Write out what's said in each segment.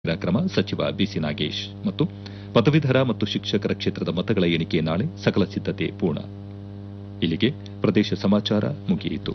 ಕ್ರಮ ಸಚಿವ ಬಿಸಿ ನಾಗೇಶ್ ಮತ್ತು ಪದವೀಧರ ಮತ್ತು ಶಿಕ್ಷಕರ ಕ್ಷೇತ್ರದ ಮತಗಳ ಎಣಿಕೆ ನಾಳೆ ಸಕಲ ಸಿದ್ದತೆ ಪೂರ್ಣ ಇಲ್ಲಿಗೆ ಪ್ರದೇಶ ಸಮಾಚಾರ ಮುಗಿಯಿತು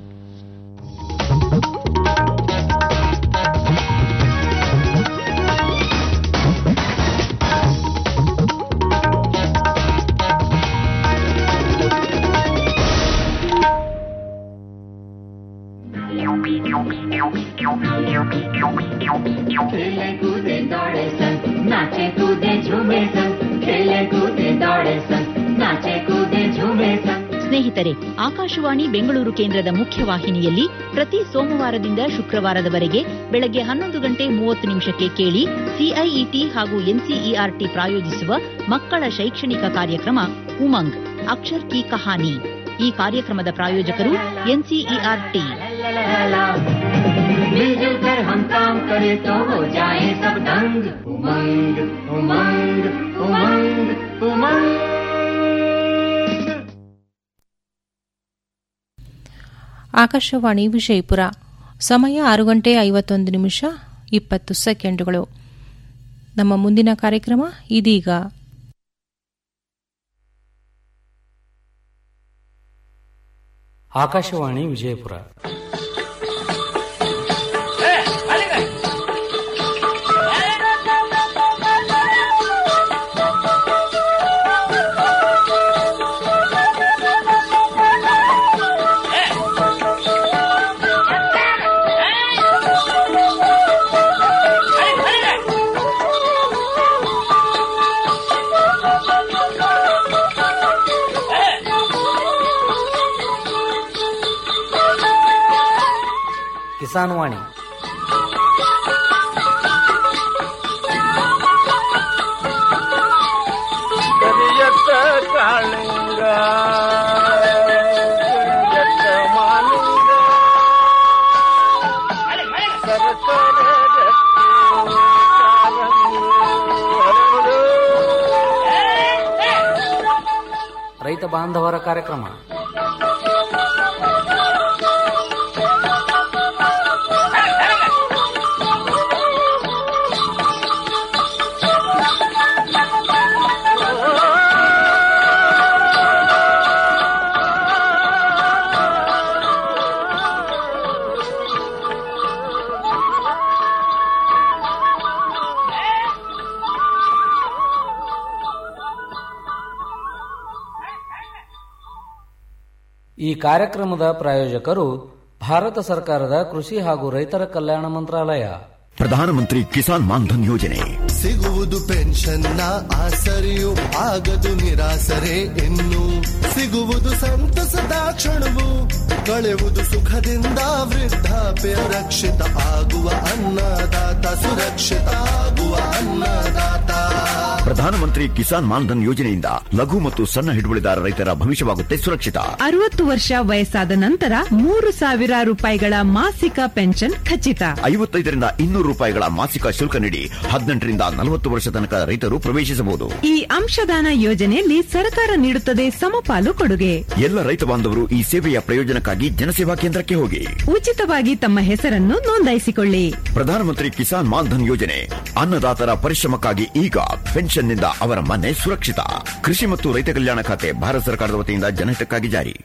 खेले कूदे दौड़े सन नाचे कूदे झूमे सन खेले कूदे दौड़े सन नाचे कूदे झूमे सन ಸ್ನೇಹಿತರೆ ಆಕಾಶವಾಣಿ ಬೆಂಗಳೂರು ಕೇಂದ್ರದ ಮುಖ್ಯವಾಹಿನಿಯಲ್ಲಿ ಪ್ರತಿ ಸೋಮವಾರದಿಂದ ಶುಕ್ರವಾರದವರೆಗೆ ಬೆಳಗ್ಗೆ ಹನ್ನೊಂದು ಗಂಟೆ ಮೂವತ್ತು ನಿಮಿಷಕ್ಕೆ ಕೇಳಿ ಸಿಐಇಟಿ ಹಾಗೂ ಎನ್ಸಿಇಆರ್ಟಿ ಪ್ರಾಯೋಜಿಸುವ ಮಕ್ಕಳ ಶೈಕ್ಷಣಿಕ ಕಾರ್ಯಕ್ರಮ ಉಮಂಗ್ ಅಕ್ಷರ್ ಕಿ ಕಹಾನಿ ಈ ಕಾರ್ಯಕ್ರಮದ ಪ್ರಾಯೋಜಕರು ಎನ್ಸಿಇಆರ್ಟಿ मिलजुल कर हम काम करे तो हो जाए सब दंग उमंग उमंग उमंग उमंग ಆಕಾಶವಾಣಿ ವಿಜಯಪುರ ಸಮಯ ಆರು ಗಂಟೆ ಐವತ್ತೊಂದು ನಿಮಿಷ ಇಪ್ಪತ್ತು ಸೆಕೆಂಡುಗಳು ನಮ್ಮ ಮುಂದಿನ ಕಾರ್ಯಕ್ರಮ ಇದೀಗ ಆಕಾಶವಾಣಿ ವಿಜಯಪುರ ಕಿಸಾನ್ ವಾಣಿ ಕರಿಯತ್ತ ಕಾಳಿಂಗ ಕರಿಯತ್ತ ಮಾಲಿಂಗ ಸರಸರ ರತ್ನ ಕಾಲಂಗಿ ಹರಡು. ರೈತ ಬಾಂಧವರ ಕಾರ್ಯಕ್ರಮ ಈ ಕಾರ್ಯಕ್ರಮದ ಪ್ರಾಯೋಜಕರು ಭಾರತ ಸರ್ಕಾರದ ಕೃಷಿ ಹಾಗೂ ರೈತರ ಕಲ್ಯಾಣ ಮಂತ್ರಾಲಯ ಪ್ರಧಾನಮಂತ್ರಿ ಕಿಸಾನ್ ಮಾನ್ಧನ್ ಯೋಜನೆ ಸಿಗುವುದು ಪೆನ್ಷನ್ನ ಆಸರೆಯು ಆಗದು ನಿರಾಸರೆ ಇನ್ನು ಸಿಗುವುದು ಸಂತಸದ ಕ್ಷಣವು ಕಳೆಯುವುದು ಸುಖದಿಂದ ವೃದ್ಧಾಪ್ಯ ರಕ್ಷಿತ ಆಗುವ ಅನ್ನದಾತ ಸುರಕ್ಷಿತ ಆಗುವ ಅನ್ನದಾತ ಪ್ರಧಾನಮಂತ್ರಿ ಕಿಸಾನ್ ಮಾನ್ಧನ್ ಯೋಜನೆಯಿಂದ ಲಘು ಮತ್ತು ಸಣ್ಣ ಹಿಡುವಳಿದಾರ ರೈತರ ಭವಿಷ್ಯವಾಗುತ್ತೆ ಸುರಕ್ಷಿತ ಅರವತ್ತು ವರ್ಷ ವಯಸ್ಸಾದ ನಂತರ ಮೂರು ಸಾವಿರ ರೂಪಾಯಿಗಳ ಮಾಸಿಕ ಪೆನ್ಷನ್ ಖಚಿತ ಐವತ್ತೈದರಿಂದ ಇನ್ನೂರು ರೂಪಾಯಿಗಳ ಮಾಸಿಕ ಶುಲ್ಕ ನೀಡಿ ಹದಿನೆಂಟರಿಂದ ನಲವತ್ತು ವರ್ಷ ತನಕ ರೈತರು ಪ್ರವೇಶಿಸಬಹುದು ಈ ಅಂಶದಾನ ಯೋಜನೆಯಲ್ಲಿ ಸರ್ಕಾರ ನೀಡುತ್ತದೆ ಸಮಪಾಲು ಕೊಡುಗೆ ಎಲ್ಲ ರೈತ ಬಾಂಧವರು ಈ ಸೇವೆಯ ಪ್ರಯೋಜನಕ್ಕಾಗಿ ಜನಸೇವಾ ಕೇಂದ್ರಕ್ಕೆ ಹೋಗಿ ಉಚಿತವಾಗಿ ತಮ್ಮ ಹೆಸರನ್ನು ನೋಂದಾಯಿಸಿಕೊಳ್ಳಿ ಪ್ರಧಾನಮಂತ್ರಿ ಕಿಸಾನ್ ಮಾನ್ಧನ್ ಯೋಜನೆ ಅನ್ನದಾತರ ಪರಿಶ್ರಮಕ್ಕಾಗಿ ಈಗ ಪೆನ್ಷನ್ನಿಂದ ಅವರ ಮನೆ ಸುರಕ್ಷಿತ ಕೃಷಿ ಮತ್ತು ರೈತ ಕಲ್ಯಾಣ ಖಾತೆ ಭಾರತ ಸರ್ಕಾರದ ವತಿಯಿಂದ ಜನಹಿತಕ್ಕಾಗಿ ಜಾರಿ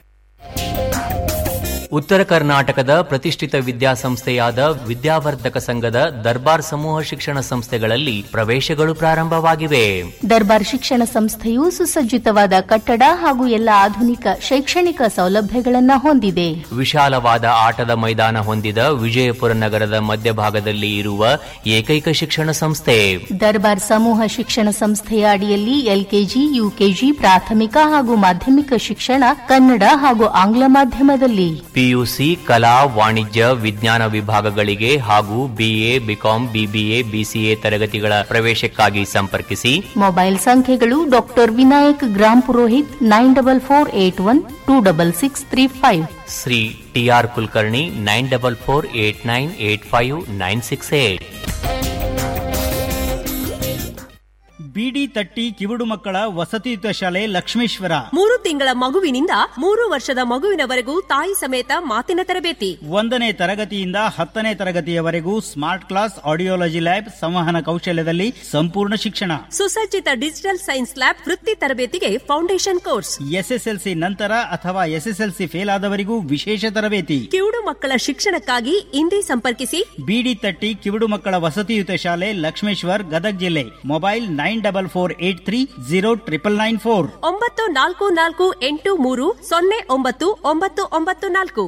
ಉತ್ತರ ಕರ್ನಾಟಕದ ಪ್ರತಿಷ್ಠಿತ ವಿದ್ಯಾಸಂಸ್ಥೆಯಾದ ವಿದ್ಯಾವರ್ಧಕ ಸಂಘದ ದರ್ಬಾರ್ ಸಮೂಹ ಶಿಕ್ಷಣ ಸಂಸ್ಥೆಗಳಲ್ಲಿ ಪ್ರವೇಶಗಳು ಪ್ರಾರಂಭವಾಗಿವೆ ದರ್ಬಾರ್ ಶಿಕ್ಷಣ ಸಂಸ್ಥೆಯು ಸುಸಜ್ಜಿತವಾದ ಕಟ್ಟಡ ಹಾಗೂ ಎಲ್ಲ ಆಧುನಿಕ ಶೈಕ್ಷಣಿಕ ಸೌಲಭ್ಯಗಳನ್ನು ಹೊಂದಿದೆ ವಿಶಾಲವಾದ ಆಟದ ಮೈದಾನ ಹೊಂದಿದ ವಿಜಯಪುರ ನಗರದ ಮಧ್ಯಭಾಗದಲ್ಲಿ ಇರುವ ಏಕೈಕ ಶಿಕ್ಷಣ ಸಂಸ್ಥೆ ದರ್ಬಾರ್ ಸಮೂಹ ಶಿಕ್ಷಣ ಸಂಸ್ಥೆಯ ಅಡಿಯಲ್ಲಿ ಎಲ್ಕೆಜಿ ಯುಕೆಜಿ ಪ್ರಾಥಮಿಕ ಹಾಗೂ ಮಾಧ್ಯಮಿಕ ಶಿಕ್ಷಣ ಕನ್ನಡ ಹಾಗೂ ಆಂಗ್ಲ ಮಾಧ್ಯಮದಲ್ಲಿ ಪಿಯುಸಿ ಕಲಾ ವಾಣಿಜ್ಯ ವಿಜ್ಞಾನ ವಿಭಾಗಗಳಿಗೆ ಹಾಗೂ ಬಿಎ ಬಿಕಾಂ ಬಿಬಿಎ ಬಿಸಿಎ ತರಗತಿಗಳ ಪ್ರವೇಶಕ್ಕಾಗಿ ಸಂಪರ್ಕಿಸಿ ಮೊಬೈಲ್ ಸಂಖ್ಯೆಗಳು doctor Vinayak Gram Purohit nine double four eight one two double six three five Shri T R Kulkarni nine double four eight nine eight five nine six eight ಬಿಡಿ ತಟ್ಟಿ ಕಿವುಡು ಮಕ್ಕಳ ವಸತಿಯುತ ಶಾಲೆ ಲಕ್ಷ್ಮೇಶ್ವರ ಮೂರು ತಿಂಗಳ ಮಗುವಿನಿಂದ ಮೂರು ವರ್ಷದ ಮಗುವಿನವರೆಗೂ ತಾಯಿ ಸಮೇತ ಮಾತಿನ ತರಬೇತಿ ಒಂದನೇ ತರಗತಿಯಿಂದ ಹತ್ತನೇ ತರಗತಿಯವರೆಗೂ ಸ್ಮಾರ್ಟ್ ಕ್ಲಾಸ್ ಆಡಿಯೋಲಜಿ ಲ್ಯಾಬ್ ಸಂವಹನ ಕೌಶಲ್ಯದಲ್ಲಿ ಸಂಪೂರ್ಣ ಶಿಕ್ಷಣ ಸುಸಜ್ಜಿತ ಡಿಜಿಟಲ್ ಸೈನ್ಸ್ ಲ್ಯಾಬ್ ವೃತ್ತಿ ತರಬೇತಿಗೆ ಫೌಂಡೇಶನ್ ಕೋರ್ಸ್ ಎಸ್ಎಸ್ಎಲ್ಸಿ ನಂತರ ಅಥವಾ ಎಸ್ಎಸ್ಎಲ್ಸಿ ಫೇಲ್ ಆದವರಿಗೂ ವಿಶೇಷ ತರಬೇತಿ ಕಿವುಡು ಮಕ್ಕಳ ಶಿಕ್ಷಣಕ್ಕಾಗಿ ಇಂದೇ ಸಂಪರ್ಕಿಸಿ ಬಿಡಿ ತಟ್ಟಿ ಕಿವುಡು ಮಕ್ಕಳ ವಸತಿಯುತ ಶಾಲೆ ಲಕ್ಷ್ಮೇಶ್ವರ್ ಗದಗ್ ಜಿಲ್ಲೆ mobile nine double four eight three zero triple nine four ಒಂಬತ್ತು ನಾಲ್ಕು ನಾಲ್ಕು ಎಂಟು ಮೂರು ಸೊನ್ನೆ ಒಂಬತ್ತು ಒಂಬತ್ತು ಒಂಬತ್ತು ನಾಲ್ಕು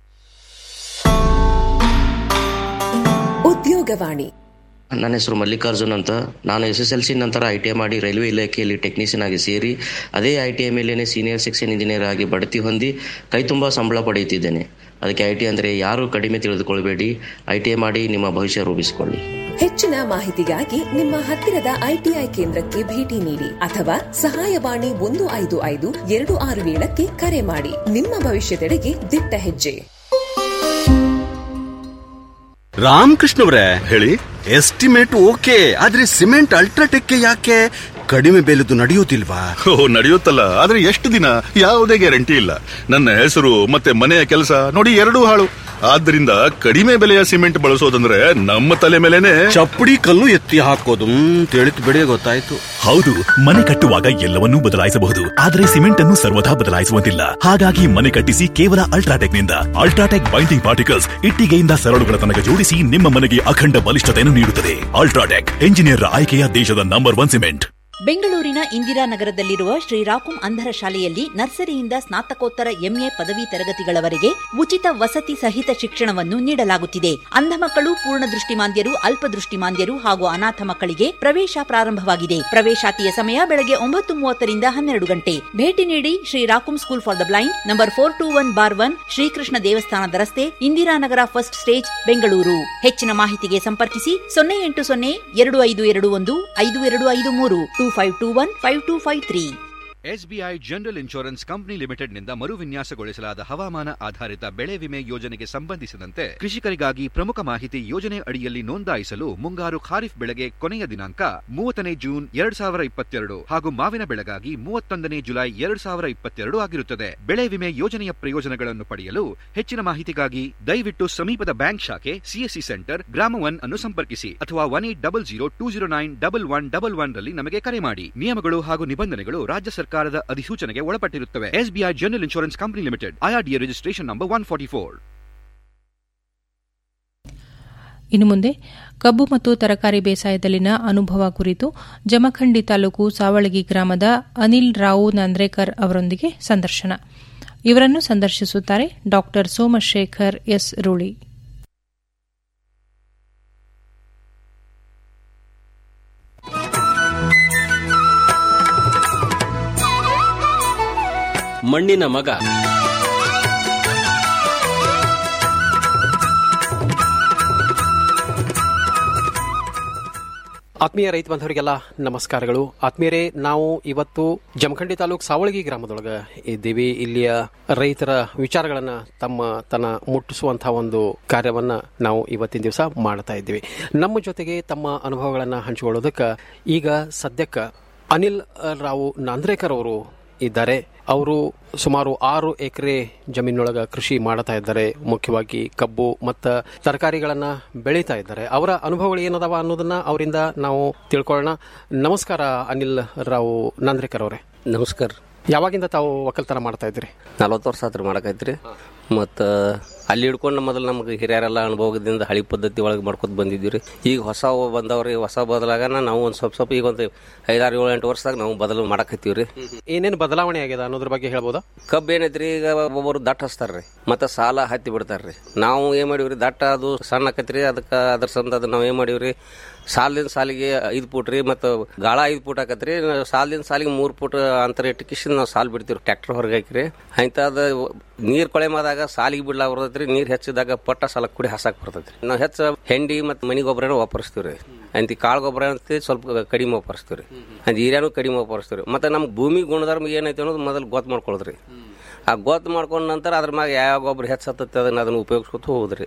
ಉದ್ಯೋಗವಾಣಿ ನನ್ನ ಹೆಸರು ಮಲ್ಲಿಕಾರ್ಜುನ್ ಅಂತ ನಾನು ಎಸ್ ಎಸ್ ಎಲ್ ಸಿ ನಂತರ ಐ ಟಿ ಐ ಮಾಡಿ ರೈಲ್ವೆ ಇಲಾಖೆಯಲ್ಲಿ ಟೆಕ್ನಿಷಿಯನ್ ಆಗಿ ಸೇರಿ ಅದೇ ಐ ಟಿ ಐ ಮೇಲೇನೆ ಸೀನಿಯರ್ ಸೆಕ್ಷನ್ ಇಂಜಿನಿಯರ್ ಆಗಿ ಬಡ್ತಿ ಹೊಂದಿ ಕೈ ತುಂಬ ಸಂಬಳ ಪಡೆಯುತ್ತಿದ್ದೇನೆ ಅದಕ್ಕೆ ಐ ಟಿ ಅಂದರೆ ಯಾರು ಕಡಿಮೆ ತಿಳಿದುಕೊಳ್ಬೇಡಿ ಐ ಟಿ ಐ ಮಾಡಿ ನಿಮ್ಮ ಭವಿಷ್ಯ ರೂಪಿಸಿಕೊಳ್ಳಿ ಹೆಚ್ಚಿನ ಮಾಹಿತಿಗಾಗಿ ನಿಮ್ಮ ಹತ್ತಿರದ ಐಟಿಐ ಕೇಂದ್ರಕ್ಕೆ ಭೇಟಿ ನೀಡಿ ಅಥವಾ ಸಹಾಯವಾಣಿ ಒಂದು ಐದು ಐದು ಎರಡು ಆರು ಏಳಕ್ಕೆ ಕರೆ ಮಾಡಿ ನಿಮ್ಮ ಭವಿಷ್ಯದೆಡೆಗೆ ದಿಟ್ಟ ಹೆಜ್ಜೆ ರಾಮಕೃಷ್ಣ ಅವರೇ ಹೇಳಿ ಎಸ್ಟಿಮೇಟ್ ಓಕೆ ಆದ್ರೆ ಸಿಮೆಂಟ್ ಅಲ್ಟ್ರಾಟೆಕ್ ಯಾಕೆ ಕಡಿಮೆ ಬೆಲೆದು ನಡೆಯೋದಿಲ್ವಾ ಓ ನಡೆಯುತ್ತಲ್ಲ ಆದ್ರೆ ಎಷ್ಟು ದಿನ ಯಾವುದೇ ಗ್ಯಾರಂಟಿ ಇಲ್ಲ ನನ್ನ ಹೆಸರು ಮತ್ತೆ ಮನೆಯ ಕೆಲಸ ನೋಡಿ ಎರಡೂ ಹಾಳು ಆದ್ರಿಂದ ಕಡಿಮೆ ಬೆಲೆಯ ಸಿಮೆಂಟ್ ಬಳಸೋದಂದ್ರೆ ನಮ್ಮ ತಲೆ ಮೇಲೆನೆ ಚಪ್ಪಡಿ ಕಲ್ಲು ಎತ್ತಿ ಹಾಕೋದು ತಿಳಿತು ಬಿಡಿ ಗೊತ್ತಾಯ್ತು ಹೌದು ಮನೆ ಕಟ್ಟುವಾಗ ಎಲ್ಲವನ್ನೂ ಬದಲಾಯಿಸಬಹುದು ಆದರೆ ಸಿಮೆಂಟ್ ಅನ್ನು ಸರ್ವದಾ ಬದಲಾಯಿಸುವಂತಿಲ್ಲ ಹಾಗಾಗಿ ಮನೆ ಕಟ್ಟಿಸಿ ಕೇವಲ ಅಲ್ಟ್ರಾಟೆಕ್ ನಿಂದ ಅಲ್ಟ್ರಾಟೆಕ್ ಬೈಂಡಿಂಗ್ ಪಾರ್ಟಿಕಲ್ಸ್ ಇಟ್ಟಿಗೆಯಿಂದ ಸರಳುಗಳ ತನಕ ಜೋಡಿಸಿ ನಿಮ್ಮ ಮನೆಗೆ ಅಖಂಡ ಬಲಿಷ್ಠತೆಯನ್ನು ನೀಡುತ್ತದೆ ಅಲ್ಟ್ರಾಟೆಕ್ ಎಂಜಿನಿಯರ್ ಆಯ್ಕೆಯ ದೇಶದ ನಂಬರ್ ಒನ್ ಸಿಮೆಂಟ್ ಬೆಂಗಳೂರಿನ ಇಂದಿರಾನಗರದಲ್ಲಿರುವ ಶ್ರೀರಾಕುಂ ಅಂಧರ ಶಾಲೆಯಲ್ಲಿ ನರ್ಸರಿಯಿಂದ ಸ್ನಾತಕೋತ್ತರ ಎಂಎ ಪದವಿ ತರಗತಿಗಳವರೆಗೆ ಉಚಿತ ವಸತಿ ಸಹಿತ ಶಿಕ್ಷಣವನ್ನು ನೀಡಲಾಗುತ್ತಿದೆ ಅಂಧ ಮಕ್ಕಳು ಪೂರ್ಣ ದೃಷ್ಟಿಮಾಂದ್ಯರು ಅಲ್ಪದೃಷ್ಟಿಮಾಂದ್ಯರು ಹಾಗೂ ಅನಾಥ ಮಕ್ಕಳಿಗೆ ಪ್ರವೇಶ ಪ್ರಾರಂಭವಾಗಿದೆ ಪ್ರವೇಶಾತಿಯ ಸಮಯ ಬೆಳಗ್ಗೆ ಒಂಬತ್ತು ಮೂವತ್ತರಿಂದ ಹನ್ನೆರಡು ಗಂಟೆ ಭೇಟಿ ನೀಡಿ ಶ್ರೀರಾಕುಂ school for the blind number four two one bar one Srikrishna ದೇವಸ್ಥಾನದ ರಸ್ತೆ ಇಂದಿರಾನಗರ ಫಸ್ಟ್ ಸ್ಟೇಜ್ ಬೆಂಗಳೂರು ಹೆಚ್ಚಿನ ಮಾಹಿತಿಗೆ ಸಂಪರ್ಕಿಸಿ ಸೊನ್ನೆ ಎಂಟು ಸೊನ್ನೆ ಎರಡು ಐದು ಎರಡು ಒಂದು ಐದು ಎರಡು ಐದು ಮೂರು two five two one five two five three SBI general insurance company ಲಿಮಿಟೆಡ್ನಿಂದ ಮರುವಿನ್ಯಾಸಗೊಳಿಸಲಾದ ಹವಾಮಾನ ಆಧಾರಿತ ಬೆಳೆ ವಿಮೆ ಯೋಜನೆಗೆ ಸಂಬಂಧಿಸಿದಂತೆ ಕೃಷಿಕರಿಗಾಗಿ ಪ್ರಮುಖ ಮಾಹಿತಿ ಯೋಜನೆ ಅಡಿಯಲ್ಲಿ ನೋಂದಾಯಿಸಲು ಮುಂಗಾರು ಖಾರಿಫ್ ಬೆಳೆಗೆ ಕೊನೆಯ ದಿನಾಂಕ ಮೂವತ್ತನೇ ಜೂನ್ ಎರಡ್ ಸಾವಿರ ಇಪ್ಪತ್ತೆರಡು ಹಾಗೂ ಮಾವಿನ ಬೆಳೆಗಾಗಿ ಮೂವತ್ತೊಂದನೇ ಜುಲೈ ಎರಡ್ ಸಾವಿರ ಇಪ್ಪತ್ತೆರಡು ಆಗಿರುತ್ತದೆ ಬೆಳೆ ವಿಮೆ ಯೋಜನೆಯ ಪ್ರಯೋಜನಗಳನ್ನು ಪಡೆಯಲು ಹೆಚ್ಚಿನ ಮಾಹಿತಿಗಾಗಿ ದಯವಿಟ್ಟು ಸಮೀಪದ ಬ್ಯಾಂಕ್ ಶಾಖೆ ಸಿಎಸ್ಸಿ ಸೆಂಟರ್ ಗ್ರಾಮ ಒನ್ ಅನ್ನು ಸಂಪರ್ಕಿಸಿ ಅಥವಾ one eight double zero two zero nine double one double one ರಲ್ಲಿ ನಮಗೆ ಕರೆ ಮಾಡಿ ನಿಯಮಗಳು ಹಾಗೂ ನಿಬಂಧನೆಗಳು ರಾಜ್ಯ ಸರ್ಕಾರದ ಅಧಿಸೂಚನೆಗೆ ಒಳಪಟ್ಟಿರುತ್ತವೆ SBI general insurance company limited IRDA registration number one forty four ಇನ್ನು ಮುಂದೆ ಕಬ್ಬು ಮತ್ತು ತರಕಾರಿ ಬೇಸಾಯದಲ್ಲಿನ ಅನುಭವ ಕುರಿತು ಜಮಖಂಡಿ ತಾಲೂಕು ಸಾವಳಗಿ ಗ್ರಾಮದ ಅನಿಲ್ ರಾವು ನಂದ್ರೇಕರ್ ಅವರೊಂದಿಗೆ ಸಂದರ್ಶನ ಇವರನ್ನು ಸಂದರ್ಶಿಸುತ್ತಾರೆ ಡಾ ಸೋಮಶೇಖರ್ ಎಸ್ ರೂಳಿ ಮಣ್ಣಿನ ಮಗ ಆತ್ಮೀಯ ರೈತ ಬಾಂಧವರಿಗೆಲ್ಲ ನಮಸ್ಕಾರಗಳು ಆತ್ಮೀಯರೇ ನಾವು ಇವತ್ತು ಜಮಖಂಡಿ ತಾಲೂಕು ಸಾವಳಗಿ ಗ್ರಾಮದೊಳಗ ಇದ್ದೀವಿ ಇಲ್ಲಿಯ ರೈತರ ವಿಚಾರಗಳನ್ನ ತಮ್ಮ ತನ ಮುಟ್ಟಿಸುವಂತಹ ಒಂದು ಕಾರ್ಯವನ್ನ ನಾವು ಇವತ್ತಿನ ದಿವಸ ಮಾಡ್ತಾ ಇದ್ದೀವಿ ನಮ್ಮ ಜೊತೆಗೆ ತಮ್ಮ ಅನುಭವಗಳನ್ನ ಹಂಚಿಕೊಳ್ಳೋದಕ್ಕೆ ಈಗ ಸದ್ಯಕ್ಕೆ ಅನಿಲ್ ರಾವು ನಾಂದ್ರೇಕರ್ ಅವರು ಇದ್ದಾರೆ ಅವರು ಸುಮಾರು ಆರು ಎಕರೆ ಜಮೀನೊಳಗ ಕೃಷಿ ಮಾಡ್ತಾ ಇದ್ದಾರೆ ಮುಖ್ಯವಾಗಿ ಕಬ್ಬು ಮತ್ತು ತರಕಾರಿಗಳನ್ನ ಬೆಳೀತಾ ಇದ್ದಾರೆ ಅವರ ಅನುಭವಗಳು ಏನದಾವ ಅನ್ನೋದನ್ನ ಅವರಿಂದ ನಾವು ತಿಳ್ಕೊಳ್ಳೋಣ ನಮಸ್ಕಾರ ಅನಿಲ್ ರಾವ್ ನಾಂದ್ರೇಕರ್ ಅವರೇ ನಮಸ್ಕಾರ ಯಾವಾಗಿಂದ ತಾವು ಒಕ್ಕಲ್ತನ ಮಾಡ್ತಾ ಇದ್ದೀರಿ ನಲವತ್ತು ವರ್ಷ ಆತ್ರಿ ಮಾಡಕೈತ್ರಿ ಮತ್ತು ಅಲ್ಲಿ ಹಿಡ್ಕೊಂಡು ಮೊದಲು ನಮ್ಗೆ ಹಿರಿಯರೆಲ್ಲ ಅನುಭವದಿಂದ ಹಳಿ ಪದ್ಧತಿ ಒಳಗೆ ಮಾಡ್ಕೊತ ಬಂದಿದ್ದೀವಿ ರೀ ಈಗ ಹೊಸ ಬಂದವ್ರಿ ಹೊಸ ಬದಲಾಗನ ನಾವು ಒಂದು ಸ್ವಲ್ಪ ಸ್ವಲ್ಪ ಈಗ ಒಂದು ಐದಾರು ಏಳು ಎಂಟು ವರ್ಷದಾಗ ನಾವು ಬದಲು ಮಾಡಕತ್ತೀವಿ ರೀ ಏನೇನು ಬದಲಾವಣೆ ಆಗಿದೆ ಅನ್ನೋದ್ರ ಬಗ್ಗೆ ಹೇಳ್ಬೋದಾ ಕಬ್ಬು ಏನೈತ್ರಿ ಈಗ ಒಬ್ಬೊಬ್ರು ದಟ್ಟ ಹಚ್ತಾರ್ರಿ ಮತ್ತೆ ಸಾಲ ಹತ್ತಿ ಬಿಡ್ತಾರ್ರಿ ನಾವು ಏನ್ ಮಾಡೀವ್ರಿ ದಟ್ಟ ಅದು ಸಣ್ಣ ಆಕೈತ್ರಿ ಅದಕ್ಕೆ ಅದ್ರ ಸಂದ ಅದು ನಾವು ಏನ್ ಮಾಡೀವ್ರಿ ಸಾಲಿನ ಸಾಲಿಗೆ ಐದು ಫೂಟ್ ರೀ ಮತ್ತು ಗಾಳ ಐದು ಫೂಟ್ ಆಕತ್ರಿ ಸಾಲಿನ ಸಾಲಿಗೆ ಮೂರು ಫೂಟ್ ಅಂತರ ಇಟ್ಟಕಿಶನ್ ನಾವು ಸಾಲ್ ಬಿಡ್ತೀವಿ ಟ್ರ್ಯಾಕ್ಟರ್ ಹೊರಗೆ ಹಾಕಿರಿ ಇಂಥದ್ದು ನೀರ್ ಕೊಳೆ ಮಾದಾಗ ಸಾಲಿಗೆ ಬಿಡ್ಲಾಕ ಬರ್ತೈತ್ರಿ ನೀರ್ ಹೆಚ್ಚಿದಾಗ ಪಟ್ಟ ಸಾಲ ಕುಡಿ ಹಸಾಕ್ ಬರ್ತೈತ್ರಿ ನಾವು ಹೆಚ್ಚ ಹೆಂಡಿ ಮತ್ತು ಮನಿ ಗೊಬ್ಬರನ ವಾಪರಿಸ್ತೀವಿ ರೀ ಅಂತ ಕಾಳು ಗೊಬ್ಬರ ಅಂತ ಸ್ವಲ್ಪ ಕಡಿಮೆ ವಾಪರಿಸ್ತೀವಿ ರೀ ಅಂತ ಹಿರಿಯಾನು ಕಡಿಮೆ ವಾಪರಿಸ್ತೀವಿ ರೀ ಮತ್ತು ನಮ್ಮ ಭೂಮಿ ಗುಣಧರ್ಮ ಏನೈತೆ ಅನ್ನೋದು ಮೊದಲು ಗೊತ್ತು ಮಾಡ್ಕೊಳ್ಳೋದ್ರಿ ಆ ಗೊತ್ತು ಮಾಡ್ಕೊಂಡ ನಂತರ ಅದ್ರ ಮ್ಯಾಗ ಯಾವ ಗೊಬ್ಬರ ಹೆಚ್ಚತ್ತೈತೆ ಅದನ್ನ ಅದನ್ನ ಉಪಯೋಗಿಸ್ಕೊತ ಹೋಗುದ್ರಿ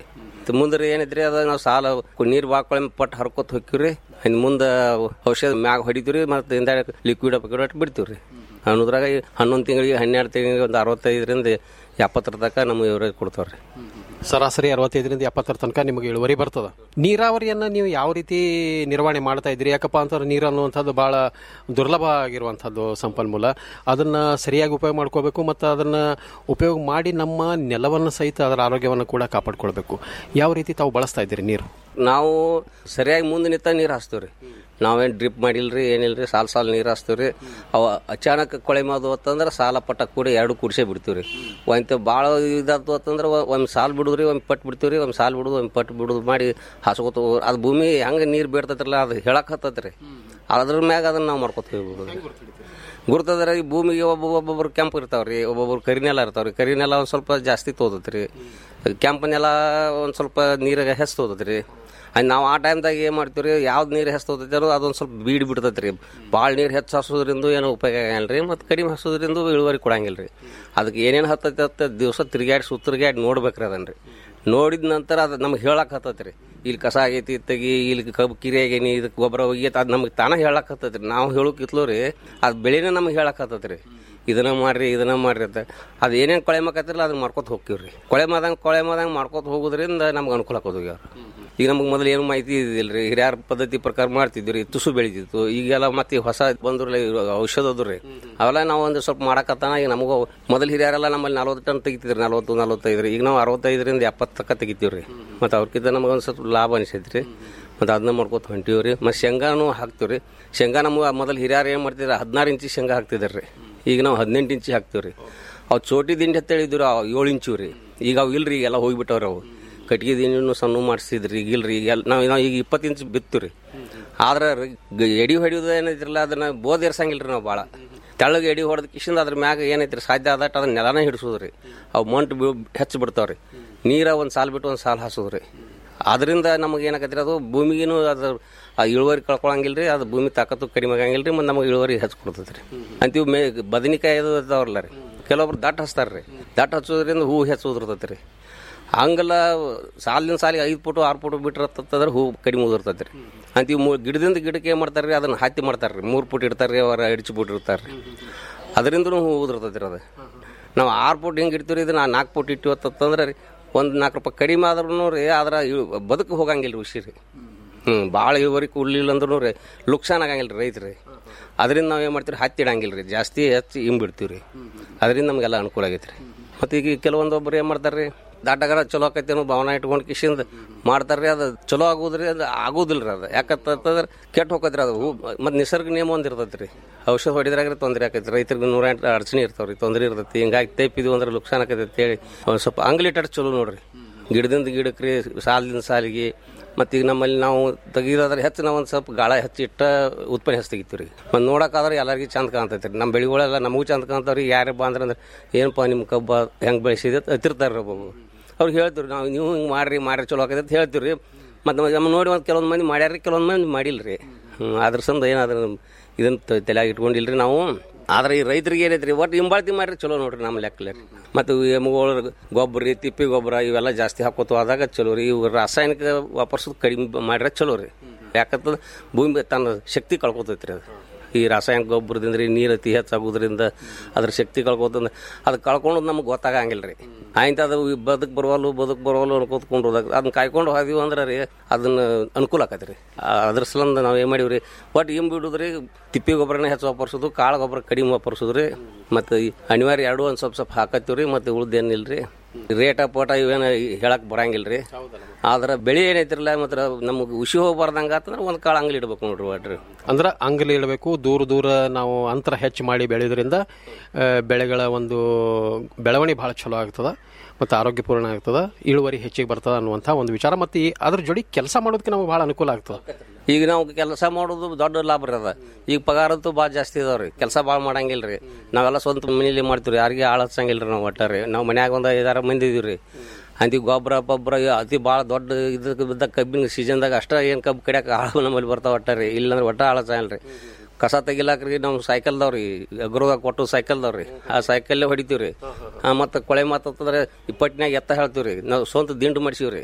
ಮತ್ತೆ ಮುಂದೆ ಏನೈತ್ರಿ ಅದ ನಾವು ಸಾಲ ನೀರು ಬಾಕೊಳ ಪಟ್ಟು ಹರ್ಕೊತ ಹೋಗ್ತೀವ್ರಿ ಇನ್ನು ಮುಂದೆ ಔಷಧ ಮ್ಯಾಗ ಹೊಡಿತೀವ್ರಿ ಮತ್ತೆ ಹಿಂದೆ ಲಿಕ್ವಿಡ್ ಪಿಕ್ವಿಡ್ ಬಿಡ್ತೀವ್ರಿ ಅನ್ನೋದ್ರಾಗ ಈ ಹನ್ನೊಂದು ತಿಂಗಳಿಗೆ ಹನ್ನೆರಡು ತಿಂಗಳಿಗೆ ಒಂದು ಅರವತ್ತೈದರಿಂದ ಎಪ್ಪತ್ತರ ತನಕ ನಮ್ಗೆ ಇವರೇ ಕೊಡ್ತಾವ್ರಿ ಸರಾಸರಿ ಅರವತ್ತೈದರಿಂದ ಎಪ್ಪತ್ತರ ತನಕ ನಿಮಗೆ ಇಳುವರಿ ಬರ್ತದ ನೀರಾವರಿಯನ್ನ ನೀವು ಯಾವ ರೀತಿ ನಿರ್ವಹಣೆ ಮಾಡ್ತಾ ಇದ್ರಿ ಯಾಕಪ್ಪ ಅಂತಂದ್ರೆ ನೀರು ಅನ್ನುವಂಥದ್ದು ಬಹಳ ದುರ್ಲಭ ಆಗಿರುವಂಥದ್ದು ಸಂಪನ್ಮೂಲ ಅದನ್ನ ಸರಿಯಾಗಿ ಉಪಯೋಗ ಮಾಡ್ಕೋಬೇಕು ಮತ್ತು ಅದನ್ನ ಉಪಯೋಗ ಮಾಡಿ ನಮ್ಮ ನೆಲವನ್ನು ಸಹಿತ ಅದರ ಆರೋಗ್ಯವನ್ನು ಕೂಡ ಕಾಪಾಡ್ಕೊಳ್ಬೇಕು ಯಾವ ರೀತಿ ತಾವು ಬಳಸ್ತಾ ಇದ್ದೀರಿ ನೀರು ನಾವು ಸರಿಯಾಗಿ ಮುಂದೆ ನಿಂತ ನೀರು ಹಾಸ್ತೀವ್ರಿ ನಾವೇನು ಡ್ರಿಪ್ ಮಾಡಿಲ್ರಿ ಏನಿಲ್ರಿ ಸಾಲ್ ಸಾಲ್ ನೀರು ಹಾಸ್ತೀವ್ರಿ ಅವ ಅಚಾನಕ್ ಕೊಳೆ ಮಾದು ಅಂತಂದ್ರೆ ಸಾಲ ಪಟ್ಟ ಕೂಡಿ ಎರಡು ಕುಡಿಸೇ ಬಿಡ್ತೀವ್ರಿ ಒಂತ ಭಾಳ ಇದಾತು ಅಂತಂದ್ರೆ ಒಂದು ಸಾಲ್ ಬಿಡುದ್ರಿ ಒಂದು ಪಟ್ಟು ಬಿಡ್ತೀವ್ರಿ ಒಂದು ಸಾಲ್ ಬಿಡುದು ಒಂದು ಪಟ್ಟು ಬಿಡುದು ಮಾಡಿ ಹಾಸ್ಕೋತ ಹೋಗ್- ಅದು ಭೂಮಿ ಹೆಂಗೆ ನೀರು ಬೀಳ್ತೈತ್ರಲ್ಲ ಅದು ಹೇಳಕ್ ಹತ್ತತ್ರಿ ಅದ್ರ ಮ್ಯಾಗ ಅದನ್ನ ನಾವು ಮಾಡ್ಕೊತ ಹೋಗ್ಬಿಡೋದು ಗುರ್ತದ್ರ ಈ ಭೂಮಿಗೆ ಒಬ್ಬ ಒಬ್ಬೊಬ್ರು ಕೆಂಪು ಇರ್ತಾವ್ರಿ ಒಬ್ಬೊಬ್ರು ಕರಿನೆಲ ಇರ್ತಾವ್ರಿ ಕರಿನೆಲ ಒಂದು ಸ್ವಲ್ಪ ಜಾಸ್ತಿ ತೋದತ್ರಿ ಕೆಂಪು ನೆಲ ಒಂದು ಸ್ವಲ್ಪ ನೀರಾಗ ಹೆಸ್ ತೋದತ್ರಿ ಅದ್ ನಾವು ಆ ಟೈಮ್ದಾಗ ಏನು ಮಾಡ್ತೀವಿ ರೀ ಯಾವ್ದು ನೀರು ಹೆಚ್ಚು ತೋತೈತೆ ಅದೊಂದು ಸ್ವಲ್ಪ ಬೀಡ್ ಬಿಡ್ತೈತೆ ರೀ ಭಾಳ ನೀರು ಹೆಚ್ಚು ಹಸೋದ್ರಿಂದ ಏನೂ ಉಪಯೋಗ ಆಗಲ್ಲ ರೀ ಮತ್ತು ಕಡಿಮೆ ಹಸೋದ್ರಿಂದ ಇಳುವರಿ ಕೊಡಂಗಿಲ್ಲ ರೀ ಅದಕ್ಕೆ ಏನೇನು ಹತ್ತೈತೆ ಅಂತ ದಿವಸ ತಿರುಗಾಡಿ ಸುತ್ತಿರುಗಾಡಿ ನೋಡ್ಬೇಕ್ರಿ ಅದನ್ನ ರೀ ನೋಡಿದ ನಂತರ ಅದು ನಮ್ಗೆ ಹೇಳಕ್ ಹತ್ತೈತೆ ರೀ ಇಲ್ಲಿ ಕಸ ಆಗೈತಿ ತೆಗಿ ಇಲ್ಲಿ ಕಬ್ಬು ಕಿರಿ ಆಗೇನಿ ಇದಕ್ಕೆ ಗೊಬ್ಬರ ಹೋಗೈತೆ ಅದು ನಮ್ಗೆ ತಾನೇ ಹೇಳಕ್ ಹತ್ತೈತೆ ರೀ ನಾವು ಹೇಳೋಕಿತ್ಲು ರೀ ಅದು ಬೆಳೆನೇ ನಮ್ಗೆ ಹೇಳಕ್ ಹತ್ತೈತೆ ರೀ ಇದನ್ನ ಮಾಡ್ರಿ ಇದನ್ನ ಮಾಡ್ರಿ ಅಂತ ಅದು ಏನೇನು ಕೊಳೆ ಮಕ್ಕತ್ತಿರಲ್ಲ ಅದನ್ನ ಮಾಡ್ಕೊತ ಹೋಗ್ತೀವಿ ರೀ ಕೊಳೆ ಮಾದಂಗೆ ಕೊಳೆ ಮಾದಂಗೆ ಮಾಡ್ಕೊತ ಹೋಗೋದ್ರಿಂದ ನಮ್ಗೆ ಅನುಕೂಲ ಆಕೋದು ಈಗ ಈಗ ನಮಗೆ ಮೊದಲು ಏನು ಮಾಹಿತಿ ಇದಿಲ್ಲ ರೀ ಹಿರಿಯರ ಪದ್ಧತಿ ಪ್ರಕಾರ ಮಾಡ್ತಿದ್ವಿ ರೀ ತುಸು ಬೆಳಿತಿತ್ತು ಈಗೆಲ್ಲ ಮತ್ತೆ ಹೊಸ ಬಂದ್ರು ಔಷಧ ಅದು ರೀ ಅವೆಲ್ಲ ನಾವು ಒಂದು ಸ್ವಲ್ಪ ಮಾಡಕತ್ತಾನ ಈಗ ನಮಗೂ ಮೊದಲು ಹಿರಿಯರೆಲ್ಲ ನಮ್ಮಲ್ಲಿ ನಲ್ವತ್ತು ಟನ್ ತೆಗಿತಿದ್ರಿ ನಲ್ವತ್ತು ನಲ್ವತ್ತೈದು ರೀ ಈಗ ನಾವು ಅರವತ್ತೈದರಿಂದ ಎಪ್ಪತ್ತು ತಕ್ಕ ತೆಗಿತೀವಿ ರೀ ಮತ್ತು ಅವ್ರಕ್ಕಿಂತ ನಮಗೆ ಒಂದು ಸ್ವಲ್ಪ ಲಾಭ ಅನಿಸೈತೆ ರೀ ಮತ್ತು ಅದನ್ನ ಮಾಡ್ಕೊತ ಹೊಂಟೀವಿ ರೀ ಮತ್ತು ಶೇಂಗಾನು ಹಾಕ್ತೀವಿ ರೀ ಶೇಂಗಾ ನಮ್ಗೆ ಮೊದಲು ಹಿರಿಯರು ಏನು ಮಾಡ್ತಿದ್ರು ಹದಿನಾರು ಇಂಚಿ ಶೇಂಗಾ ಹಾಕ್ತಿದ್ದಾರೆ ರೀ ಈಗ ನಾವು ಹದಿನೆಂಟು ಇಂಚಿ ಹಾಕ್ತೀವಿ ರೀ ಅವು ಚೋಟಿ ದಿಂಡಿ ಅಂತ ಹೇಳಿದ್ರು ಅವು ಏಳು ಇಂಚು ರೀ ಈಗ ಅವು ಇಲ್ರಿ ಈಗೆಲ್ಲ ಹೋಗ್ಬಿಟ್ಟವ್ರಿ ಅವು ಕಟ್ಗೆ ದಿಂಡಿನೂ ಸಣ್ಣ ಮಾಡಿಸಿದ್ರಿ ಈಗ ಇಲ್ರಿ ಈಗ ಎಲ್ಲ ನಾವು ನಾವು ಈಗ ಇಪ್ಪತ್ತು ಇಂಚ್ ಬಿತ್ತು ರೀ ಆದ್ರೆ ರ- ಗ- ಎಡಿ ಹೊಡಿಯೋದು ಏನೈತಿರಲ್ಲ ಅದನ್ನ ಬೋದ್ ಏರ್ಸಂಗಿಲ್ಲ ರೀ ನಾವು ಭಾಳ ತೆಳ್ಳಗೆ ಎಡಿ ಹೊಡೆದ ಕಿಶಿಂದ ಅದ್ರ ಮ್ಯಾಗ ಏನೈತ್ರಿ ಸಾಧ್ಯ ಆದಟ್ಟು ಅದನ್ನ ನೆಲನೇ ಹಿಡಿಸೋದು ರೀ ಅವು ಮಂಟು ಬೀಳ್ ಹೆಚ್ಚು ಬಿಡ್ತಾವ್ರಿ ನೀರ ಒಂದು ಸಾಲು ಬಿಟ್ಟು ಒಂದು ಸಾಲು ಹಾಸೋದು ರೀ ಅದರಿಂದ ನಮಗೆ ಏನಾಗತ್ರಿ ಅದು ಭೂಮಿಗೇನು ಅದು ಆ ಇಳುವರಿ ಕಳ್ಕೊಳಂಗಿಲ್ಲ ರೀ ಅದು ಭೂಮಿ ತಾಕತ್ತು ಕಡಿಮೆ ಆಗಂಗಿಲ್ಲ ರೀ ಮತ್ತು ನಮಗೆ ಇಳುವರಿ ಹೆಚ್ಚು ಕೊಡ್ತೈತೆ ರೀ ಅಂತೀವಿ ಮೇ ಬದನಿಕಾಯಿ ಅದು ಇರ್ತಾವ್ರಲ್ಲ ರೀ ಕೆಲವೊಬ್ರು ದಟ್ಟ ಹಚ್ತಾರೆ ರೀ ದಟ್ಟ ಹಚ್ಚೋದ್ರಿಂದ ಹೂ ಹೆಚ್ಚು ಉದುರ್ತೈತೆ ರೀ ಹಂಗೆಲ್ಲ ಸಾಲಿನ ಸಾಲಿಗೆ ಐದು ಫುಟು ಆರು ಫುಟು ಬಿಟ್ಟಿರತ್ತಂದ್ರೆ ಹೂ ಕಡಿಮೆ ಉದುರ್ತೈತೆ ರೀ ಅಂತೀವಿ ಮೂ ಗಿಡದಿಂದ ಗಿಡಕ್ಕೆ ಏನು ಮಾಡ್ತಾರೆ ರೀ ಅದನ್ನ ಹತ್ತಿ ಮಾಡ್ತಾರೆ ರೀ ಮೂರು ಫುಟ್ ಇಡ್ತಾರೆ ರೀ ಅವರ ಅಡಿಚು ಫುಟ್ ಇರ್ತಾರೆ ರೀ ಅದರಿಂದನೂ ಹೂ ಉದುರ್ತೈತೆ ರೀ ಅದು ನಾವು ಆರು ಫುಟ್ ಹಿಂಗೆ ಇಡ್ತೀವಿ ರೀ ಇದನ್ನ ನಾಲ್ಕು ಫುಟ್ ಇಟ್ಟಿವತ್ತಂದ್ರೆ ರೀ ಒಂದು ನಾಲ್ಕು ರೂಪಾಯಿ ಕಡಿಮೆ ಆದ್ರೂ ರೀ ಆದ್ರೆ ಇಳು ಬದುಕು ಹೋಗಂಗಿಲ್ಲ ರೀ ಉಸಿ ರೀ ಹ್ಞೂ ಭಾಳ ಇಳುವರಿ ಕೊಡ್ಲಿಲ್ಲ ಅಂದ್ರೂ ರೀ ಲುಕ್ಸಾನ್ ಆಗಂಗಿಲ್ಲ ರೀ ರೈತರು ಅದರಿಂದ ನಾವು ಏನು ಮಾಡ್ತೀವಿ ಹತ್ತಿ ಇಡಂಗಿಲ್ಲ ರೀ ಜಾಸ್ತಿ ಹೆಚ್ಚು ಹಿಂಬಿಡ್ತೀವಿ ರೀ ಅದರಿಂದ ನಮಗೆಲ್ಲ ಅನುಕೂಲ ಆಗೈತೆ ರೀ ಮತ್ತು ಈಗ ಕೆಲವೊಂದೊಬ್ರು ಏನು ಮಾಡ್ತಾರೆ ರೀ ದಾಟಗಾರ ಚಲೋ ಆಕೈತಿ ಅನ್ನೋ ಭಾವನೆ ಇಟ್ಕೊಂಡು ಕಿಶಿಂದ ಮಾಡ್ತಾರೆ ರೀ ಅದು ಚಲೋ ಆಗೋದ್ರಿ ಅದು ಆಗೋದಿಲ್ಲ ರೀ ಅದು ಯಾಕಂತಂದ್ರೆ ಕೆಟ್ಟ ಹೋಗತ್ರಿ ಅದು ಮತ್ತು ನಿಸರ್ಗ ನಿಯಮ ಒಂದು ಇರ್ತೈತೆ ರೀ ಔಷಧ ಹೊಡಿದ್ರಾಗ ತೊಂದರೆ ಆಕೈತಿ ರೈತರಿಗೆ ನೂರ ಎಂಟು ಅಡಚಣೆ ಇರ್ತಾವ್ರಿ ತೊಂದರೆ ಇರ್ತೈತಿ ಹಿಂಗಾಗಿ ತೈಪಿದ್ವು ಅಂದ್ರೆ ಲುಕ್ಸಾನ್ ಆಕೈತಿ ಅಂತೇಳಿ ಒಂದು ಸ್ವಲ್ಪ ಅಂಗ್ಲಿಟರ್ ಚಲೋ ನೋಡ್ರಿ ಗಿಡದಿಂದ ಗಿಡಕ್ಕೆ ರೀ ಸಾಲಿನ ಸಾಲಿಗೆ ಮತ್ತು ಈಗ ನಮ್ಮಲ್ಲಿ ನಾವು ತೆಗಿಯೋದಾದ್ರೆ ಹೆಚ್ಚು ನಾವು ಒಂದು ಸ್ವಲ್ಪ ಗಾಳ ಹೆಚ್ಚು ಇಟ್ಟ ಉತ್ಪನ್ನ ಹೆಚ್ಚು ತೆಗಿತೀವಿ ರೀ ಮತ್ತು ನೋಡೋಕ್ಕಾದ್ರೆ ಎಲ್ಲರಿಗೂ ಚಂದ ಕಾಣ್ತೈತೆ ರೀ ನಮ್ಮ ಬೆಳೆಗಳೆಲ್ಲ ನಮಗೂ ಚಂದ ಕಾಣ್ತಾವ್ರಿ ಯಾರೇ ಬಂದ್ರೆ ಅಂದ್ರೆ ಏನಪ್ಪ ನಿಮ್ಮ ಕಬ್ಬ ಹೆಂಗೆ ಬೆಳೆಸಿದೆ ಹತ್ತಿರ್ತಾರೆ ರೀ ಒಬ್ಬೊಬ್ಬರು ಅವ್ರಿಗೆ ಹೇಳ್ತೀವಿ ನಾವು ನೀವು ಹಿಂಗೆ ಮಾಡ್ರಿ ಮಾಡ್ರಿ ಚಲೋ ಆಕೈತೆ ಅಂತ ಹೇಳ್ತೀವಿ ರೀ ಮತ್ತು ನಮ್ಮ ನೋಡಿ ಒಂದು ಕೆಲವೊಂದು ಮಂದಿ ಮಾಡ್ಯಾರ ಕೆಲವೊಂದು ಮಂದಿ ಮಾಡಿಲ್ಲ ರೀ ಹ್ಞೂ ಅದ್ರ ಸಂದ ಏನಾದ್ರು ಇದನ್ನು ತಲೆಯಾಗಿ ಇಟ್ಕೊಂಡಿಲ್ಲ ರೀ ನಾವು ಆದ್ರೆ ಈ ರೈತರಿಗೆ ಏನೈತ್ರಿ ಒಟ್ಟು ಹಿಂಬಾಳ್ತಿ ಮಾಡ್ರಿ ಚಲೋ ನೋಡ್ರಿ ನಮ್ಮ ಲೆಕ್ಕಲೆ ರೀ ಮತ್ತು ಎಮ್ಮೆಗಳ ಗೊಬ್ಬರ ರೀ ತಿಪ್ಪಿ ಗೊಬ್ಬರ ಇವೆಲ್ಲ ಜಾಸ್ತಿ ಹಾಕೋತು ಆದಾಗ ಚಲೋ ರೀ ಇವು ರಾಸಾಯನಿಕ ವಾಪರ್ಸೋದು ಕಡಿಮೆ ಮಾಡ್ರೆ ಚಲೋ ರೀ ಯಾಕಂತಂದ್ರೆ ಭೂಮಿ ತನ್ನ ಶಕ್ತಿ ಕಳ್ಕೊತೈತಿ ರೀ ಅದು ಈ ರಾಸಾಯನಿಕ ಗೊಬ್ಬರದಿಂದ ರೀ ನೀರು ಅತಿ ಹೆಚ್ಚಾಗೋದ್ರಿಂದ ಅದ್ರ ಶಕ್ತಿ ಕಳ್ಕೊತಂದ್ರೆ ಅದು ಕಳ್ಕೊಂಡು ನಮಗೆ ಗೊತ್ತಾಗಂಗಿಲ್ಲ ರೀ ಆಯ್ತು ಅದು ಬದುಕು ಬರುವಲ್ಲು ಬದುಕು ಬರುವಲ್ಲು ಅನ್ಕೋತ್ಕೊಂಡು ಹೋದಾಗ ಅದನ್ನ ಕಾಯ್ಕೊಂಡು ಹೋದಿವಿ ಅಂದ್ರೆ ರೀ ಅದನ್ನ ಅನುಕೂಲ ಆಕೈತೆ ರೀ ಅದ್ರ ಸಲಂದ ನಾವು ಏನು ಮಾಡೀವಿ ರೀ ಒಟ್ಟು ಹಿಂಗೆ ಬಿಡುದ್ರಿ ತಿಪ್ಪಿ ಗೊಬ್ಬರನೇ ಹೆಚ್ಚು ವಾಪರ್ಸೋದು ಕಾಳು ಗೊಬ್ಬರ ಕಡಿಮೆ ವಾಪರ್ಸೋದು ರೀ ಮತ್ತು ಈ ಅನಿವಾರ್ಯ ಎರಡು ಒಂದು ಸ್ವಲ್ಪ ಸ್ವಲ್ಪ ಹಾಕತ್ತೀವಿ ರೀ ಮತ್ತು ಉಳ್ದೇನಿಲ್ಲ ರೀ ರೇಟ ಪೋಟ ಇವೇನು ಹೇಳಕ್ ಬರಂಗಿಲ್ಲ ರೀ ಆದ್ರೆ ಬೆಳೆ ಏನೈತಿರಲ್ಲ ಮತ್ತು ನಮಗೆ ಉಸಿ ಹೋಗ್ಬಾರ್ದಂಗೆ ಆತಂದ್ರೆ ಒಂದು ಕಾಳು ಅಂಗಲಿ ಇಡ್ಬೇಕು ನೋಡ್ರಿ ಒಟ್ರಿ ಅಂದ್ರೆ ಅಂಗಲಿ ಇಡಬೇಕು ದೂರ ದೂರ ನಾವು ಅಂತರ ಹೆಚ್ಚು ಮಾಡಿ ಬೆಳೆಯೋದ್ರಿಂದ ಆ, ಬೆಳೆಗಳ ಒಂದು ಬೆಳವಣಿಗೆ ಭಾಳ ಚಲೋ ಆಗ್ತದ ಮತ್ತು ಆರೋಗ್ಯಪೂರ್ಣ ಆಗ್ತದ ಇಳುವರಿ ಹೆಚ್ಚಿಗೆ ಬರ್ತದ ಅನ್ನುವಂಥ ಒಂದು ವಿಚಾರ ಮತ್ತು ಈ ಅದ್ರ ಜೋಡಿ ಕೆಲಸ ಮಾಡೋದಕ್ಕೆ ನಮಗೆ ಭಾಳ ಅನುಕೂಲ ಆಗ್ತದೆ ಈಗ ನಾವು ಕೆಲಸ ಮಾಡೋದು ದೊಡ್ಡ ಲಾಭ ರೀ ಅದ ಈಗ ಪಗಾರ ಅಂತೂ ಭಾಳ ಜಾಸ್ತಿ ಇದಾವೆ ರೀ ಕೆಲಸ ಭಾಳ ಮಾಡಂಗಿಲ್ಲ ರೀ ನಾವೆಲ್ಲ ಸ್ವಂತ ಮನೇಲಿ ಮಾಡ್ತೀವಿ ರೀ ಯಾರಿಗೆ ಆಳು ಹಚ್ಚಂಗಿಲ್ಲ ರೀ ನಾವು ಒಟ್ಟಾರೆ ನಾವು ಮನ್ಯಾಗ ಒಂದು ಐದಾರು ಮಂದಿ ಇದೀವಿ ರೀ ಅಂತಿ ಗೊಬ್ಬರ ಪಬ್ಬರ ಅತಿ ಭಾಳ ದೊಡ್ಡ ಇದಕ್ಕೆ ಬಿದ್ದ ಕಬ್ಬಿನ ಸೀಸನ್ದಾಗ ಅಷ್ಟ ಏನು ಕಬ್ಬು ಕಡಿಯಕ್ಕೆ ಆಳು ನಮ್ಮಲ್ಲಿ ಬರ್ತಾವ ಒಟ್ಟಾರೆ ಇಲ್ಲಾಂದ್ರೆ ಒಟ್ಟ ಆಳು ಹಚ್ಚಂಗಿಲ್ಲ ರೀ ಕಸ ತೆಗಿಲಾಕ ರೀ ನಮ್ಮ ಸೈಕಲ್ದವ್ರಿ ಅಗ್ರದಾಗ ಕೊಟ್ಟು ಸೈಕಲ್ದವ್ರಿ ಆ ಸೈಕಲ್ಲೇ ಹೊಡಿತೀವಿ ರೀ ಮತ್ತು ಕೊಳೆ ಮಾತಂದ್ರೆ ಇಪ್ಪಟ್ಟಿನಾಗ ಎತ್ತ ಹೇಳ್ತೀವಿ ರೀ ನಾವು ಸ್ವಂತ ದಿಂಡು ಮಾಡಿಸೀವಿ ರೀ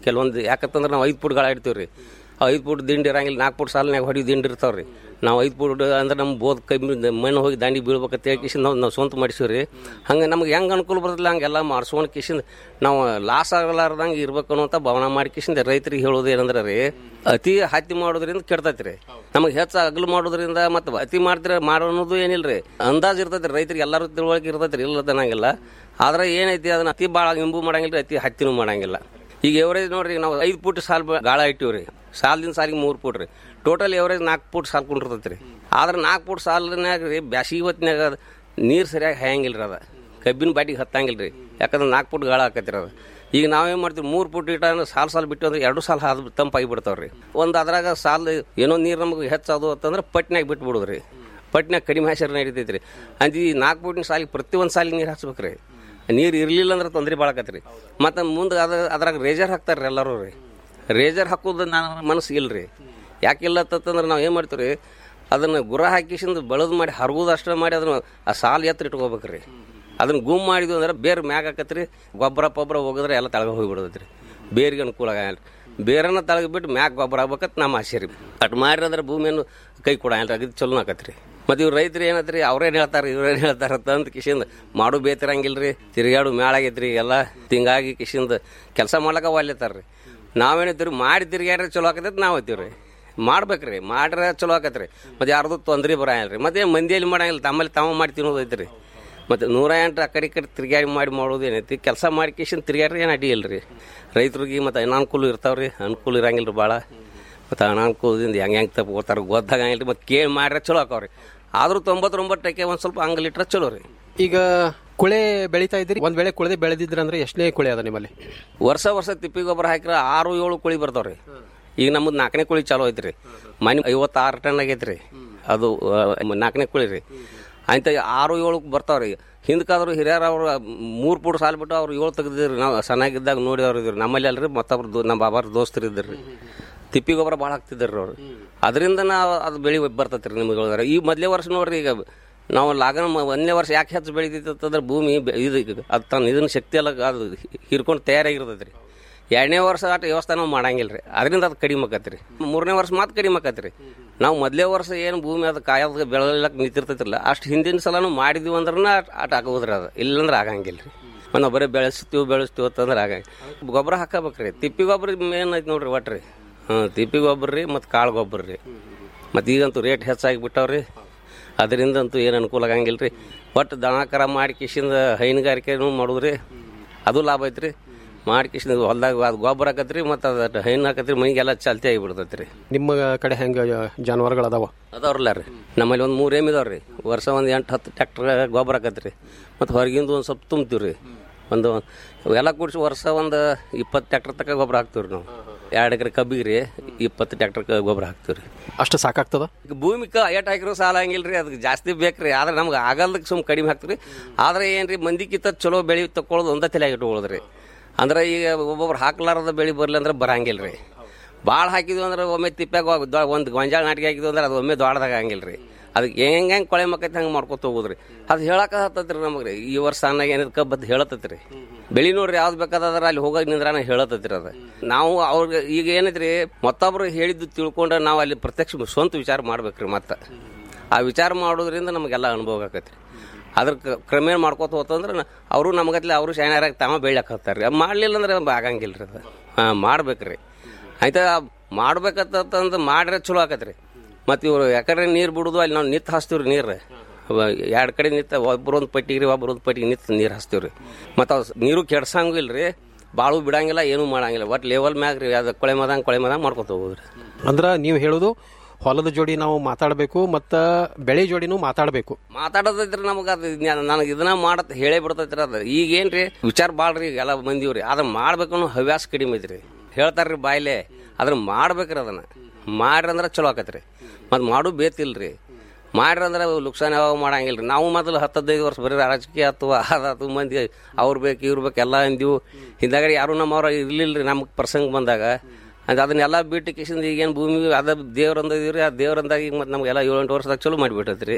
ಕೆಲವೊಂದು ಯಾಕಂತಂದ್ರೆ ನಾವು ಐದು ಫುಟ್ ಗಾಳ ಇಡ್ತೀವಿ ರೀ ಐದು ಫುಟ್ ದಿಂಡಿ ಇರಂಗಿಲ್ಲ ನಾಲ್ಕು ಫುಟ್ ಸಾಲಿನಾಗ ಹೊಡಿ ದಿಂಡಿ ಇರ್ತಾವೆ ರೀ ನಾವು ಐದು ಫುಟ್ ಅಂದ್ರೆ ನಮ್ಮ ಬೋದ್ ಕೈ ಮೀ- ಮಣ್ಣು ಹೋಗಿ ದಾಂಡಿ ಬೀಳ್ಬೇಕಂತ ಹೇಳಿ ಕಿಶಿಂದ ನಾವು ನಾವು ಸ್ವಂತ ಮಾಡಿಸಿವಿ ರೀ ಹಂಗೆ ನಮ್ಗೆ ಹೆಂಗೆ ಅನುಕೂಲ ಬರ್ತಲ್ಲ ಹಂಗೆಲ್ಲ ಮಾಡ್ಸ್ಕೊಂಡು ಕಿಶಿಂದ ನಾವು ಲಾಸ್ ಆಗಲಾರ್ದಂಗೆ ಇರ್ಬೇಕು ಅನ್ನೋಂಥ ಭಾವನೆ ಮಾಡಿ ಕಿಶಿಂದ ರೈತರಿಗೆ ಹೇಳೋದು ಏನಂದ್ರೆ ರೀ ಅತಿ ಹತ್ತಿ ಮಾಡೋದ್ರಿಂದ ಕೆಡ್ತೈತಿ ರೀ ನಮಗೆ ಹೆಚ್ಚು ಅಗಲು ಮಾಡೋದ್ರಿಂದ ಮತ್ತು ಅತಿ ಮಾಡ್ತಿರ ಮಾಡೋ ಅನ್ನೋದು ಏನಿಲ್ಲ ರೀ ಅಂದಾಜು ಇರ್ತೈತಿ ರೈತರಿಗೆ ಎಲ್ಲರೂ ತಿಳುವಳಿಕೆ ಇರ್ತೈತಿ ರೀ ಇಲ್ಲ ಅನ್ನಂಗಿಲ್ಲ ಆದ್ರೆ ಏನೈತಿ ಅದನ್ನ ಅತಿ ಭಾಳ ಇಂಬು ಮಾಡಂಗಿಲ್ಲ ರೀ ಅತಿ ಹತ್ತಿನೂ ಮಾಡಂಗಿಲ್ಲ ಈಗ ಎವರೇಜ್ ನೋಡ್ರಿ ನಾವು ಐದು ಫುಟ್ ಸಾಲ್ ಬ- ಗಾಳ ಇಟ್ಟಿವಿ ರೀ ಸಾಲಿನ ಸಾಲಿಗೆ ಮೂರು ಫುಟ್ ರೀ ಟೋಟಲ್ ಎವರೇಜ್ ನಾಲ್ಕು ಫುಟ್ ಸಾಲ್ ಕುಂಡಿರ್ತೈತಿ ರೀ ಆದ್ರೆ ನಾಲ್ಕು ಫುಟ್ ಸಾಲಿನಾಗ ರೀ ಬ್ಯಾಸಿಗೆ ಹೊತ್ತಿನಾಗ ನೀರು ಸರಿಯಾಗಿ ಹಾಯಂಗಿಲ್ಲ ರೀ ಅದ ಕಬ್ಬಿನ ಬಾಟಿಗೆ ಹತ್ತಂಗಿಲ್ಲ ರೀ ಯಾಕಂದ್ರೆ ನಾಲ್ಕು ಫುಟ್ ಗಾಳ ಆಕೈತಿ ರೀ ಅದು ಈಗ ನಾವೇನು ಮಾಡ್ತೀವಿ ಮೂರು ಫುಟ್ ಇಟ್ಟ ಅಂದ್ರೆ ಸಾಲು ಸಾಲು ಬಿಟ್ಟು ಅಂದ್ರೆ ಎರಡು ಸಾಲು ಹಾದು ತಂಪಾಗಿ ಬಿಡ್ತಾವೆ ರೀ ಒಂದು ಅದ್ರಾಗ ಸಾಲು ಏನೋ ನೀರು ನಮಗೆ ಹೆಚ್ಚದು ಅಂತಂದ್ರೆ ಪಟ್ನ್ಯಾಗ ಬಿಟ್ಟು ಬಿಡೋದು ರೀ ಪಟ್ನ್ಯಾಗ ಕಡಿಮೆ ಹಾಸ್ಯಾರ ನಡೀತೈತಿ ರೀ ಅಂದ್ ಈ ನಾಲ್ಕು ಫುಟಿನ ಸಾಲಿಗೆ ಪ್ರತಿಯೊಂದು ಸಾಲಿಗೆ ನೀರು ಹಚ್ಬೇಕು ರೀ ನೀರು ಇರಲಿಲ್ಲ ಅಂದ್ರೆ ತೊಂದರೆ ಭಾಳಕತ್ರಿ ರೀ ಮತ್ತು ಮುಂದೆ ಅದ ಅದ್ರಾಗ ರೇಜರ್ ಹಾಕ್ತಾರೆ ರೀ ಎಲ್ಲರೂ ರೀ ರೇಜರ್ ಹಾಕೋದು ನಾನು ಮನಸ್ಸು ಇಲ್ಲ ರೀ ಯಾಕಿಲ್ಲ ಅಂತಂದ್ರೆ ನಾವು ಏನು ಮಾಡ್ತೀವಿ ರೀ ಅದನ್ನು ಗುರ ಹಾಕಿಸಿಂದ ಬೆಳೆದು ಮಾಡಿ ಹರಗೋದು ಅಷ್ಟೇ ಮಾಡಿ ಅದನ್ನು ಆ ಸಾಲು ಎತ್ತರ ಇಟ್ಕೋಬೇಕು ರೀ ಅದನ್ನು ಗುಮ್ ಮಾಡಿದ್ವಿ ಅಂದ್ರೆ ಬೇರೆ ಮ್ಯಾಗ ಆಕತ್ರಿ ಗೊಬ್ಬರ ಪೊಬ್ಬರ ಹೋಗಿದ್ರೆ ಎಲ್ಲ ತಳಗ ಹೋಗಿಬಿಡೋದು ರೀ ಬೇರಿಗೆ ಅನುಕೂಲ ಆಗಲ್ಲ ಬೇರೆನ ತಳಗ ಬಿಟ್ಟು ಮ್ಯಾಗ ಗೊಬ್ಬರ ಆಗ್ಬೇಕಂತ ನಮ್ಮ ಆಸೆ ರೀ ಅಟ್ ಮಾಡಿದ್ರೆ ಭೂಮಿಯನ್ನು ಕೈ ಕೊಡಲ್ಲ ಅದು ಚಲೋ ಆಕತ್ರಿ ಮತ್ತು ಇವ್ರು ರೈತರು ಏನತ್ರಿ ಅವ್ರೇನು ಹೇಳ್ತಾರೆ ಇವ್ರೇನು ಹೇಳ್ತಾರೆ ಅಂತ ಅಂದ್ ಕಿಶಿಂದ ಮಾಡು ಬೇತಿರಂಗಿಲ್ಲ ರೀ ತಿರುಗಾಡು ಮೇಳಾಗೈತ್ರಿ ಎಲ್ಲ ಹಿಂಗಾಗಿ ಕಿಶಿಂದ ಕೆಲಸ ಮಾಡ್ಲಕ್ಕ ಒಲ್ಲೆತಾರ ರೀ ನಾವೇನಿದ್ದೀವಿ ಮಾಡಿ ತಿರುಗಾಡ್ರೆ ಚಲೋ ಆಕತೈತಿ ನಾವು ಐತೀವಿ ರೀ ಮಾಡ್ಬೇಕ್ರಿ ಮಾಡ್ರೆ ಚಲೋ ಆಕತ್ರಿ ಮತ್ತು ಯಾರ್ದು ತೊಂದ್ರೆ ಬರಂಗಿಲ್ಲ ರೀ ಮತ್ತೆ ಮಂದಿಯಲ್ಲಿ ಮಾಡಂಗಿಲ್ಲ ತಮ್ಮಲ್ಲಿ ತಾವ ಮಾಡಿ ತಿನ್ನೋದು ಐತ್ರಿ ಮತ್ತು ನೂರ ಎಂಟು ಆ ಕಡೆ ಈ ಕಡೆ ತಿರುಗಾಡಿ ಮಾಡಿ ಮಾಡೋದು ಏನೈತಿ ಕೆಲಸ ಮಾಡಿ ಕಿಶನ್ ತಿರುಗಾಡ್ರಿ ಏನು ಅಡ್ಡಿ ಇಲ್ಲ ರೀ ರೈತರಿಗೆ ಮತ್ತು ಅನಾನುಕೂಲ ಇರ್ತಾವೆ ರೀ ಅನುಕೂಲ ಇರಂಗಿಲ್ಲ ರೀ ಭಾಳ ಮತ್ತು ಅನಾನುಕೂಲದಿಂದ ಹೆಂಗೆ ಹೆಂಗೆ ತಪ್ಕೋತಾರೆ ಗೊತ್ತಾಗಂಗಿಲ್ಲ ರೀ ಮತ್ತು ಕೇಳಿ ಮಾಡ್ರೆ ಚಲೋ ಆಕಾವ್ರಿ ಆದರೂ ತೊಂಬತ್ತೊಂಬತ್ತಕ್ಕೆ ಒಂದು ಸ್ವಲ್ಪ ಅಂಗಲ್ ಇಟ್ರೆ ಚಲೋ ರೀ ಈಗ ಕುಳೆ ಬೆಳಿತಾ ಇದ್ರಿ ಒಂದ್ ವೇಳೆ ಕುಳೆದೆ ಬೆಳೆದಿದ್ರ ಅಂದ್ರೆ ಎಷ್ಟನೇ ಕುಳೆ ಅದ ನಿಮ್ಮಲ್ಲಿ ವರ್ಷ ವರ್ಷ ತಿಪ್ಪಿ ಗೊಬ್ಬರ ಹಾಕಿದ್ರೆ ಆರು ಏಳು ಕುಳಿ ಬರ್ತಾವ್ರಿ ಈಗ ನಮ್ಮದು ನಾಲ್ಕನೇ ಕುಳಿ ಚಾಲೂ ಐತ್ರಿ ಮನೆ ಐವತ್ತಾರು ಟನ್ ಆಗೈತ್ರಿ ಅದು ಆ, ನಾಲ್ಕನೇ ಕುಳಿ ರೀ ಅಂತ ಆರು ಏಳು ಬರ್ತಾವ್ರಿ ಹಿಂದಕ್ಕಾದ್ರು ಹಿರಿಯರು ಅವ್ರು ಮೂರು ಪುಟ್ ಸಾಲ್ ಬಿಟ್ಟು ಅವ್ರು ಏಳು ತೆಗ್ದಿದ್ರಿ ನಾವು ಸಣ್ಣಾಗಿದ್ದಾಗ ನೋಡಿದವ್ರು ಇದ್ರಿ ನಮ್ಮಲ್ಲಿ ಅಲ್ರಿ ಮತ್ತೊಬ್ರು ದೋ- ನಮ್ಮ ಬಾಬಾರ ದೋಸ್ತರು ಇದ್ರಿ ತಿಪ್ಪಿ ಗೊಬ್ಬರ ಭಾಳ ಹಾಕ್ತಿದ್ರಿ ಅವ್ರು ಅದರಿಂದ ನಾವು ಅದು ಬೆಳಿ ಬರ್ತೈತೆ ರೀ ನಿಮಗೆ ಹೇಳಿದ್ರೆ ಈ ಮೊದಲೇ ವರ್ಷ ನೋಡ್ರಿ ಈಗ ನಾವು ಲಾಗನ ಮ- ಒಂದನೇ ವರ್ಷ ಯಾಕೆ ಹೆಚ್ಚು ಬೆಳಿತೈತೆ ಅಂತಂದ್ರೆ ಭೂಮಿ ಬೆ- ಇದು ಅದು ತನ್ನ ಇದನ್ನ ಶಕ್ತಿ ಎಲ್ಲ ಅದು ಹಿರ್ಕೊಂಡು ತಯಾರಾಗಿರ್ತೈತೆ ರೀ ಎರಡನೇ ವರ್ಷ ಆಟ ವ್ಯವಸ್ಥೆ ನಾವು ಮಾಡಂಗಿಲ್ಲ ರೀ ಅದರಿಂದ ಅದು ಕಡಿಮೆ ಆಕತ್ತಿ ರೀ ಮೂರನೇ ವರ್ಷ ಮಾತು ಕಡಿಮೆ ಆಕತ್ತಿ ರೀ ನಾವು ಮೊದಲೇ ವರ್ಷ ಏನು ಭೂಮಿ ಅದು ಕಾಯೋದು ಬೆಳೆಯಲಕ್ಕೆ ನಿಂತಿರ್ತೈತಿಲ್ಲ ಅಷ್ಟು ಹಿಂದಿನ ಸಲನೂ ಮಾಡಿದ್ವಿ ಅಂದ್ರೆ ಆಟ ಆಗೋದ್ರಿ ಅದು ಇಲ್ಲಂದ್ರೆ ಆಗಂಗಿಲ್ಲ ರೀ ಮತ್ತು ನಾವು ಬರೀ ಬೆಳೆಸ್ತೀವಿ ಬೆಳೆಸ್ತೀವಿ ಅಂತಂದ್ರೆ ಆಗಂಗಿಲ್ಲ ಗೊಬ್ಬರ ಹಾಕಬೇಕ್ರಿ ತಿಪ್ಪಿ ಗೊಬ್ಬರ ಮೇನ್ ಐತಿ ನೋಡ್ರಿ ಒಟ್ರಿ ಹಾಂ ತಿಪ್ಪಿ ಗೊಬ್ಬರ ರೀ ಮತ್ತು ಕಾಳು ಗೊಬ್ಬರ ರೀ ಮತ್ತು ಈಗಂತೂ ರೇಟ್ ಹೆಚ್ಚಾಗಿ ಬಿಟ್ಟವ್ರಿ ಅದರಿಂದಂತೂ ಏನು ಅನುಕೂಲ ಆಗಂಗಿಲ್ಲ ರೀ ಒಟ್ಟು ದನ ಕರ ಮಾಡಿ ಕಿಶಿಂದ ಹೈನುಗಾರಿಕೆನೂ ಮಾಡೋದ್ರಿ ಅದು ಲಾಭ ಐತ್ರಿ ಮಾಡಿ ಕಿಶಿಂದ ಹೊಲ್ದಾಗ ಅದು ಗೊಬ್ಬರ ಹಾಕತ್ರಿ ಮತ್ತು ಅದು ಹೈನು ಹಾಕತ್ರಿ ಮೈಗೆಲ್ಲ ಚಾಲ್ತಿ ಆಗಿಬಿಡ್ತೈತಿ ರೀ ನಿಮ್ಮ ಕಡೆ ಹೆಂಗ ಜಾನುವಾರುಗಳು ಅದಾವ ಅದಾವ್ರಲ್ಲ ರೀ ನಮ್ಮಲ್ಲಿ ಒಂದು ಮೂರು ಏಮ್ ಇದಾವ್ರಿ ವರ್ಷ ಒಂದು ಎಂಟು ಹತ್ತು ಟ್ಯಾಕ್ಟ್ರ್ ಗೊಬ್ಬರ ಹಾಕತ್ರಿ ಮತ್ತು ಹೊರಗಿಂದ ಒಂದು ಸ್ವಲ್ಪ ತುಂಬ್ತೀವಿ ರೀ ಒಂದು ಎಲ್ಲ ಕೂಡಿಸಿ ವರ್ಷ ಒಂದು ಇಪ್ಪತ್ತು ಟ್ಯಾಕ್ಟರ್ ತನಕ ಗೊಬ್ಬರ ಹಾಕ್ತೀವಿ ರೀ ನಾವು ಎರಡು ಎಕರೆ ಕಬ್ಬಿಗೆ ರೀ ಇಪ್ಪತ್ತು ಟ್ಯಾಕ್ಟರ್ ಗೊಬ್ಬರ ಹಾಕ್ತೀವಿ ರೀ ಅಷ್ಟು ಸಾಕಾಗ್ತದ ಈಗ ಭೂಮಿಕ ಏಟ್ ಹಾಕಿರೋ ಸಾಲ ಹಂಗಿಲ್ಲ ರೀ ಅದಕ್ಕೆ ಜಾಸ್ತಿ ಬೇಕ್ರಿ ಆದ್ರೆ ನಮ್ಗೆ ಆಗಲ್ದಕ್ಕೆ ಸುಮ್ ಕಡಿಮೆ ಹಾಕ್ತೀವಿ ಆದ್ರೆ ಏನ್ರಿ ಮಂದಿಕ್ಕಿಂತ ಚಲೋ ಬೆಳೆ ತಕೊಳ್ಳೋದು ಒಂದೇ ತಲೆಯಾಗಿ ಇಟ್ಕೊಳ್ಳೋದು ರೀ ಅಂದ್ರೆ ಈಗ ಒಬ್ಬೊಬ್ರು ಹಾಕ್ಲಾರದ ಬೆಳೆ ಬರಲಿ ಅಂದ್ರೆ ಬರಂಗಿಲ್ಲ ರೀ ಭಾಳ ಹಾಕಿದ್ವಿ ಅಂದ್ರೆ ಒಮ್ಮೆ ತಿಪ್ಪಾಗ ಒಂದು ಗೊಂಜಾಳ ನಾಟಿಗೆ ಹಾಕಿದ್ವಿ ಅಂದ್ರೆ ಅದು ಒಮ್ಮೆ ದೊಡ್ಡದಾಗ ಹಂಗಿಲ್ಲ ರೀ ಅದಕ್ಕೆ ಹೆಂಗೆ ಹೆಂಗೆ ಕೊಳೆ ಮಕ್ಕೈತೆ ಹಂಗೆ ಮಾಡ್ಕೊತ ಹೋಗುದ್ರಿ ಅದು ಹೇಳಕ್ಕೆ ಹತ್ತತ್ರಿ ರೀ ನಮಗೆ ರೀ ಈ ವರ್ಷ ಅನ್ನಾಗ ಏನಿದ್ ಕಬ್ಬತ್ತು ಹೇಳತ್ತೈತಿ ರೀ ಬೆಳಿ ನೋಡ್ರಿ ಯಾವ್ದು ಬೇಕಾದ್ರೆ ಅಲ್ಲಿ ಹೋಗೋಕೆ ನಿಂದ್ರಾನ ಹೇಳತ್ತೈತಿ ರೀ ಅದು ನಾವು ಅವ್ರಿಗೆ ಈಗ ಏನೈತ್ರಿ ಮತ್ತೊಬ್ರು ಹೇಳಿದ್ದು ತಿಳ್ಕೊಂಡ್ರೆ ನಾವು ಅಲ್ಲಿ ಪ್ರತ್ಯಕ್ಷ ಸ್ವಂತ ವಿಚಾರ ಮಾಡ್ಬೇಕ್ರಿ ಮತ್ತೆ ಆ ವಿಚಾರ ಮಾಡೋದ್ರಿಂದ ನಮಗೆಲ್ಲ ಅನುಭವ ಆಕೈತಿ ರೀ ಅದ್ರ ಕ- ಕ್ರಮೇಣ ಮಾಡ್ಕೋತ ಹೋತಂದ್ರೆ ನ- ಅವರು ನಮಗತ್ಲೆ ಅವರು ಶಾಣ್ಯಾರಾಗಿ ತಾವ ಬೆಳ್ಯಾಕ ಹತ್ತಾರೆ ರೀ ಮಾಡಲಿಲ್ಲ ಅಂದ್ರೆ ಆಗಂಗಿಲ್ಲ ರೀ ಅದು ಹಾಂ ಮಾಡ್ಬೇಕ್ರಿ ಆಯ್ತಾ ಮಾಡ್ಬೇಕಂತಂದು ಮಾಡ್ರೆ ಚಲೋ ಆಕತ್ರಿ ಮತ್ತು ಇವರು ಯಾಕಂದ್ರೆ ನೀರು ಬಿಡುದು ಅಲ್ಲಿ ನಾವು ನಿತ್ತು ಹಾಸ್ತೀವಿ ರೀ ನೀರು ಎರಡು ಕಡೆ ನಿತ್ತ ಒಬ್ರು ಒಂದು ಪಟ್ಟಿಗೆ ರೀ ಒಬ್ರು ಒಂದು ಪಟ್ಟಿಗೆ ನಿತ್ತು ನೀರು ಹಾಸ್ತೀವಿ ರೀ ಮತ್ತು ಅವು ನೀರು ಕೆಡ್ಸಂಗೂ ಇಲ್ಲ ರೀ ಬಾಳು ಬಿಡಂಗಿಲ್ಲ ಏನೂ ಮಾಡಂಗಿಲ್ಲ ಒಟ್ಟು ಲೆವೆಲ್ ಮ್ಯಾಗ ರೀ ಅದು ಕೊಳೆ ಮದಂಗೆ ಕೊಳೆ ಮದಂಗೆ ಮಾಡ್ಕೊತ ಹೋಗುದು ರೀ ಅಂದ್ರ ನೀವು ಹೇಳೋದು ಹೊಲದ ಜೋಡಿ ನಾವು ಮಾತಾಡಬೇಕು ಮತ್ತ ಬೆಳೆ ಜೋಡಿನೂ ಮಾತಾಡಬೇಕು ಮಾತಾಡೋದೈತ್ರಿ ನಮಗೆ ಅದು ನನಗೆ ಇದನ್ನ ಮಾಡತ್ ಹೇಳೇ ಬಿಡ್ತೈತ್ರಿ ಅದು ಈಗ ಏನ್ರಿ ವಿಚಾರ ಭಾಳ ರೀ ಎಲ್ಲ ಮಂದಿವ್ರಿ ಅದನ್ನ ಮಾಡ್ಬೇಕು ಅನ್ನೋ ಹವ್ಯಾಸ ಕಡಿಮೆ ಐತ್ರಿ ಹೇಳ್ತಾರ್ರಿ ಬಾಯ್ಲೆ ಅದನ್ನ ಮಾಡ್ಬೇಕ್ರಿ ಅದನ್ನ ಮಾಡ್ರಿ ಅಂದ್ರೆ ಚಲೋ ಆಕತ್ರಿ ಮತ್ತು ಮಾಡು ಬೇತಿಲ್ರಿ ಮಾಡ್ರಿ ಅಂದ್ರೆ ಲುಕ್ಸಾನ್ ಯಾವಾಗ ಮಾಡಂಗಿಲ್ಲ ರೀ ನಾವು ಮೊದಲು ಹತ್ತು ಹದಿನೈದು ವರ್ಷ ಬರೀ ರಾಜಕೀಯ ಅಥವಾ ಅದಾತು ಮಂದಿ ಅವ್ರು ಬೇಕು ಇವ್ರು ಬೇಕು ಎಲ್ಲ ಅಂದಿವು ಹಿಂದಾಗಡೆ ಯಾರು ನಮ್ಮವ್ರ ಇರ್ಲಿಲ್ಲ ರೀ ನಮಗೆ ಪ್ರಸಂಗ ಬಂದಾಗ ಅದು ಅದನ್ನೆಲ್ಲ ಬಿಟ್ಟು ಕಿಶಿಂದ ಈಗೇನು ಭೂಮಿ ಅದ ದೇವ್ರಂದ ಇದೀವಿ ರೀ ಆ ದೇವ್ರಂದಾಗ ಈಗ ಮತ್ತೆ ನಮಗೆಲ್ಲ ಏಳು ಎಂಟು ವರ್ಷದಾಗ ಚಲೋ ಮಾಡಿಬಿಟ್ಟೈತಿ ರೀ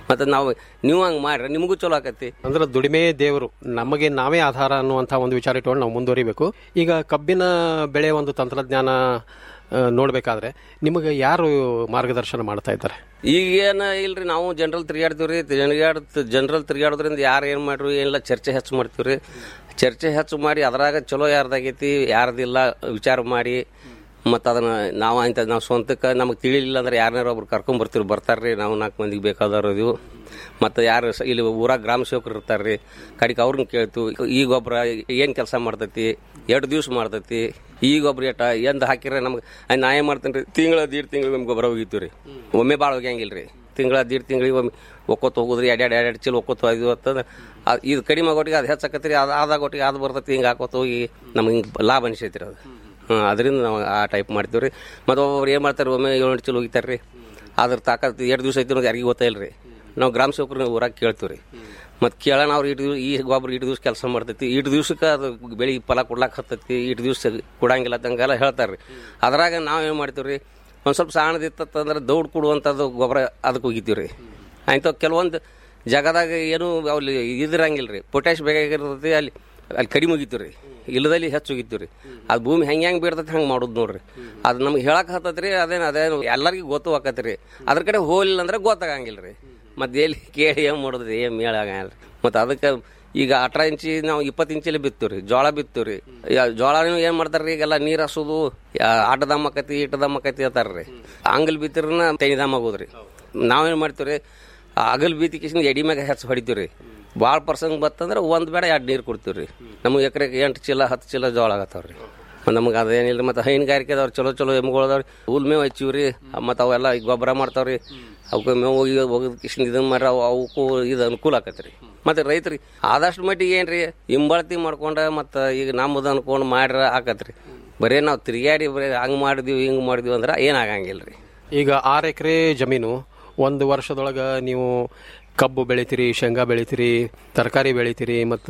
ಮತ್ತೆ ನಾವು ನೀವು ಹಂಗೆ ಮಾಡ್ರಿ ನಿಮಗೂ ಚಲೋ ಆಕತಿ ಅಂದ್ರೆ ದುಡಿಮೆ ದೇವರು ನಮಗೆ ನಾವೇ ಆಧಾರ ಅನ್ನುವಂಥ ಒಂದು ವಿಚಾರ ಇಟ್ಕೊಂಡು ನಾವು ಮುಂದುವರಿಬೇಕು ಈಗ ಕಬ್ಬಿನ ಬೆಳೆ ಒಂದು ತಂತ್ರಜ್ಞಾನ ಆ, ನೋಡ್ಬೇಕಾದ್ರೆ ನಿಮಗೆ ಯಾರು ಮಾರ್ಗದರ್ಶನ ಮಾಡ್ತಾ ಇದ್ದಾರೆ ಈಗೇನ ಇಲ್ರಿ ನಾವು ಜನರಲ್ ತಿರುಗಾಡ್ತೀವ್ರಿ ತಿರುಗಾಡ್ ಜನರಲ್ ತಿರುಗಾಡೋದ್ರಿಂದ ಯಾರು ಏನು ಮಾಡ್ರು ಏನಿಲ್ಲ ಚರ್ಚೆ ಹೆಚ್ಚು ಮಾಡ್ತೀವ್ರಿ ಚರ್ಚೆ ಹೆಚ್ಚು ಮಾಡಿ ಅದ್ರಾಗ ಚಲೋ ಯಾರ್ದಾಗೈತಿ ಯಾರ್ದಿಲ್ಲ ವಿಚಾರ ಮಾಡಿ ಮತ್ತು ಅದನ್ನ ನಾವು ಅಂತ ನಾವು ಸ್ವಂತಕ್ಕೆ ನಮಗೆ ತಿಳಿಲಿಲ್ಲ ಅಂದ್ರೆ ಯಾರನ್ನಾರು ಒಬ್ರು ಕರ್ಕೊಂಡ್ ಬರ್ತೀವಿ ಬರ್ತಾರ್ರಿ ನಾವು ನಾಲ್ಕು ಮಂದಿಗೆ ಬೇಕಾದವ್ರು ಇದೀವು ಮತ್ತು ಯಾರು ಸ- ಇಲ್ಲಿ ಊರಾಗ ಗ್ರಾಮ ಸೇವಕರು ಇರ್ತಾರ್ರಿ ಕಡೆಗೆ ಅವ್ರನ್ನ ಕೇಳ್ತೀವಿ ಈ ಗೊಬ್ಬರ ಏನು ಕೆಲಸ ಮಾಡ್ತೈತಿ ಎರಡು ದಿವ್ಸ ಮಾಡ್ತೈತಿ ಈ ಗೊಬ್ಬರ ಎಟ್ಟ ಎಂದ ಹಾಕಿದ್ರೆ ನಮ್ಗೆ ಅಯ್ಯ ನಾ ಏನು ಮಾಡ್ತೇನೆ ರೀ ತಿಂಗಳ ದೀಡ್ ತಿಂಗಳಿಗೆ ಒಮ್ಮೆ ಗೊಬ್ಬರ ಒಗಿತೀವಿ ರೀ ಒಮ್ಮೆ ಭಾಳ ಒಗ್ಯಂಗಿಲ್ಲ ರೀ ತಿಂಗಳ ದೀಡ್ ತಿಂಗಳಿಗೆ ಒಮ್ಮೆ ಒಕ್ಕೊತ್ತು ಹೋಗುದ್ರಿ ಎರಡು ಎರಡು ಎರಡು ಚೀಲ ಒಕ್ಕೊತ್ತು ಇದು ಅಂತಂದ್ರೆ ಅದು ಇದು ಕಡಿಮೆ ಆಗೋಟಿಗೆ ಅದು ಹೆಚ್ಚಾಕತ್ರಿ ಅದು ಆದಾಗ ಒಟ್ಟಿಗೆ ಅದು ಬರ್ತೈತಿ ಹಿಂಗೆ ಹಾಕೋತ ಹೋಗಿ ನಮ್ಗೆ ಹಿಂಗೆ ಲಾಭ ಅನಿಸೈತಿ ರೀ ಅದು ಹಾಂ ಅದರಿಂದ ನಾವು ಆ ಟೈಪ್ ಮಾಡ್ತೀವಿ ರೀ ಮತ್ತು ಒಬ್ಬೊಬ್ರು ಏನು ಮಾಡ್ತಾರೆ ಒಮ್ಮೆ ಏಳು ಎಂಟು ಚೀಲ ಹೋಗಿತಾರೆ ರೀ ಅದ್ರ ತಾಕತ್ ಎರಡು ದಿವಸ ಐತಿ ಅನ್ನೋದು ಯಾರಿಗೂ ಗೊತ್ತಿಲ್ಲ ರೀ ನಾವು ಗ್ರಾಮ ಸೇವಕರು ಊರಾಗ ಕೇಳ್ತೀವಿ ರೀ ಮತ್ತು ಕೇಳೋಣ ಅವ್ರು ಇಟ್ಟು ಈ ಗೊಬ್ಬರ ಇಟ್ಟು ದಿವ್ಸ ಕೆಲಸ ಮಾಡ್ತೈತಿ ಇಟ್ಟು ದಿವ್ಸಕ್ಕೆ ಅದು ಬೆಳೆ ಫಲ ಕೊಡ್ಲಾಕ್ ಹತ್ತೈತಿ ಇಟ್ಟು ದಿವ್ಸ ಕೊಡಂಗಿಲ್ಲ ಅಂತಂಗೆಲ್ಲ ಹೇಳ್ತಾರೆ ರೀ ಅದ್ರಾಗ ನಾವು ಏನು ಮಾಡ್ತೀವಿ ರೀ ಒಂದು ಸ್ವಲ್ಪ ಸಣ್ಣದಿತ್ತಂದ್ರೆ ದೌಡ್ ಕೊಡುವಂಥದ್ದು ಗೊಬ್ಬರ ಅದಕ್ಕೆ ಹೋಗಿತೀವಿ ರೀ ಆಯ್ತು ಕೆಲವೊಂದು ಜಾಗದಾಗ ಏನು ಅಲ್ಲಿ ಇದಿರಂಗಿಲ್ಲ ರೀ ಪೊಟ್ಯಾಶ್ ಬೇಕಾಗಿರ್ತೈತಿ ಅಲ್ಲಿ ಅಲ್ಲಿ ಕಡಿಮೆ ಹೋಗಿತ್ತು ರೀ ಇಲ್ಲದಲ್ಲಿ ಹೆಚ್ಚು ಹೋಗಿತ್ತು ರೀ ಅದು ಭೂಮಿ ಹೆಂಗೆ ಹೆಂಗೆ ಬೀರ್ತೈತಿ ಹಂಗೆ ಮಾಡೋದು ನೋಡ್ರಿ ಅದು ನಮ್ಗೆ ಹೇಳಕ್ಕೆ ಹತ್ತೈತಿ ರೀ ಅದೇನು ಅದೇನು ಎಲ್ಲರಿಗೂ ಗೊತ್ತು ಆಕತಿ ರೀ ಅದ್ರ ಕಡೆ ಹೋಲಿಲ್ಲ ಅಂದ್ರೆ ಗೊತ್ತಾಗಂಗಿಲ್ಲ ರೀ ಮತ್ತೆ ಎಲ್ಲಿ ಕೇಳಿ ಏನು ಮಾಡೋದು ಏನು ಮೇಳ ಆಗಂಗಿಲ್ಲ ಮತ್ತು ಅದಕ್ಕೆ ಈಗ ಅಟ್ರ ಇಂಚಿ ನಾವು ಇಪ್ಪತ್ತು ಇಂಚಲ್ಲಿ ಬಿತ್ತೀವಿ ರೀ ಜೋಳ ಬಿತ್ತೀವಿ ರೀ ಜೋಳ ನೀವು ಏನು ಮಾಡ್ತಾರೆ ರೀ ಈಗೆಲ್ಲ ನೀರು ಹಸೋದು ಆಟ ದಮ್ ಆಕತಿ ಇಟ ದಮ್ ಆಕತಿ ಅಂತಾರೆ ರೀ ಅಂಗಲ್ ಬಿತ್ತಿರನ ತೆನಿ ದಮ್ ಆಗೋದು ರೀ ನಾವೇನು ಮಾಡ್ತೀವಿ ರೀ ಅಗಲ್ ಬೀತಿ ಕಿಶನ್ ಎಡಿ ಮ್ಯಾಗ ಹೆಚ್ಚು ಹೊಡಿತೀವಿ ರೀ ಭಾಳ ಪರ್ಸಂಗ್ ಬತ್ತಂದ್ರೆ ಒಂದು ಬೇಡ ಎರಡು ನೀರು ಕೊಡ್ತೀವಿ ರೀ ನಮಗೆ ಎಕರೆಗೆ ಎಂಟು ಚೀಲ ಹತ್ತು ಚೀಲ ಜೋಳ ಆಗತ್ತಾವ ರೀ ನಮಗೆ ಅದೇನಿಲ್ಲ ಮತ್ತು ಹೈನುಗಾರಿಕೆ ಅದಾವ್ರಿ ಚಲೋ ಚಲೋ ಎಮ್ಮೆಗಳದಾವ್ರಿ ಹುಲ್ ಮೇವು ಹಚ್ಚಿವಿ ರೀ ಮತ್ತು ಅವೆಲ್ಲ ಈಗ ಗೊಬ್ಬರ ಮಾಡ್ತಾವ್ರಿ ಅವಕ್ಕೆ ಮೇವು ಹೋಗಿ ಹೋಗಿದ ಕಿಶನ್ ಇದನ್ನ ಮಾಡ್ರ ಅವು ಅವಕ್ಕೂ ಇದು ಅನುಕೂಲ ಆಕತ್ರಿ ರೀ ಮತ್ತು ರೈತರಿಗೆ ಆದಷ್ಟು ಮಟ್ಟಿಗೆ ಏನು ರೀ ಹಿಂಬಳತಿ ಮಾಡ್ಕೊಂಡ ಮತ್ತು ಈಗ ನಮ್ಮದು ಅನ್ಕೊಂಡು ಮಾಡ್ರ ಆಕತ್ರಿ ಬರೀ ನಾವು ತಿರುಗಾಡಿ ಬರೀ ಹಂಗೆ ಮಾಡಿದ್ವಿ ಹಿಂಗೆ ಮಾಡಿದ್ವಿ ಅಂದ್ರೆ ಏನಾಗಂಗಿಲ್ಲ ರೀ ಈಗ ಆರು ಎಕರೆ ಜಮೀನು ಒಂದು ವರ್ಷದೊಳಗೆ ನೀವು ಕಬ್ಬು ಬೆಳಿತೀರಿ ಶೇಂಗಾ ಬೆಳಿತೀರಿ ತರಕಾರಿ ಬೆಳಿತೀರಿ ಮತ್ತು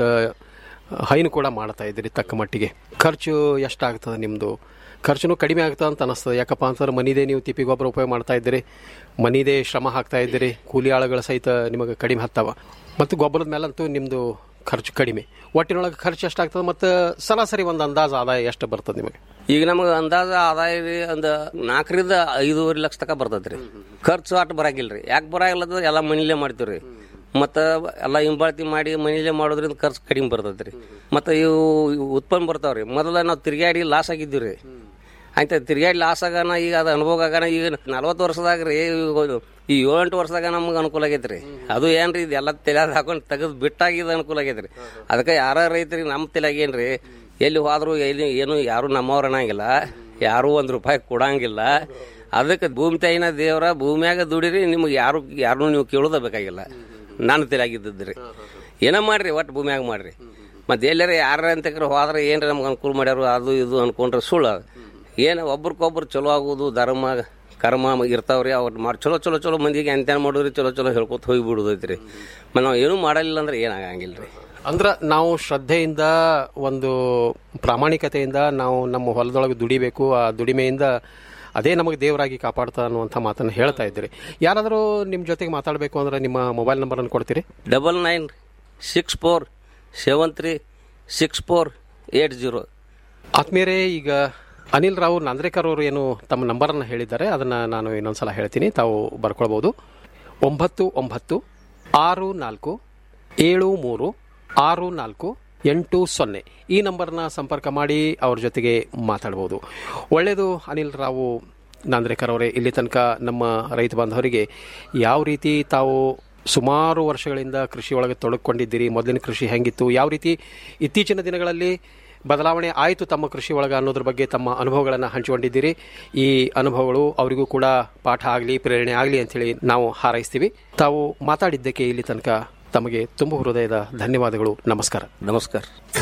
ಹೈನು ಕೂಡ ಮಾಡ್ತಾ ಇದ್ದೀರಿ ತಕ್ಕ ಮಟ್ಟಿಗೆ ಖರ್ಚು ಎಷ್ಟಾಗ್ತದೆ ನಿಮ್ಮದು ಖರ್ಚುನು ಕಡಿಮೆ ಆಗ್ತದೆ ಅಂತ ಅನಿಸ್ತದೆ ಯಾಕಪ್ಪ ಅಂತಂದ್ರೆ ಮನಿದೇ ನೀವು ತಿಪ್ಪಿ ಗೊಬ್ಬರ ಉಪಯೋಗ ಮಾಡ್ತಾ ಇದ್ದೀರಿ ಮನಿದೇ ಶ್ರಮ ಹಾಕ್ತಾ ಇದ್ದೀರಿ ಕೂಲಿ ಆಳುಗಳ ಸಹಿತ ನಿಮಗೆ ಕಡಿಮೆ ಹತ್ತಾವ ಮತ್ತು ಗೊಬ್ಬರದ ಮೇಲಂತೂ ನಿಮ್ಮದು ಖರ್ಚು ಕಡಿಮೆ ಒಟ್ಟಿನೊಳಗೆ ಖರ್ಚು ಎಷ್ಟಾಗ್ತದೆ ಮತ್ತು ಸರಾಸರಿ ಒಂದು ಅಂದಾಜು ಆದಾಯ ಎಷ್ಟು ಬರ್ತದೆ ನಿಮಗೆ ಈಗ ನಮಗೆ ಅಂದಾಜ ಆದಾಯ ರೀ ಒಂದು ನಾಲ್ಕರಿಂದ ಐದೂವರೆ ಲಕ್ಷ ತನಕ ಬರ್ತೈತೆ ರೀ ಖರ್ಚು ಅಟ್ ಬರಾಗಿಲ್ಲ ರೀ ಯಾಕೆ ಬರಾಗಿಲ್ಲ ಅಂದ್ರೆ ಎಲ್ಲ ಮನೇಲೇ ಮಾಡ್ತೀವಿ ರೀ ಮತ್ತು ಎಲ್ಲ ಹಿಂಬಾಳ್ತಿ ಮಾಡಿ ಮನೇಲೇ ಮಾಡೋದ್ರಿಂದ ಖರ್ಚು ಕಡಿಮೆ ಬರ್ತೈತೆ ರೀ ಮತ್ತು ಇವು ಇವು ಉತ್ಪನ್ನ ಬರ್ತಾವೆ ರೀ ಮೊದಲ ನಾವು ತಿರುಗಾಡಿ ಲಾಸ್ ಆಗಿದ್ದೀವಿ ರೀ ಆಯ್ತು ತಿರುಗಾಡಿ ಲಾಸ್ ಆಗಾನ ಈಗ ಅದು ಅನುಭವ ಆಗಾನ ಈಗ ನಲ್ವತ್ತು ವರ್ಷದಾಗ ರೀ ಇವ್- ಈ ಏಳೆಂಟು ವರ್ಷದಾಗ ನಮ್ಗೆ ಅನುಕೂಲ ಆಗೈತೆ ರೀ ಅದು ಏನ್ರಿ ಇದೆಲ್ಲ ತಲೆಯಾದ ಹಾಕೊಂಡು ತೆಗೆದು ಬಿಟ್ಟಾಗಿದ್ದು ಅನುಕೂಲ ಆಗೈತೆ ರೀ ಅದಕ್ಕೆ ಯಾರ ರೈತರಿಗೆ ನಮ್ಮ ತಲೆಯಾಗ ಏನ್ರಿ ಎಲ್ಲಿ ಹೋದ್ರು ಎಲ್ಲಿ ಏನು ಯಾರು ನಮ್ಮವ್ರು ಅನ್ನಂಗಿಲ್ಲ ಯಾರು ಒಂದು ರೂಪಾಯಿ ಕೊಡಂಗಿಲ್ಲ ಅದಕ್ಕೆ ಭೂಮಿ ತಾಯಿನ ದೇವರ ಭೂಮಿಯಾಗ ದುಡಿರಿ ನಿಮ್ಗೆ ಯಾರು ಯಾರು ನೀವು ಕೇಳೋದ ಬೇಕಾಗಿಲ್ಲ ನಾನು ತಲೆಯಾಗಿದ್ದದ್ದು ರೀ ಏನೋ ಮಾಡ್ರಿ ಒಟ್ಟು ಭೂಮಿಯಾಗ ಮಾಡ್ರಿ ಮತ್ತೆ ಎಲ್ಲಾರ ಯಾರ ಅಂತ ಹೋದ್ರೆ ಏನ್ರಿ ನಮ್ಗೆ ಅನುಕೂಲ ಮಾಡ್ಯಾರು ಅದು ಇದು ಅನ್ಕೊಂಡ್ರೆ ಸುಳ್ಳು ಅದು. ಏನು ಒಬ್ರಿಗೊಬ್ರು ಚಲೋ ಆಗೋದು ಧರ್ಮ ಕರ್ಮ ಇರ್ತಾವ್ರಿ ಅವ್ರು ಮಾಡಿ ಚಲೋ ಚಲೋ ಚಲೋ ಮಂದಿಗೆ ಎಂತ ಮಾಡೋರಿ ಚಲೋ ಚಲೋ ಹೇಳ್ಕೊತ ಹೋಗಿ ಬಿಡೋದೈತ್ರಿ ಮತ್ತೆ ನಾವು ಏನೂ ಮಾಡಲಿಲ್ಲ ಅಂದ್ರೆ ಏನಾಗಂಗಿಲ್ಲ ರೀ ಅಂದ್ರೆ ನಾವು ಶ್ರದ್ಧೆಯಿಂದ ಒಂದು ಪ್ರಾಮಾಣಿಕತೆಯಿಂದ ನಾವು ನಮ್ಮ ಹೊಲದೊಳಗೆ ದುಡಿಬೇಕು ಆ ದುಡಿಮೆಯಿಂದ ಅದೇ ನಮಗೆ ದೇವರಾಗಿ ಕಾಪಾಡ್ತಾ ಅನ್ನುವಂಥ ಮಾತನ್ನು ಹೇಳ್ತಾ ಇದ್ದೀರಿ ಯಾರಾದರೂ ನಿಮ್ಮ ಜೊತೆಗೆ ಮಾತಾಡಬೇಕು ಅಂದ್ರೆ ನಿಮ್ಮ ಮೊಬೈಲ್ ನಂಬರನ್ನು ಕೊಡ್ತೀರಿ double nine six four seven three six four eight zero ಆತ್ಮೀಯರೇ ಈಗ ಅನಿಲ್ ರಾವ್ ನಾಂದ್ರೇಕರ್ ಅವರು ಏನು ತಮ್ಮ ನಂಬರನ್ನು ಹೇಳಿದ್ದಾರೆ ಅದನ್ನು ನಾನು ಇನ್ನೊಂದ್ಸಲ ಹೇಳ್ತೀನಿ ತಾವು ಬರ್ಕೊಳ್ಬೋದು ಒಂಬತ್ತು ಒಂಬತ್ತು ಆರು ನಾಲ್ಕು ಏಳು ಮೂರು ಆರು ನಾಲ್ಕು ಎಂಟು ಸೊನ್ನೆ ಈ ನಂಬರ್ನ ಸಂಪರ್ಕ ಮಾಡಿ ಅವ್ರ ಜೊತೆಗೆ ಮಾತಾಡ್ಬೋದು ಒಳ್ಳೆಯದು ಅನಿಲ್ ರಾವು ನಾಂದ್ರೇಕರ್ ಅವರೇ ಇಲ್ಲಿ ತನಕ ನಮ್ಮ ರೈತ ಬಾಂಧವರಿಗೆ ಯಾವ ರೀತಿ ತಾವು ಸುಮಾರು ವರ್ಷಗಳಿಂದ ಕೃಷಿ ಒಳಗೆ ತೊಡಗಿಕೊಂಡಿದ್ದೀರಿ ಮೊದಲಿನ ಕೃಷಿ ಹೆಂಗಿತ್ತು ಯಾವ ರೀತಿ ಇತ್ತೀಚಿನ ದಿನಗಳಲ್ಲಿ ಬದಲಾವಣೆ ಆಯಿತು ತಮ್ಮ ಕೃಷಿ ಒಳಗ ಅನ್ನೋದ್ರ ಬಗ್ಗೆ ತಮ್ಮ ಅನುಭವಗಳನ್ನು ಹಂಚಿಕೊಂಡಿದ್ದೀರಿ ಈ ಅನುಭವಗಳು ಅವರಿಗೂ ಕೂಡ ಪಾಠ ಆಗಲಿ ಪ್ರೇರಣೆ ಆಗಲಿ ಅಂತೇಳಿ ನಾವು ಹಾರೈಸ್ತೀವಿ ತಾವು ಮಾತಾಡಿದ್ದಕ್ಕೆ ಇಲ್ಲಿ ತನಕ ತಮಗೆ ತುಂಬ ಹೃದಯದ ಧನ್ಯವಾದಗಳು ನಮಸ್ಕಾರ ನಮಸ್ಕಾರ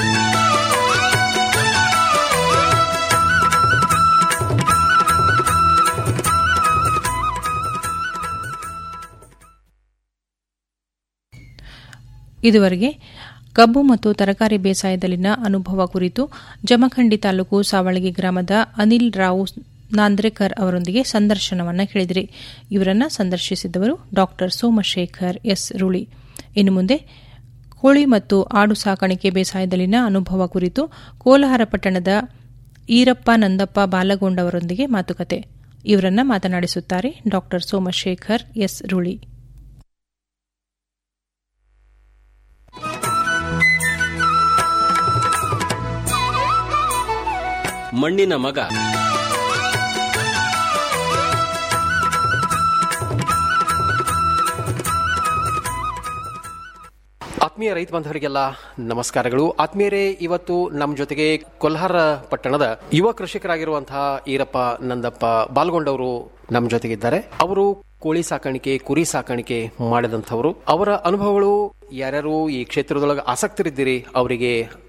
ಇದುವರೆಗೆ ಕಬ್ಬು ಮತ್ತು ತರಕಾರಿ ಬೇಸಾಯದಲ್ಲಿನ ಅನುಭವ ಕುರಿತು ಜಮಖಂಡಿ ತಾಲೂಕು ಸಾವಳಗಿ ಗ್ರಾಮದ ಅನಿಲ್ ರಾವ್ ನಾಂದ್ರೇಕರ್ ಅವರೊಂದಿಗೆ ಸಂದರ್ಶನವನ್ನ ಕೇಳಿದಿರಿ ಇವರನ್ನ ಸಂದರ್ಶಿಸಿದವರು ಡಾಕ್ಟರ್ ಸೋಮಶೇಖರ್ ಎಸ್ ರುಳಿ ಇನ್ನು ಮುಂದೆ ಕೋಳಿ ಮತ್ತು ಆಡು ಸಾಕಾಣಿಕೆ ಬೇಸಾಯದಲ್ಲಿನ ಅನುಭವ ಕುರಿತು ಕೋಲಾರ ಪಟ್ಟಣದ ಈರಪ್ಪ ನಂದಪ್ಪ ಬಾಲಗೊಂಡ್ ಅವರೊಂದಿಗೆ ಮಾತುಕತೆ ಇವರನ್ನ ಮಾತನಾಡಿಸುತ್ತಾರೆ ಡಾಕ್ಟರ್ ಸೋಮಶೇಖರ್ ಎಸ್ ರುಳಿ ಮಣ್ಣಿನ ಮಗ ಆತ್ಮೀಯ ರೈತ ಬಾಂಧವರಿಗೆಲ್ಲ ನಮಸ್ಕಾರಗಳು ಆತ್ಮೀಯರೇ ಇವತ್ತು ನಮ್ಮ ಜೊತೆಗೆ ಕೊಲ್ಹಾರ ಪಟ್ಟಣದ ಯುವ ಕೃಷಿಕರಾಗಿರುವಂತಹ ಈರಪ್ಪ ನಂದಪ್ಪ ಬಾಲ್ಗೊಂಡವರು ನಮ್ಮ ಜೊತೆಗಿದ್ದಾರೆ ಅವರು ಕೋಳಿ ಸಾಕಾಣಿಕೆ ಕುರಿ ಸಾಕಾಣಿಕೆ ಮಾಡಿದಂಥವರು ಅವರ ಅನುಭವಗಳು ಯಾರ್ಯಾರು ಈ ಕ್ಷೇತ್ರದೊಳಗೆ ಆಸಕ್ತರಿದ್ದೀರಿ ಅವರಿಗೆ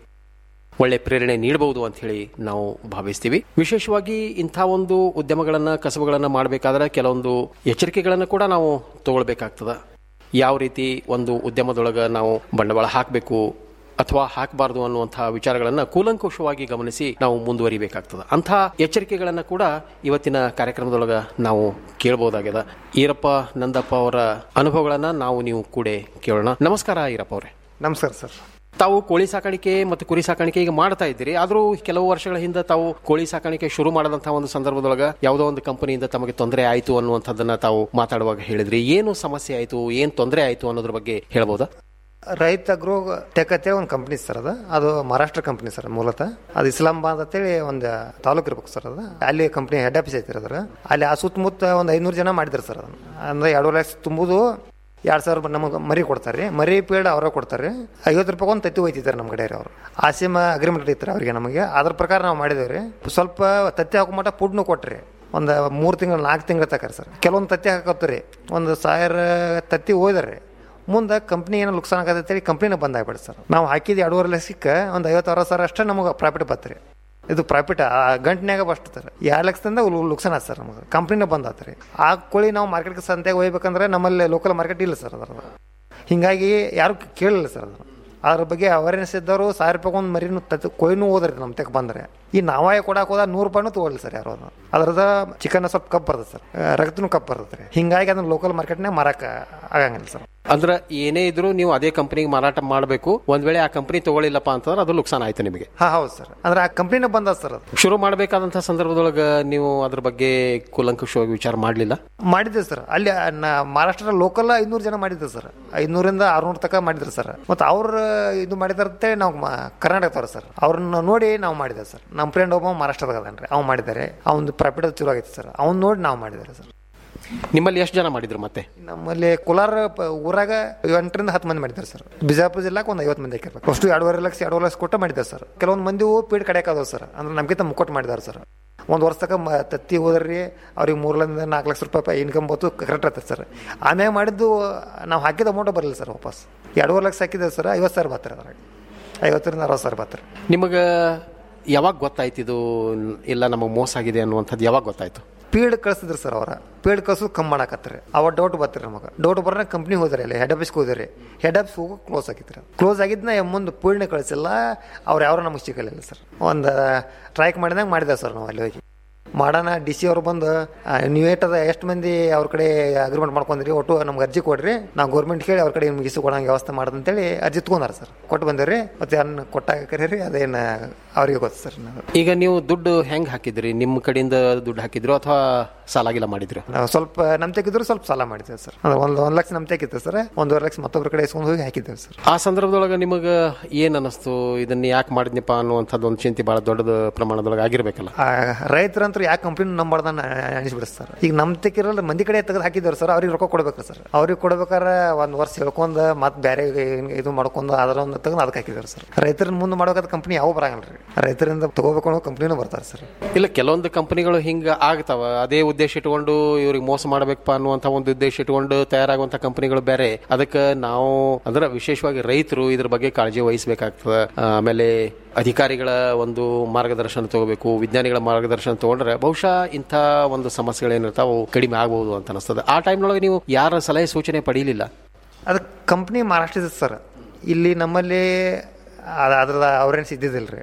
ಒಳ್ಳೆ ಪ್ರೇರಣೆ ನೀಡಬಹುದು ಅಂತ ಹೇಳಿ ನಾವು ಭಾವಿಸ್ತೀವಿ ವಿಶೇಷವಾಗಿ ಇಂಥ ಒಂದು ಉದ್ಯಮಗಳನ್ನ ಕಸಬುಗಳನ್ನ ಮಾಡಬೇಕಾದ್ರೆ ಕೆಲವೊಂದು ಎಚ್ಚರಿಕೆಗಳನ್ನು ಕೂಡ ನಾವು ತಗೊಳ್ಬೇಕಾಗ್ತದ ಯಾವ ರೀತಿ ಒಂದು ಉದ್ಯಮದೊಳಗ ನಾವು ಬಂಡವಾಳ ಹಾಕಬೇಕು ಅಥವಾ ಹಾಕಬಾರದು ಅನ್ನುವಂತಹ ವಿಚಾರಗಳನ್ನ ಕೂಲಂಕುಷವಾಗಿ ಗಮನಿಸಿ ನಾವು ಮುಂದುವರಿಬೇಕಾಗ್ತದೆ ಅಂಥ ಎಚ್ಚರಿಕೆಗಳನ್ನ ಕೂಡ ಇವತ್ತಿನ ಕಾರ್ಯಕ್ರಮದೊಳಗ ನಾವು ಕೇಳಬಹುದಾಗ್ಯದ ಈರಪ್ಪ ನಂದಪ್ಪ ಅವರ ಅನುಭವಗಳನ್ನ ನಾವು ನೀವು ಕೂಡ ಕೇಳೋಣ ನಮಸ್ಕಾರ ಈರಪ್ಪ ಅವರೇ ನಮಸ್ಕಾರ ಸರ್ ತಾವು ಕೋಳಿ ಸಾಕಾಣಿಕೆ ಮತ್ತು ಕುರಿ ಸಾಕಾಣಿಕೆ ಈಗ ಮಾಡ್ತಾ ಇದ್ದೀರಿ ಆದರೂ ಕೆಲವು ವರ್ಷಗಳ ಹಿಂದೆ ತಾವು ಕೋಳಿ ಸಾಕಾಣಿಕೆ ಶುರು ಮಾಡದಂತಹ ಒಂದು ಸಂದರ್ಭದೊಳಗ ಯಾವುದೋ ಒಂದು ಕಂಪನಿಯಿಂದ ತಮಗೆ ತೊಂದರೆ ಆಯಿತು ಅನ್ನುವಂಥದ್ದನ್ನ ತಾವು ಮಾತಾಡುವಾಗ ಹೇಳಿದ್ರಿ ಏನು ಸಮಸ್ಯೆ ಆಯಿತು ಏನು ತೊಂದರೆ ಆಯಿತು ಅನ್ನೋದ್ರ ಬಗ್ಗೆ ಹೇಳ್ಬೋದಾ ರೈತ ಗ್ರೋ ಟೆಕ್ ಅಂತೇಳಿ ಒಂದು ಕಂಪ್ನಿ ಸರ್ ಅದು ಅದು ಮಹಾರಾಷ್ಟ್ರ ಕಂಪ್ನಿ ಸರ್ ಮೂಲತಃ ಅದು ಇಸ್ಲಾಮಾಬಾದ್ ಅಂತೇಳಿ ಒಂದು ತಾಲೂಕು ಇರ್ಬೇಕು ಸರ್ ಅದು ಅಲ್ಲಿ ಕಂಪ್ನಿ ಹೆಡ್ ಆಫೀಸ್ ಐತಿ ಅದ್ರ ಅಲ್ಲಿ ಆ ಸುತ್ತಮುತ್ತ ಒಂದು ಐನೂರು ಜನ ಮಾಡಿದ್ರು ಸರ್ ಅದನ್ನ ಅಂದ್ರೆ ಎರಡೂವರೆ ಲಕ್ಷ ತುಂಬುದು ಎರಡು ಸಾವಿರ ನಮಗೆ ಮರಿ ಕೊಡ್ತಾರೆ ರೀ ಮರಿ ಪೇಡ್ ಅವರೇ ಕೊಡ್ತಾರೆ ಐವತ್ತು ರೂಪಾಯಿ ಒಂದು ತತ್ತಿ ಹೋಯ್ತಿದ್ದಾರೆ ನಮ್ಮ ಕಡೆ ಅವರು ಆಸಿಮ ಅಗ್ರಿಮೆಂಟ್ ಇತ್ತು ಅವರಿಗೆ ನಮಗೆ ಅದ್ರ ಪ್ರಕಾರ ನಾವು ಮಾಡಿದೇವೆ ರೀ ಸ್ವಲ್ಪ ತತ್ತಿ ಹಾಕೋ ಮಟ್ಟ ಫುಡ್ನು ಕೊಟ್ರಿ ಒಂದು ಮೂರು ತಿಂಗಳು ನಾಲ್ಕು ತಿಂಗಳು ತಕ ಸರ್ ಕೆಲವೊಂದು ತತ್ತಿ ಹಾಕತ್ತೀರಿ ಒಂದು ಸಾವಿರ ತತ್ತಿ ಹೋಯ್ದಾರೆ ಮುಂದೆ ಕಂಪ್ನಿ ಏನೋ ಲುಕ್ಸಾನ್ ಆಗತ್ತೆ ಅಂತೇಳಿ ಕಂಪ್ನಿನ ಬಂದ್ ಆಗ್ಬಿಡ ಸರ್ ನಾವು ಹಾಕಿದ ಎರಡೂವರೆ ಲಕ್ಷಕ್ಕೆ ಒಂದು ಐವತ್ತು ಅರವತ್ತು ಸಾವಿರ ಅಷ್ಟೇ ನಮಗೆ ಪ್ರಾಫಿಟ್ ಬತ್ರಿ ಇದು ಪ್ರಾಫಿಟ್ ಆ ಗಂಟನ್ಯಾಗ ಬಸ್ಟ್ ಸರ್ ಎರಡು ಲಕ್ಷದಿಂದ ಲುಕ್ಸಾನ್ ಆಯ್ತು ಸರ್ ನಮಗೆ ಕಂಪ್ನಿನ ಬಂದ್ ಆತ್ರಿ ಆ ಕೋಳಿ ನಾವು ಮಾರ್ಕೆಟ್ಗೆ ಸಂತೆಗೆ ಹೋಗ್ಬೇಕಂದ್ರೆ ನಮ್ಮಲ್ಲಿ ಲೋಕಲ್ ಮಾರ್ಕೆಟ್ ಇಲ್ಲ ಸರ್ ಅದರ ಹಿಂಗಾಗಿ ಯಾರು ಕೇಳಿಲ್ಲ ಸರ್ ಅದನ್ನು ಅದ್ರ ಬಗ್ಗೆ ಅವೇರ್ನೆಸ್ ಇದ್ದವರು ಸಾವಿರ ರೂಪಾಯಿ ಒಂದು ಮರಿನೂ ತತ್ ಕೊಯ್ನೂ ಹೋದ್ರಿ ನಮ್ಮ ತೆಗೆ ಬಂದರೆ ಈ ನಾವಾಯ ಕೊಡಕ್ಕೆ ಹೋದ ನೂರು ರೂಪಾಯಿನೂ ತೊಗೊಳ್ಳಿ ಸರ್ ಯಾರು ಅದನ್ನು ಅದ್ರದ ಚಿಕನ್ ಸ್ವಲ್ಪ ಕಪ್ ಬರ್ತದೆ ಸರ್ ರಕ್ತನೂ ಕಪ್ ಬರ್ತದೆ ರೀ ಹಿಂಗಾಗಿ ಅದನ್ನ ಲೋಕಲ್ ಮಾರ್ಕೆಟ್ನಾಗ ಮಾರಕ್ಕೆ ಆಗಂಗಿಲ್ಲ ಸರ್ ಅಂದ್ರೆ ಏನೇ ಇದ್ರು ನೀವು ಅದೇ ಕಂಪನಿಗೆ ಮಾರಾಟ ಮಾಡಬೇಕು ಒಂದ್ ವೇಳೆ ಆ ಕಂಪನಿ ತಗೊಳ್ಳಿಲ್ಲಪ್ಪ ಅಂತಂದ್ರೆ ಅದು ನುಕ್ಸಾನ್ ಆಯ್ತು ನಿಮಗೆ ಹಾ ಹೌದು ಸರ್ ಅಂದ್ರೆ ಆ ಕಂಪ್ನಿನ ಬಂದ ಸರ್ ಅದು ಶುರು ಮಾಡಬೇಕಾದಂತಹ ಸಂದರ್ಭದೊಳಗ ನೀವು ಅದ್ರ ಬಗ್ಗೆ ಕೂಲಂಕುಷವಾಗಿ ವಿಚಾರ ಮಾಡಲಿಲ್ಲ ಮಾಡಿದ್ದೆ ಸರ್ ಅಲ್ಲಿ ನ- ಮಹಾರಾಷ್ಟ್ರ ಲೋಕಲ್ ಐನೂರು ಜನ ಮಾಡಿದ್ದೆ ಸರ್ ಐನೂರಿಂದ ಆರ್ನೂರು ತನಕ ಮಾಡಿದ್ರು ಸರ್ ಮತ್ತು ಅವ್ರು ಇದು ಮಾಡಿದಾರೆ ಅಂತೇಳಿ ನಾವು ಮ- ಕರ್ನಾಟಕದವ್ರು ಸರ್ ಅವ್ರನ್ನ ನೋಡಿ ನಾವು ಮಾಡಿದ್ದೇವೆ ಸರ್ ನಮ್ಮ ಫ್ರೆಂಡ್ ಒಬ್ಬ ಮಹಾರಾಷ್ಟ್ರದಾಗ ಅದಾನ್ರಿ ಅವ್ನು ಮಾಡಿದ್ದಾರೆ ಅವ್ನು ಪ್ರಾಫಿಟ್ ಚಲೋ ಆಗೈತೆ ಸರ್ ಅವ್ನು ನೋಡಿ ನಾವು ಮಾಡಿದ್ದಾರೆ ಸರ್ ನಿಮ್ಮಲ್ಲಿ ಎಷ್ಟು ಜನ ಮಾಡಿದ್ರು ಮತ್ತೆ ನಮ್ಮಲ್ಲಿ ಕೋಲಾರ ಪ- ಊರಾಗ ಎಂಟರಿಂದ ಹತ್ತು ಮಂದಿ ಮಾಡಿದ್ದಾರೆ ಸರ್ ಬಿಜಾಪುರ ಜಿಲ್ಲಾಕ್ ಒಂದು ಐವತ್ತು ಮಂದಿ ಹಾಕಿರ್ಬೇಕು ಅಷ್ಟು ಎರಡೂವರೆ ಲಕ್ಷ ಎರಡೂವರೆ ಲಕ್ಷ ಕೊಟ್ಟು ಮಾಡಿದ್ದಾರೆ ಸರ್ ಕೆಲವೊಂದು ಮಂದಿ ಪೀಡ್ ಕಡೆಯಾಕದವು ಸರ್ ಅಂದ್ರೆ ನಮ್ಗಿಂತ ಮುಕ್ಕೊಟ್ಟು ಮಾಡಿದ್ದಾರೆ ಸರ್ ಒಂದು ವರ್ಷ ತನಕ ಮ ತತ್ತಿ ಹೋದ್ರಿ ಅವ್ರಿಗೆ ಮೂರರಿಂದ ನಾಲ್ಕು ಲಕ್ಷ ರೂಪಾಯಿ ಇನ್ಕಮ್ ಬಂತು ಕರೆಕ್ಟ್ ಆಗ್ತದೆ ಸರ್ ಆಮ್ಯಾಗ ಮಾಡಿದ್ದು ನಾವು ಹಾಕಿದ ಅಮೌಂಟ್ ಬರಲಿಲ್ಲ ಸರ್ ವಾಪಸ್ ಎರಡೂವರೆ ಲಕ್ಷ ಹಾಕಿದೆ ಸರ್ ಐವತ್ತು ಸಾವಿರ ಬರ್ತಾರೆ ಅದ್ರಾಗ ಐವತ್ತರಿಂದ ಅರವತ್ತು ಸಾವಿರ ಬರ್ತಾರೆ ನಿಮಗೆ ಯಾವಾಗ ಗೊತ್ತಾಯ್ತು ಇದು ಇಲ್ಲ ನಮಗೆ ಮೋಸ ಆಗಿದೆ ಅನ್ನುವಂಥದ್ದು ಯಾವಾಗ ಗೊತ್ತಾಯ್ತು ಪೀಡ್ ಕಳಿಸಿದ್ರು ಸರ್ ಅವರ ಪೀಡ್ ಕಳ್ಸೋದು ಕಮ್ಮಿ ಮಾಡಕತ್ತಾರೆ ಅವ ಡೌಟ್ ಬರ್ತಾರೆ ನಮಗೆ ಡೌಟ್ ಬರೋಣ ಕಂಪ್ನಿ ಹೋದ್ರಿ ಅಲ್ಲಿ ಹೆಡ್ ಆಫೀಸ್ಗೆ ಹೋದ್ರಿ ಹೆಡ್ ಆಫೀಸ್ ಹೋಗೋ ಕ್ಲೋಸ್ ಆಗಿತ್ತು ಕ್ಲೋಸ್ ಆಗಿದ್ನ ಮುಂದೆ ಪೀಡ್ನ ಕಳಿಸಿಲ್ಲ ಅವ್ರು ಯಾರು ನಮಗೆ ಸಿಗಲಿಲ್ಲ ಸರ್ ಒಂದು ಟ್ರೈಕ್ ಮಾಡಿದಾಗ ಮಾಡಿದೆ ಸರ್ ನಾವು ಅಲ್ಲಿ ಹೋಗಿ ಮಾಡೋಣ ಡಿ ಸಿ ಅವ್ರು ಬಂದು ಆ, ನೀವು ಏಟದ ಎಷ್ಟು ಮಂದಿ ಅವ್ರ ಕಡೆ ಅಗ್ರಿಮೆಂಟ್ ಮಾಡ್ಕೊಂಡ್ರಿ ಒಟ್ಟು ನಮ್ಗೆ ಅರ್ಜಿ ಕೊಡ್ರಿ ನಾವು ಗೌರ್ಮೆಂಟ್ ಕೇಳಿ ಅವ್ರ ಕಡೆ ನಿಮ್ಗೆ ಇಸು ಕೊಡಂಗೆ ವ್ಯವಸ್ಥೆ ಮಾಡೋದು ಅಂತೇಳಿ ಅರ್ಜಿ ತೊಗೊಂಡಾರ ಸರ್ ಕೊಟ್ಟು ಬಂದೇವ್ರಿ ಮತ್ತೆ ಅದನ್ನ ಕೊಟ್ಟಾಗ ಕರೀರಿ ಅದೇನು ಅವ್ರಿಗೆ ಗೊತ್ತು ಸರ್ ನಾವು ಈಗ ನೀವು ದುಡ್ಡು ಹೆಂಗ್ ಹಾಕಿದ್ರಿ ನಿಮ್ಮ ಕಡೆಯಿಂದ ದುಡ್ಡು ಹಾಕಿದ್ರು ಅಥವಾ ಸಾಲಾಗಿಲ್ಲ ಮಾಡಿದ್ರು ನಾವು ಸ್ವಲ್ಪ ನಮ್ ತೆಗಿದ್ರು ಸ್ವಲ್ಪ ಸಾಲ ಮಾಡಿದ್ದೇವೆ ಸರ್ ಅಂದ್ರೆ ಒಂದು ಒಂದು ಲಕ್ಷ ನಮ್ ತೆಗಿತ್ತು ಸರ್ ಒಂದೂವರೆ ಲಕ್ಷ ಮತ್ತೊಬ್ಬರ ಕಡೆ ಇಸ್ಕೊಂಡು ಹೋಗಿ ಹಾಕಿದ್ದೇವೆ ಸರ್ ಆ ಸಂದರ್ಭದೊಳಗೆ ನಿಮಗೆ ಏನ್ ಅನ್ನಿಸ್ತು ಇದನ್ನ ಯಾಕೆ ಮಾಡಿದ್ನಿಪ್ಪ ಅನ್ನುವಂಥದ್ದು ಒಂದು ಚಿಂತೆ ಬಹಳ ದೊಡ್ಡದ ಪ್ರಮಾಣದೊಳಗೆ ಆಗಿರ್ಬೇಕಲ್ಲ ಆ, ರೈತರಂತೂ ಯಾವ ಕಂಪ್ನಿ ನಂಬಾರ್ದ ಅನಿಸ್ಬಿಡುತ್ತೆ ಸರ್ ಈಗ ನಮ್ ತೆಗಿರಲ್ಲ ಮಂದಿ ಕಡೆ ತೆಗೆದು ಹಾಕಿದ್ದೇವೆ ಸರ್ ಅವ್ರಿಗೆ ರೊಕ್ಕ ಕೊಡ್ಬೇಕು ಸರ್ ಅವ್ರಿಗೆ ಕೊಡ್ಬೇಕಾದ್ರೆ ಒಂದು ವರ್ಷ ಹೇಳ್ಕೊಂಡ್ ಮತ್ತೆ ಬೇರೆ ಇದು ಮಾಡ್ಕೊಂಡು ಅದರ ಒಂದು ತೆಗೆದು ಅದಕ್ಕೆ ಹಾಕಿದ್ದಾರೆ ಸರ್ ರೈತರ ಮುಂದೆ ಮಾಡ್ಬೇಕಾದ ಕಂಪ್ನಿ ಯಾವ ಬರಂಗಿಲ್ಲ ರೀ ರೈತರಿಂದ ತಗೋಬೇಕು ಅನ್ನೋ ಕಂಪ್ನಿನೂ ಬರ್ತಾರೆ ಸರ್ ಇಲ್ಲ ಕೆಲವೊಂದು ಕಂಪನಿಗಳು ಹಿಂಗ ಆಗ್ತಾವ ಅದೇ ಉದ್ದೇಶ ಇಟ್ಕೊಂಡು ಇವ್ರಿಗೆ ಮೋಸ ಮಾಡ್ಬೇಕಪ್ಪ ಅನ್ನುವಂಥ ಒಂದು ಉದ್ದೇಶ ಇಟ್ಕೊಂಡು ತಯಾರಾಗುವಂತ ಕಂಪನಿಗಳು ಬೇರೆ ಅದಕ್ಕೆ ನಾವು ಅಂದ್ರೆ ವಿಶೇಷವಾಗಿ ರೈತರು ಇದ್ರ ಬಗ್ಗೆ ಕಾಳಜಿ ವಹಿಸಬೇಕಾಗ್ತದೆ ಆಮೇಲೆ ಅಧಿಕಾರಿಗಳ ಒಂದು ಮಾರ್ಗದರ್ಶನ ತಗೋಬೇಕು ವಿಜ್ಞಾನಿಗಳ ಮಾರ್ಗದರ್ಶನ ತಗೊಂಡ್ರೆ ಬಹುಶಃ ಇಂಥ ಒಂದು ಸಮಸ್ಯೆಗಳೇನಿರ್ತಾವ ಅವು ಕಡಿಮೆ ಆಗಬಹುದು ಅಂತ ಅನಿಸ್ತದೆ ಆ ಟೈಮ್ನೊಳಗೆ ನೀವು ಯಾರ ಸಲಹೆ ಸೂಚನೆ ಪಡೀಲಿಲ್ಲ ಅದು ಕಂಪ್ನಿ ಮಹಾರಾಷ್ಟ್ರದ ಸರ್ ಇಲ್ಲಿ ನಮ್ಮಲ್ಲಿ ಅದ್- ಅದ್ರದ ಅವ್ರೇನು ಇದ್ದಿದ್ದಿಲ್ಲ ರೀ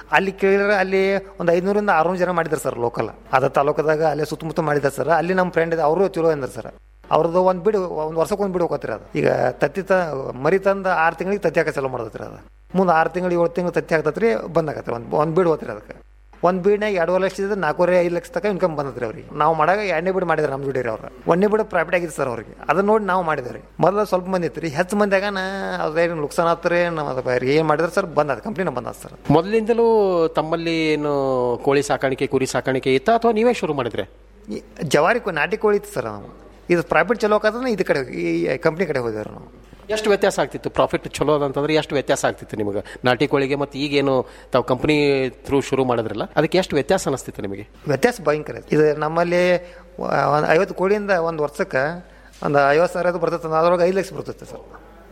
ಅಲ್ಲಿ ಕೇಳಿದ್ರೆ ಅಲ್ಲಿ ಒಂದು ಐನೂರಿಂದ ಆರ್ನೂರು ಜನ ಮಾಡಿದ್ದಾರೆ ಸರ್ ಲೋಕಲ್ ಅದ ತಾಲೂಕದಾಗ ಅಲ್ಲೇ ಸುತ್ತಮುತ್ತ ಮಾಡಿದ್ದಾರೆ ಸರ್ ಅಲ್ಲಿ ನಮ್ಮ ಫ್ರೆಂಡ್ ಇದೆ ಅವರು ಚಲೋ ಅಂದ್ರು ಸರ್ ಅವ್ರದ್ದು ಒಂದು ಬಿಡು ಒಂದು ವರ್ಷಕ್ಕೆ ಒಂದು ಬಿಡು ಹೋಗತ್ರಿ ಅದು ಈಗ ತತ್ತಿ ತ ಮರಿ ತಂದು ಆರು ತಿಂಗಳಿಗೆ ತತ್ತಿ ಹಾಕೋ ಚಾಲೂ ಮಾಡತ್ರಿ ಅದು ಮುಂದೆ ಆರು ತಿಂಗಳು ಏಳು ತಿಂಗಳು ತತ್ತಿ ಹಾಕ್ತತ್ರಿ ಬಂದಾಗತ್ತೆ ಒಂದು ಒಂದು ಬೀಡು ಹೋಗ್ತೀರಿ ಅದಕ್ಕೆ ಒಂದು ಬೀಡ್ನಾಗ ಎರಡುವರೆ ಲಕ್ಷದ ನಾಲ್ಕೂವರೆ ಐದು ಲಕ್ಷ ತನಕ ಇನ್ಕಮ್ ಬಂದತ್ರಿ ಅವ್ರಿಗೆ ನಾವು ಮಾಡಾಗ ಎರಡನೇ ಬೀಡು ಮಾಡಿದ್ರೆ ನಮ್ಮ ದುಡಿರಿ ಅವ್ರು ಒಂದನೇ ಬೀಡು ಪ್ರಾಫಿಟ್ ಆಗಿದೆ ಸರ್ ಅವ್ರಿಗೆ ಅದನ್ನ ನೋಡಿ ನಾವು ಮಾಡಿದ್ರಿ ಮೊದಲು ಸ್ವಲ್ಪ ಮಂದಿ ಇತ್ತು ರೀ ಹೆಚ್ಚು ಮಂದಿಯಾಗ ನಾ ಅದೇನು ನುಕ್ಸಾನ್ ಆತ್ರಿ ನಮ್ಮ ಅದು ಏನು ಮಾಡಿದ್ರೆ ಸರ್ ಬಂದದ ಕಂಪ್ನಿನ ಬಂದದ ಸರ್ ಮೊದಲಿಂದಲೂ ತಮ್ಮಲ್ಲಿ ಏನು ಕೋಳಿ ಸಾಕಾಣಿಕೆ ಕುರಿ ಸಾಕಾಣಿಕೆ ಇತ್ತ ಅಥವಾ ನೀವೇ ಶುರು ಮಾಡಿದ್ರೆ ಈ ಜವಾರಿ ಕೋ- ನಾಟಿ ಕೋಳಿ ಇತ್ತು ಸರ್ ನಾವು ಇದು ಪ್ರಾಫಿಟ್ ಚಲೋ ಆಕತ್ತಂದ್ರೆ ಇದು ಕಡೆ ಈ ಕಂಪ್ನಿ ಕಡೆ ಹೋದೇವ್ರಿ ನಾವು ಎಷ್ಟು ವ್ಯತ್ಯಾಸ ಆಗ್ತಿತ್ತು ಪ್ರಾಫಿಟ್ ಚಲೋ ಅದಂತಂದ್ರೆ ಎಷ್ಟು ವ್ಯತ್ಯಾಸ ಆಗ್ತಿತ್ತು ನಿಮಗೆ ನಾಟಿ ಕೋಳಿಗೆ ಮತ್ತು ಈಗೇನು ತಾವು ಕಂಪನಿ ಥ್ರೂ ಶುರು ಮಾಡಿದ್ರಲ್ಲ ಅದಕ್ಕೆ ಎಷ್ಟು ವ್ಯತ್ಯಾಸ ಅನಿಸ್ತಿತ್ತು ನಿಮಗೆ ವ್ಯತ್ಯಾಸ ಭಯಂಕರ ಐತಿ. ಇದು ನಮ್ಮಲ್ಲಿ ಒಂದು ಐವತ್ತು ಕೋಳಿಯಿಂದ ಒಂದು ವರ್ಷಕ್ಕೆ ಒಂದು ಐವತ್ತು ಸಾವಿರ ಅದು ಬರ್ತೈತೆ ಅದ್ರೊಳಗೆ ಐದು ಲಕ್ಷ ಬರ್ತೈತೆ ಸರ್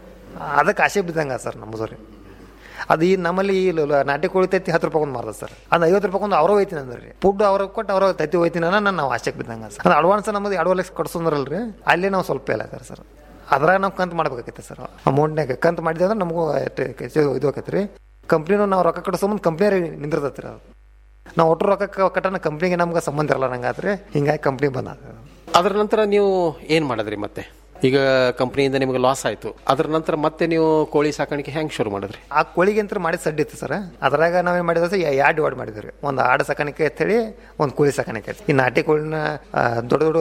ಅದಕ್ಕೆ ಆಸೆ ಬಿದ್ದಂಗೆ ಸರ್ ನಮ್ಮದು ರೀ ಅದು ಈ ನಮ್ಮಲ್ಲಿ ಈ ಲ- ಲ- ನಾಟಿ ಕೋಳಿ ತತ್ತಿ ಹತ್ತು ರೂಪಾಯಿ ಒಂದು ಮಾರ್ದ ಸರ್ ಅದು ಐವತ್ತು ರೂಪಾಯಿ ಒಂದು ಅವ್ರ ಹೋಯ್ತೀನಿ ಅಂದ್ರೆ ರೀ ಫುಡ್ ಅವ್ರಿಗೆ ಕೊಟ್ಟು ಅವ್ರ ತತ್ತಿ ಹೋಯ್ತೀನಿ ಅನ್ನೋ ನಾವು ಆಸೆಗೆ ಬಿದ್ದಂಗೆ ಸರ್ ಅದು ಅಡ್ವಾನ್ಸ್ ನಮ್ಮದು ಎರಡು ಲಕ್ಷ ಕೊಡ್ಸಂದ್ರಲ್ರಿ ಅಲ್ಲಿ ನಾವು ಸ್ವಲ್ಪ ಇಲ್ಲ ಸರ್ ಅದ್ರಾಗ ನಾವು ಕಂತು ಮಾಡ್ಬೇಕಾಗೈತೆ ಸರ್ ಅಮೌಂಟ್ನಾಗ ಕಂತು ಮಾಡಿದ್ವಿ ಅಂದ್ರೆ ನಮಗೂ ಎಷ್ಟು ಇದು ಆಕೈತೆ ರೀ ಕಂಪ್ನಿನೂ ನಾವು ರೊಕ್ಕ ಕಟ್ಸೋ ಕಂಪ್ನಿ ನಿಂದಿರ್ತೈತೆ ರೀ ಅದು ನಾವು ಒಟ್ಟು ರೊಕ್ಕ ಕ- ಕಟ್ಟೋಣ ಕಂಪ್ನಿಗೆ ನಮ್ಗೆ ಸಂಬಂಧ ಇರಲ್ಲ ನಂಗಾದ್ರೆ ಹಿಂಗಾಗಿ ಕಂಪ್ನಿ ಬಂದ ಅದರ ನಂತರ ನೀವು ಏನು ಮಾಡಿದ್ರಿ ಮತ್ತೆ ಈಗ ಕಂಪ್ನಿಯಿಂದ ನಿಮಗೆ ಲಾಸ್ ಆಯಿತು ಅದರ ನಂತರ ಮತ್ತೆ ನೀವು ಕೋಳಿ ಸಾಕಾಣಿಕೆ ಹೆಂಗೆ ಶುರು ಮಾಡಿದ್ರಿ ಆ ಕೋಳಿಗೆ ಅಂತ ಮಾಡಿದ ಸಡ್ಡಿ ಇತ್ತು ಸರ್ ಅದ್ರಾಗ ನಾವೇನ್ ಮಾಡಿದ್ರೆ ಸರ್ ಎರಡು ಡಿವೈಡ್ ಮಾಡಿದ್ವಿ ಒಂದು ಆಡು ಸಾಕಾಣಿಕೆ ಅಂತ ಹೇಳಿ ಒಂದು ಕೋಳಿ ಸಾಕಾಣಿಕೆ ಐತಿ. ಈ ನಾಟಿ ಕೋಳಿನ ಆ, ದೊಡ್ಡ ದೊಡ್ಡ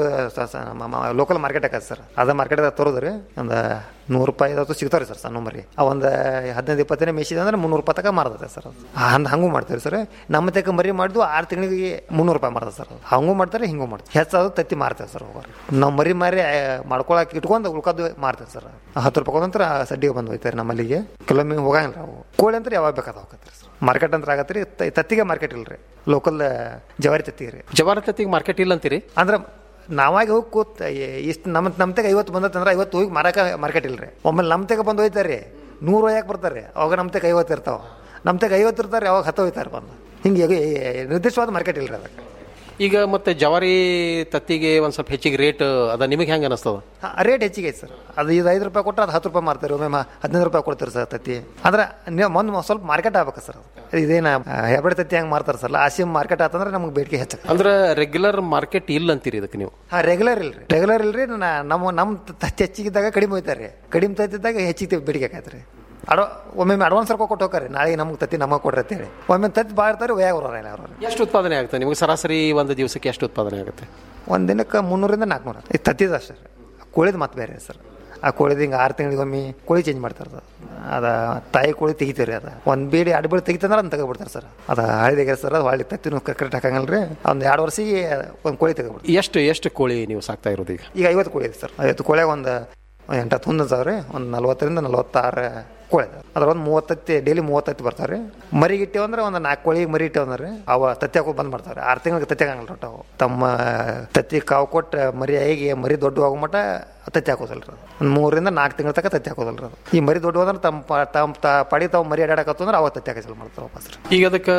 ಲೋಕಲ್ ಮಾರ್ಕೆಟ್ ಆಕತ್ತೆ ಸರ್ ಅದ ಮಾರ್ಕೆಟ್ ತರೋದ್ರಿ ಒಂದು ನೂರು ರೂಪಾಯಿ ಅದು ಸಿಗ್ತಾವ್ರಿ ಸರ್ ಸಣ್ಣ ಮರಿ ಆ ಒಂದು ಹದಿನೈದು ಇಪ್ಪತ್ತನೇ ಮೇಸಿದ ಅಂದ್ರೆ ಮುನ್ನೂರು ರೂಪಾಯಿ ತನಕ ಮಾರ್ತದೆ ಸರ್ ಅದು ಹಂಗೆ ಹಂಗೂ ಮಾಡ್ತೀವಿ ಸರ್ ನಮ್ಮ ತಕ್ಕ ಮರಿ ಮಾಡಿದ್ವು ಆರು ತಿಂಗಳಿಗೆ ಮುನ್ನೂರು ರೂಪಾಯಿ ಮಾರ್ತದೆ ಸರ್ ಅದು ಹಂಗೂ ಮಾಡ್ತಾರೆ ಹಿಂಗೂ ಮಾಡ್ತಾರೆ ಹೆಚ್ಚಾದ್ರು ತತ್ತಿ ಮಾರ್ತೇವೆ ಸರ್ ಹೋಗೋರು ನಾವು ಮರಿ ಮಾರಿ ಆ, ಮಾಡ್ಕೊಳಕ್ಕೆ ಇಟ್ಕೊಂಡು ಉಳ್ಕೋದು ಮಾರ್ತೇವೆ ಸರ್ ಹತ್ತು ರೂಪಾಯಿ ನಂತರ ಸಡ್ಡಿಗೆ ಬಂದು ಹೋಯ್ತಾರೆ ನಮ್ಮಲ್ಲಿಗೆ ಕೆಲವೊಮ್ಮೆ ಹೋಗಂಗಿಲ್ಲ ಅವು ಕೋಳಿ ಅಂತ ಯಾವಾಗ ಬೇಕಾದ ಹೋಗತ್ರಿ ಸರ್ ಮಾರ್ಕೆಟ್ ಅಂತ ಆಗತ್ರಿ ತ- ತತ್ತಿಗೆ ಮಾರ್ಕೆಟ್ ಇಲ್ರಿ ಲೋಕಲ್ ಜವಾರಿ ತತ್ತಿಗೆ ರೀ ಜವಾರ ತತ್ತಿಗೆ ಮಾರ್ಕೆಟ್ ಇಲ್ಲ ಅಂತೀರಿ ಅಂದ್ರೆ ನಾವಾಗಿ ಹೋಗಿ ಕೂತ್ ಇಷ್ಟು ನಮ್ಮ ನಮ್ಮ ತೆಗೆ ಐವತ್ತು ಬಂದತ್ತಂದ್ರೆ ಐವತ್ತು ಹೋಗಿ ಮಾರಕ ಮಾರ್ಕೆಟ್ ಇಲ್ರಿ ಒಮ್ಮೆ ನಮ್ಮ ತೆಗೆ ಬಂದು ಹೋಯ್ತಾರೆ ನೂರು ಒಯ್ಯಾಕೆ ಬರ್ತಾರೆ ಅವಾಗ ನಮ್ಮ ತೆಗೆ ಐವತ್ತು ಇರ್ತಾವ ನಮ್ಮ ತೆಗೆ ಐವತ್ತು ಇರ್ತಾರೆ ಅವಾಗ ಹತ್ತು ಹೋಯ್ತಾರೆ ಬಂದು ಹಿಂಗೆ ನಿರ್ದಿಷ್ಟವಾದ ಮಾರ್ಕೆಟ್ ಇಲ್ರಿ ಅದಕ್ಕೆ ಈಗ ಮತ್ತೆ ಜವಾರಿ ತತ್ತಿಗೆ ಒಂದು ಸ್ವಲ್ಪ ಹೆಚ್ಚಿಗೆ ರೇಟ್ ಅದ ನಿಮಗೆ ಹೆಂಗೆ ಅನಿಸ್ತದ ರೇಟ್ ಹೆಚ್ಚಿಗೆ ಐತೆ ಸರ್ ಅದು ಇದು ಐದು ರೂಪಾಯಿ ಕೊಟ್ಟರೆ ಅದು ಹತ್ತು ರೂಪಾಯಿ ಮಾರ್ತಾರೆ ಒಮ್ಮೆ ಮ- ಹದಿನೈದು ರೂಪಾಯಿ ಕೊಡ್ತಾರೆ ಸರ್ ತತ್ತಿ ಅಂದ್ರೆ ನೀವು ಒಂದು ಸ್ವಲ್ಪ ಮಾರ್ಕೆಟ್ ಆಗ್ಬೇಕು ಸರ್ ಅದು ಇದೇನ ಹೆಬ್ಬಡೆ ತತ್ತಿ ಹೆಂಗೆ ಮಾರ್ತಾರೆ ಸರ್ ಆಸಿ ಮಾರ್ಕೆಟ್ ಆತಂದ್ರೆ ನಮ್ಗೆ ಬೇಡಿಕೆ ಹೆಚ್ಚು ಅಂದ್ರೆ ರೆಗ್ಯುಲರ್ ಮಾರ್ಕೆಟ್ ಇಲ್ಲ ಅಂತೀರಿ ಇದಕ್ಕೆ ನೀವು ಹಾಂ ರೆಗ್ಯುಲರ್ ಇಲ್ರಿ ರೆಗ್ಯುಲರ್ ಇಲ್ರಿ ನಾ- ನಮ್ಮ ನಮ್ಮ ತತ್ತಿ ಹೆಚ್ಚಿಗಿದ್ದಾಗ ಕಡಿಮೆ ಹೋಯ್ತಾರೆ ಕಡಿಮೆ ತತ್ತಿದ್ದಾಗ ಹೆಚ್ಚಿಗೆ ಬೇಡಿಕೆ ಆಕೈತ್ರಿ ಅಡ್ವ ಒಮ್ಮೆ ಅಡ್ವಾನ್ಸ್ ರೊಕ್ಕ ಕೊಟ್ಟು ಹೋಗ್ತಾರೆ ನಾಳೆ ನಮ್ಗೆ ತತ್ತಿ ನಮಗೆ ಕೊಡ್ರಿ ಅಂತೇಳಿ ಒಮ್ಮೆ ತತ್ತಿ ಭಾಳ ಇರ್ತಾರೆ ಒಯ್ಯಾಗ ಬರೋಲ್ಲ ಅವರು ಎಷ್ಟು ಉತ್ಪಾದನೆ ಆಗುತ್ತೆ ನಿಮಗೆ ಸರಾಸರಿ ಒಂದು ದಿವಸಕ್ಕೆ ಎಷ್ಟು ಉತ್ಪಾದನೆ ಆಗುತ್ತೆ ಒಂದು ದಿನಕ್ಕೆ ಮುನ್ನೂರಿಂದ ನಾಲ್ಕುನೂರು ಇದು ತತ್ತಿದ ಅಷ್ಟೇ ರೀ ಕೋಳಿದು ಮತ್ತೆ ಬೇರೆ ಸರ್ ಆ ಕೋಳಿದು ಹಿಂಗೆ ಆರು ತಿಂಗಳಿಗೊಮ್ಮೆ ಕೋಳಿ ಚೇಂಜ್ ಮಾಡ್ತಾರೆ ಸರ್ ಅದ ತಾಯಿ ಕೋಳಿ ತೆಗಿತೀವಿ ರೀ ಅದು ಒಂದು ಬೀಡಿ ಎರಡು ಬೀಡಿ ತೆಗಿತಂದ್ರೆ ಅದನ್ನ ತೆಗೆದ್ಬಿಡ್ತಾರೆ ಸರ್ ಅದು ಹಳಿದಾಗೆ ಸರ್ ಅದು ಹೊಳ್ಳಿ ತತ್ತಿನೂ ಕರೆಕ್ಟ್ ಹಾಕಂಗಲ್ಲ ರೀ ಒಂದು ಎರಡು ವರ್ಷಕ್ಕೆ ಒಂದು ಕೋಳಿ ತೆಗೆದ್ಬಿಡ್ತಾರೆ ಎಷ್ಟು ಎಷ್ಟು ಕೋಳಿ ನೀವು ಸಾಕ್ತಾ ಇರೋದು ಈಗ ಈಗ ಐವತ್ತು ಕೋಳಿ ಇದೆ ಸರ್ ಐವತ್ತು ಕೋಳಿಯಾಗ ಒಂದು ಎಂಟತ್ತು ಹುಂದು ಅದಾವೆ ರೀ ಒಂದು ನಲ್ವತ್ತರಿಂದ ನಲ್ವತ್ತಾರು ಕೋಳಿ ಅದಾವೆ ಅದ್ರ ಒಂದು ಮೂವತ್ತತ್ತಿ ಡೈಲಿ ಮೂವತ್ತತ್ತಿ ಬರ್ತಾರೆ ರೀ ಮರಿಗೆ ಇಟ್ಟೇವು ಅಂದ್ರೆ ಒಂದು ನಾಲ್ಕು ಕೋಳಿ ಮರಿ ಇಟ್ಟೇವು ಅಂದ್ರೆ ಅವ ತತ್ತಿ ಹಾಕೋ ಬಂದ್ ಮಾಡ್ತಾರೆ ಆರು ತಿಂಗಳಿಗೆ ತತ್ತಿ ಹಾಕಂಗಿಲ್ಲ ಒಟ್ಟು ಅವು ತಮ್ಮ ತತ್ತಿ ಕಾವು ಕೊಟ್ಟು ಮರಿ ಆಗಿ ಮರಿ ದೊಡ್ಡ ಆಗೋ ಮಟ್ಟ ತತ್ತಿ ಹಾಕೋದಲ್ರಿ ಅದು ಒಂದು ಮೂರರಿಂದ ನಾಲ್ಕು ತಿಂಗಳ ತನಕ ತತ್ತಿ ಹಾಕೋದಲ್ರಿ ಅದು ಈ ಮರಿ ದೊಡ್ಡ ಅಂದ್ರೆ ತಮ್ಮ ಪ- ತಮ್ಮ ತ ಪಡಿ ತಾವು ಮರಿ ಅಡ್ಯಾಡಕತ್ತು ಅಂದ್ರೆ ಅವ ತತ್ತಿ ಹಾಕಿ ಮಾಡ್ತಾರೆ ವಾಪಸ್ ರೀ ಈಗ ಅದಕ್ಕೆ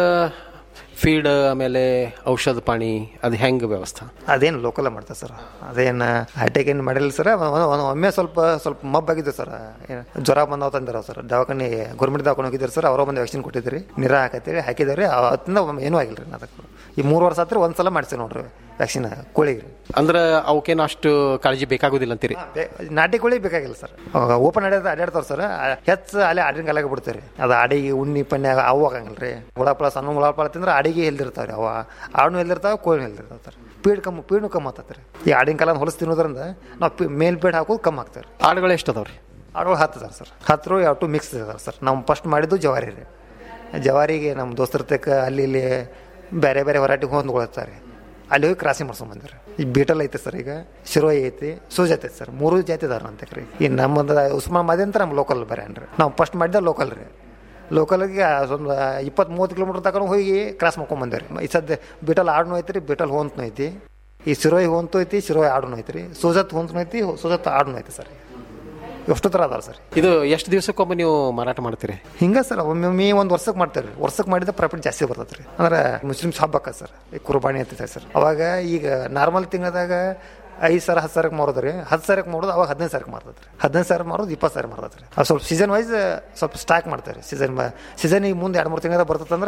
ಫೀಡ್ ಆಮೇಲೆ ಔಷಧ ಪಾಣಿ ಅದು ಹೆಂಗೆ ವ್ಯವಸ್ಥೆ ಅದೇನು ಲೋಕಲ್ ಮಾಡ್ತಾರೆ ಸರ್ ಅದೇನು ಹೈಟೆಕ್ ಏನು ಮಾಡಿಲ್ಲ ಸರ್ ಒಮ್ಮೆ ಸ್ವಲ್ಪ ಸ್ವಲ್ಪ ಮಬ್ಬಾಗಿದ್ದು ಸರ್ ಏನ್ ಜ್ವರ ಬಂದಾವ ತಂದಿರೋ ಸರ್ ದವಾಖಾನೆ ಗೌರ್ಮೆಂಟ್ ದವಾಖಾನೆ ಹೋಗಿದ್ರು ಸರ್ ಅವರ ಬಂದು ವ್ಯಾಕ್ಸಿನ್ ಕೊಟ್ಟಿದ್ರಿ ನೀರ ಹಾಕತ್ತೇಳಿ ಹಾಕಿದಾರೆ ಅವತ್ತಿಂದ ಒಮ್ಮೆ ಏನೂ ಆಗಿಲ್ಲ ರೀ ಅದಕ್ಕೆ ಈ ಮೂರು ವರ್ಷ ಆತ್ರಿ ಒಂದು ಸಲ ಮಾಡ್ಸಿ ನೋಡ್ರಿ ವ್ಯಾಕ್ಸಿನ್ ಕೋಳಿಗೆ ರೀ ಅಂದ್ರೆ ಅವಕ್ಕೇನು ಅಷ್ಟು ಕಾಳಜಿ ಬೇಕಾಗೋದಿಲ್ಲ ಅಂತೀರಿ ಬೇ- ನಾಟಿ ಕೋಳಿ ಬೇಕಾಗಿಲ್ಲ ಸರ್ ಓಪನ್ ಅಡ್ಯಾಡ ಅಡ್ಯಾಡ್ತಾವ ಸರ್ ಹೆಚ್ಚು ಅಲ್ಲೇ ಆಡಿನ ಕಾಲಾಗ ಬಿಡ್ತಾರೆ ಅದು ಅಡಿಗೆ ಉಣ್ಣಿ ಪನ್ನೆ ಅವು ಆಗಂಗಿಲ್ಲ ರೀ ಹುಳಪಳ ಸಣ್ಣ ಹುಳಪಳ ತಿಂದ್ರೆ ಅಡಿಗೆ ಎಲ್ದಿರ್ತಾವ್ರಿ ಅವ ಆಡ್ನು ಎಲ್ದಿರ್ತಾವ ಕೋಳಿ ಎಲ್ದಿರ್ತಾವ ಸರ್ ಪೀಡ್ ಕಮ್ಮಿ ಪೀಡ್ನು ಕಮ್ಮಿ ಆಗ್ತದೆ ಈ ಆಡಿನ ಕಾಲ ಹೊಲಸು ತಿನ್ನೋದ್ರಿಂದ ನಾವು ಪಿ ಮೇಲ್ ಪೀಡ್ ಹಾಕೋದು ಕಮ್ಮಿ ಆಗ್ತಾರೆ ಆಡುಗಳು ಎಷ್ಟು ಅದಾವ್ರಿ ಆಡುಗಳು ಹತ್ತು ಅದಾವ ಸರ್ ಹತ್ತು ಯಾವ ಟು ಮಿಕ್ಸ್ ಇದಾವೆ ಸರ್ ನಾವು ಫಸ್ಟ್ ಮಾಡಿದ್ದು ಜವಾರಿ ರೀ ಜವಾರಿಗೆ ನಮ್ಮ ದೋಸ್ತರ ತಕ್ಕ ಅಲ್ಲಿ ಇಲ್ಲಿ ಬೇರೆ ಬೇರೆ ಹೊರಾಟಿಗೆ ಹೊಂದ್ಕೊಳ್ತಾರೆ ಅಲ್ಲಿ ಹೋಗಿ ಕ್ರಾಸಿಂಗ್ ಮಾಡ್ಸ್ಕೊಂಡ್ ಬಂದಿರಿ ಈ ಬೀಟಲ್ ಐತೆ ಸರ್ ಈಗ ಶಿರೋಯಿ ಐತಿ ಸೂಜ್ ಐತೆ ಸರ್ ಮೂರು ಜಾತಿ ಇದಾರೆ ಅಂತ ರೀ ಈ ನಮ್ಮದು ಉಸ್ಮಾ ಮಾದಿ ಅಂತ ನಮ್ಮ ಲೋಕಲ್ ಬೇರೆ ಅನ್ರಿ ನಾವು ಫಸ್ಟ್ ಮಾಡಿದ ಲೋಕಲ್ ರೀ ಲೋಕಲ್ಗೆ ಒಂದು ಇಪ್ಪತ್ತು ಮೂವತ್ತು ಕಿಲೋಮೀಟರ್ ತಗೊಂಡು ಹೋಗಿ ಕ್ರಾಸ್ ಮಾಡ್ಕೊಂಡ್ ಬಂದೇರಿ ಈ ಸದ್ಯ ಬೀಟಲ್ ಆಡ್ನು ಐತಿ ರೀ ಬೀಟಲ್ ಹೊಂತ್ನು ಐತಿ ಈ ಶಿರೋಯಿ ಹೊಂತು ಐತಿ ಶಿರೋಯಿ ಆಡ್ನು ಐತಿ ರೀ ಸೂಜತ್ ಹೊಂತ್ನು ಐತಿ ಸೂಜತ್ ಆಡ್ನು ಐತಿ ಸರ್ ಎಷ್ಟು ಥರ ಅದಾವ ಸರ್ ಇದು ಎಷ್ಟು ದಿವಸಕ್ಕೊಮ್ಮೆ ನೀವು ಮಾರಾಟ ಮಾಡ್ತೀರಿ ಹಿಂಗ ಸರ್ ಒಮ್ಮೊಮ್ಮೆ ಒಂದು ವರ್ಷಕ್ಕೆ ಮಾಡ್ತಾರೆ ವರ್ಷಕ್ಕೆ ಮಾಡಿದ ಪ್ರಾಫಿಟ್ ಜಾಸ್ತಿ ಬರ್ತದೆ ರೀ ಅಂದ್ರೆ ಮುಸ್ಲಿಮ್ಸ್ ಹಬ್ಬ ಆಕತ್ ಸರ್ ಈ ಕುರ್ಬಾನಿ ಅಂತ ಸರ್ ಅವಾಗ ಈಗ ನಾರ್ಮಲ್ ತಿಂಗಳದಾಗ ಐದು ಸಾವಿರ ಹತ್ತು ಸಾವಿರಕ್ಕೆ ಮಾರೋದು ರೀ ಹತ್ತು ಸಾವಿರಕ್ಕೆ ಮಾಡೋದು ಅವಾಗ ಹದಿನೈದು ಸಾವಿರಕ್ಕೆ ಮಾರ್ತದೆ ರೀ ಹದಿನೈದು ಸಾವಿರ ಮಾರೋದು ಇಪ್ಪತ್ತು ಸಾವಿರ ಮಾರ್ತದೆ ರೀ ಅದು ಸ್ವಲ್ಪ ಸೀಸನ್ ವೈಸ್ ಸ್ವಲ್ಪ ಸ್ಟಾಕ್ ಮಾಡ್ತಾರೆ ಸೀಸನ್ ಸೀಸನ್ ಈಗ ಮುಂದೆ ಎರಡು ಮೂರು ತಿಂಗಳ ಬರ್ತದಂದ್ರೆ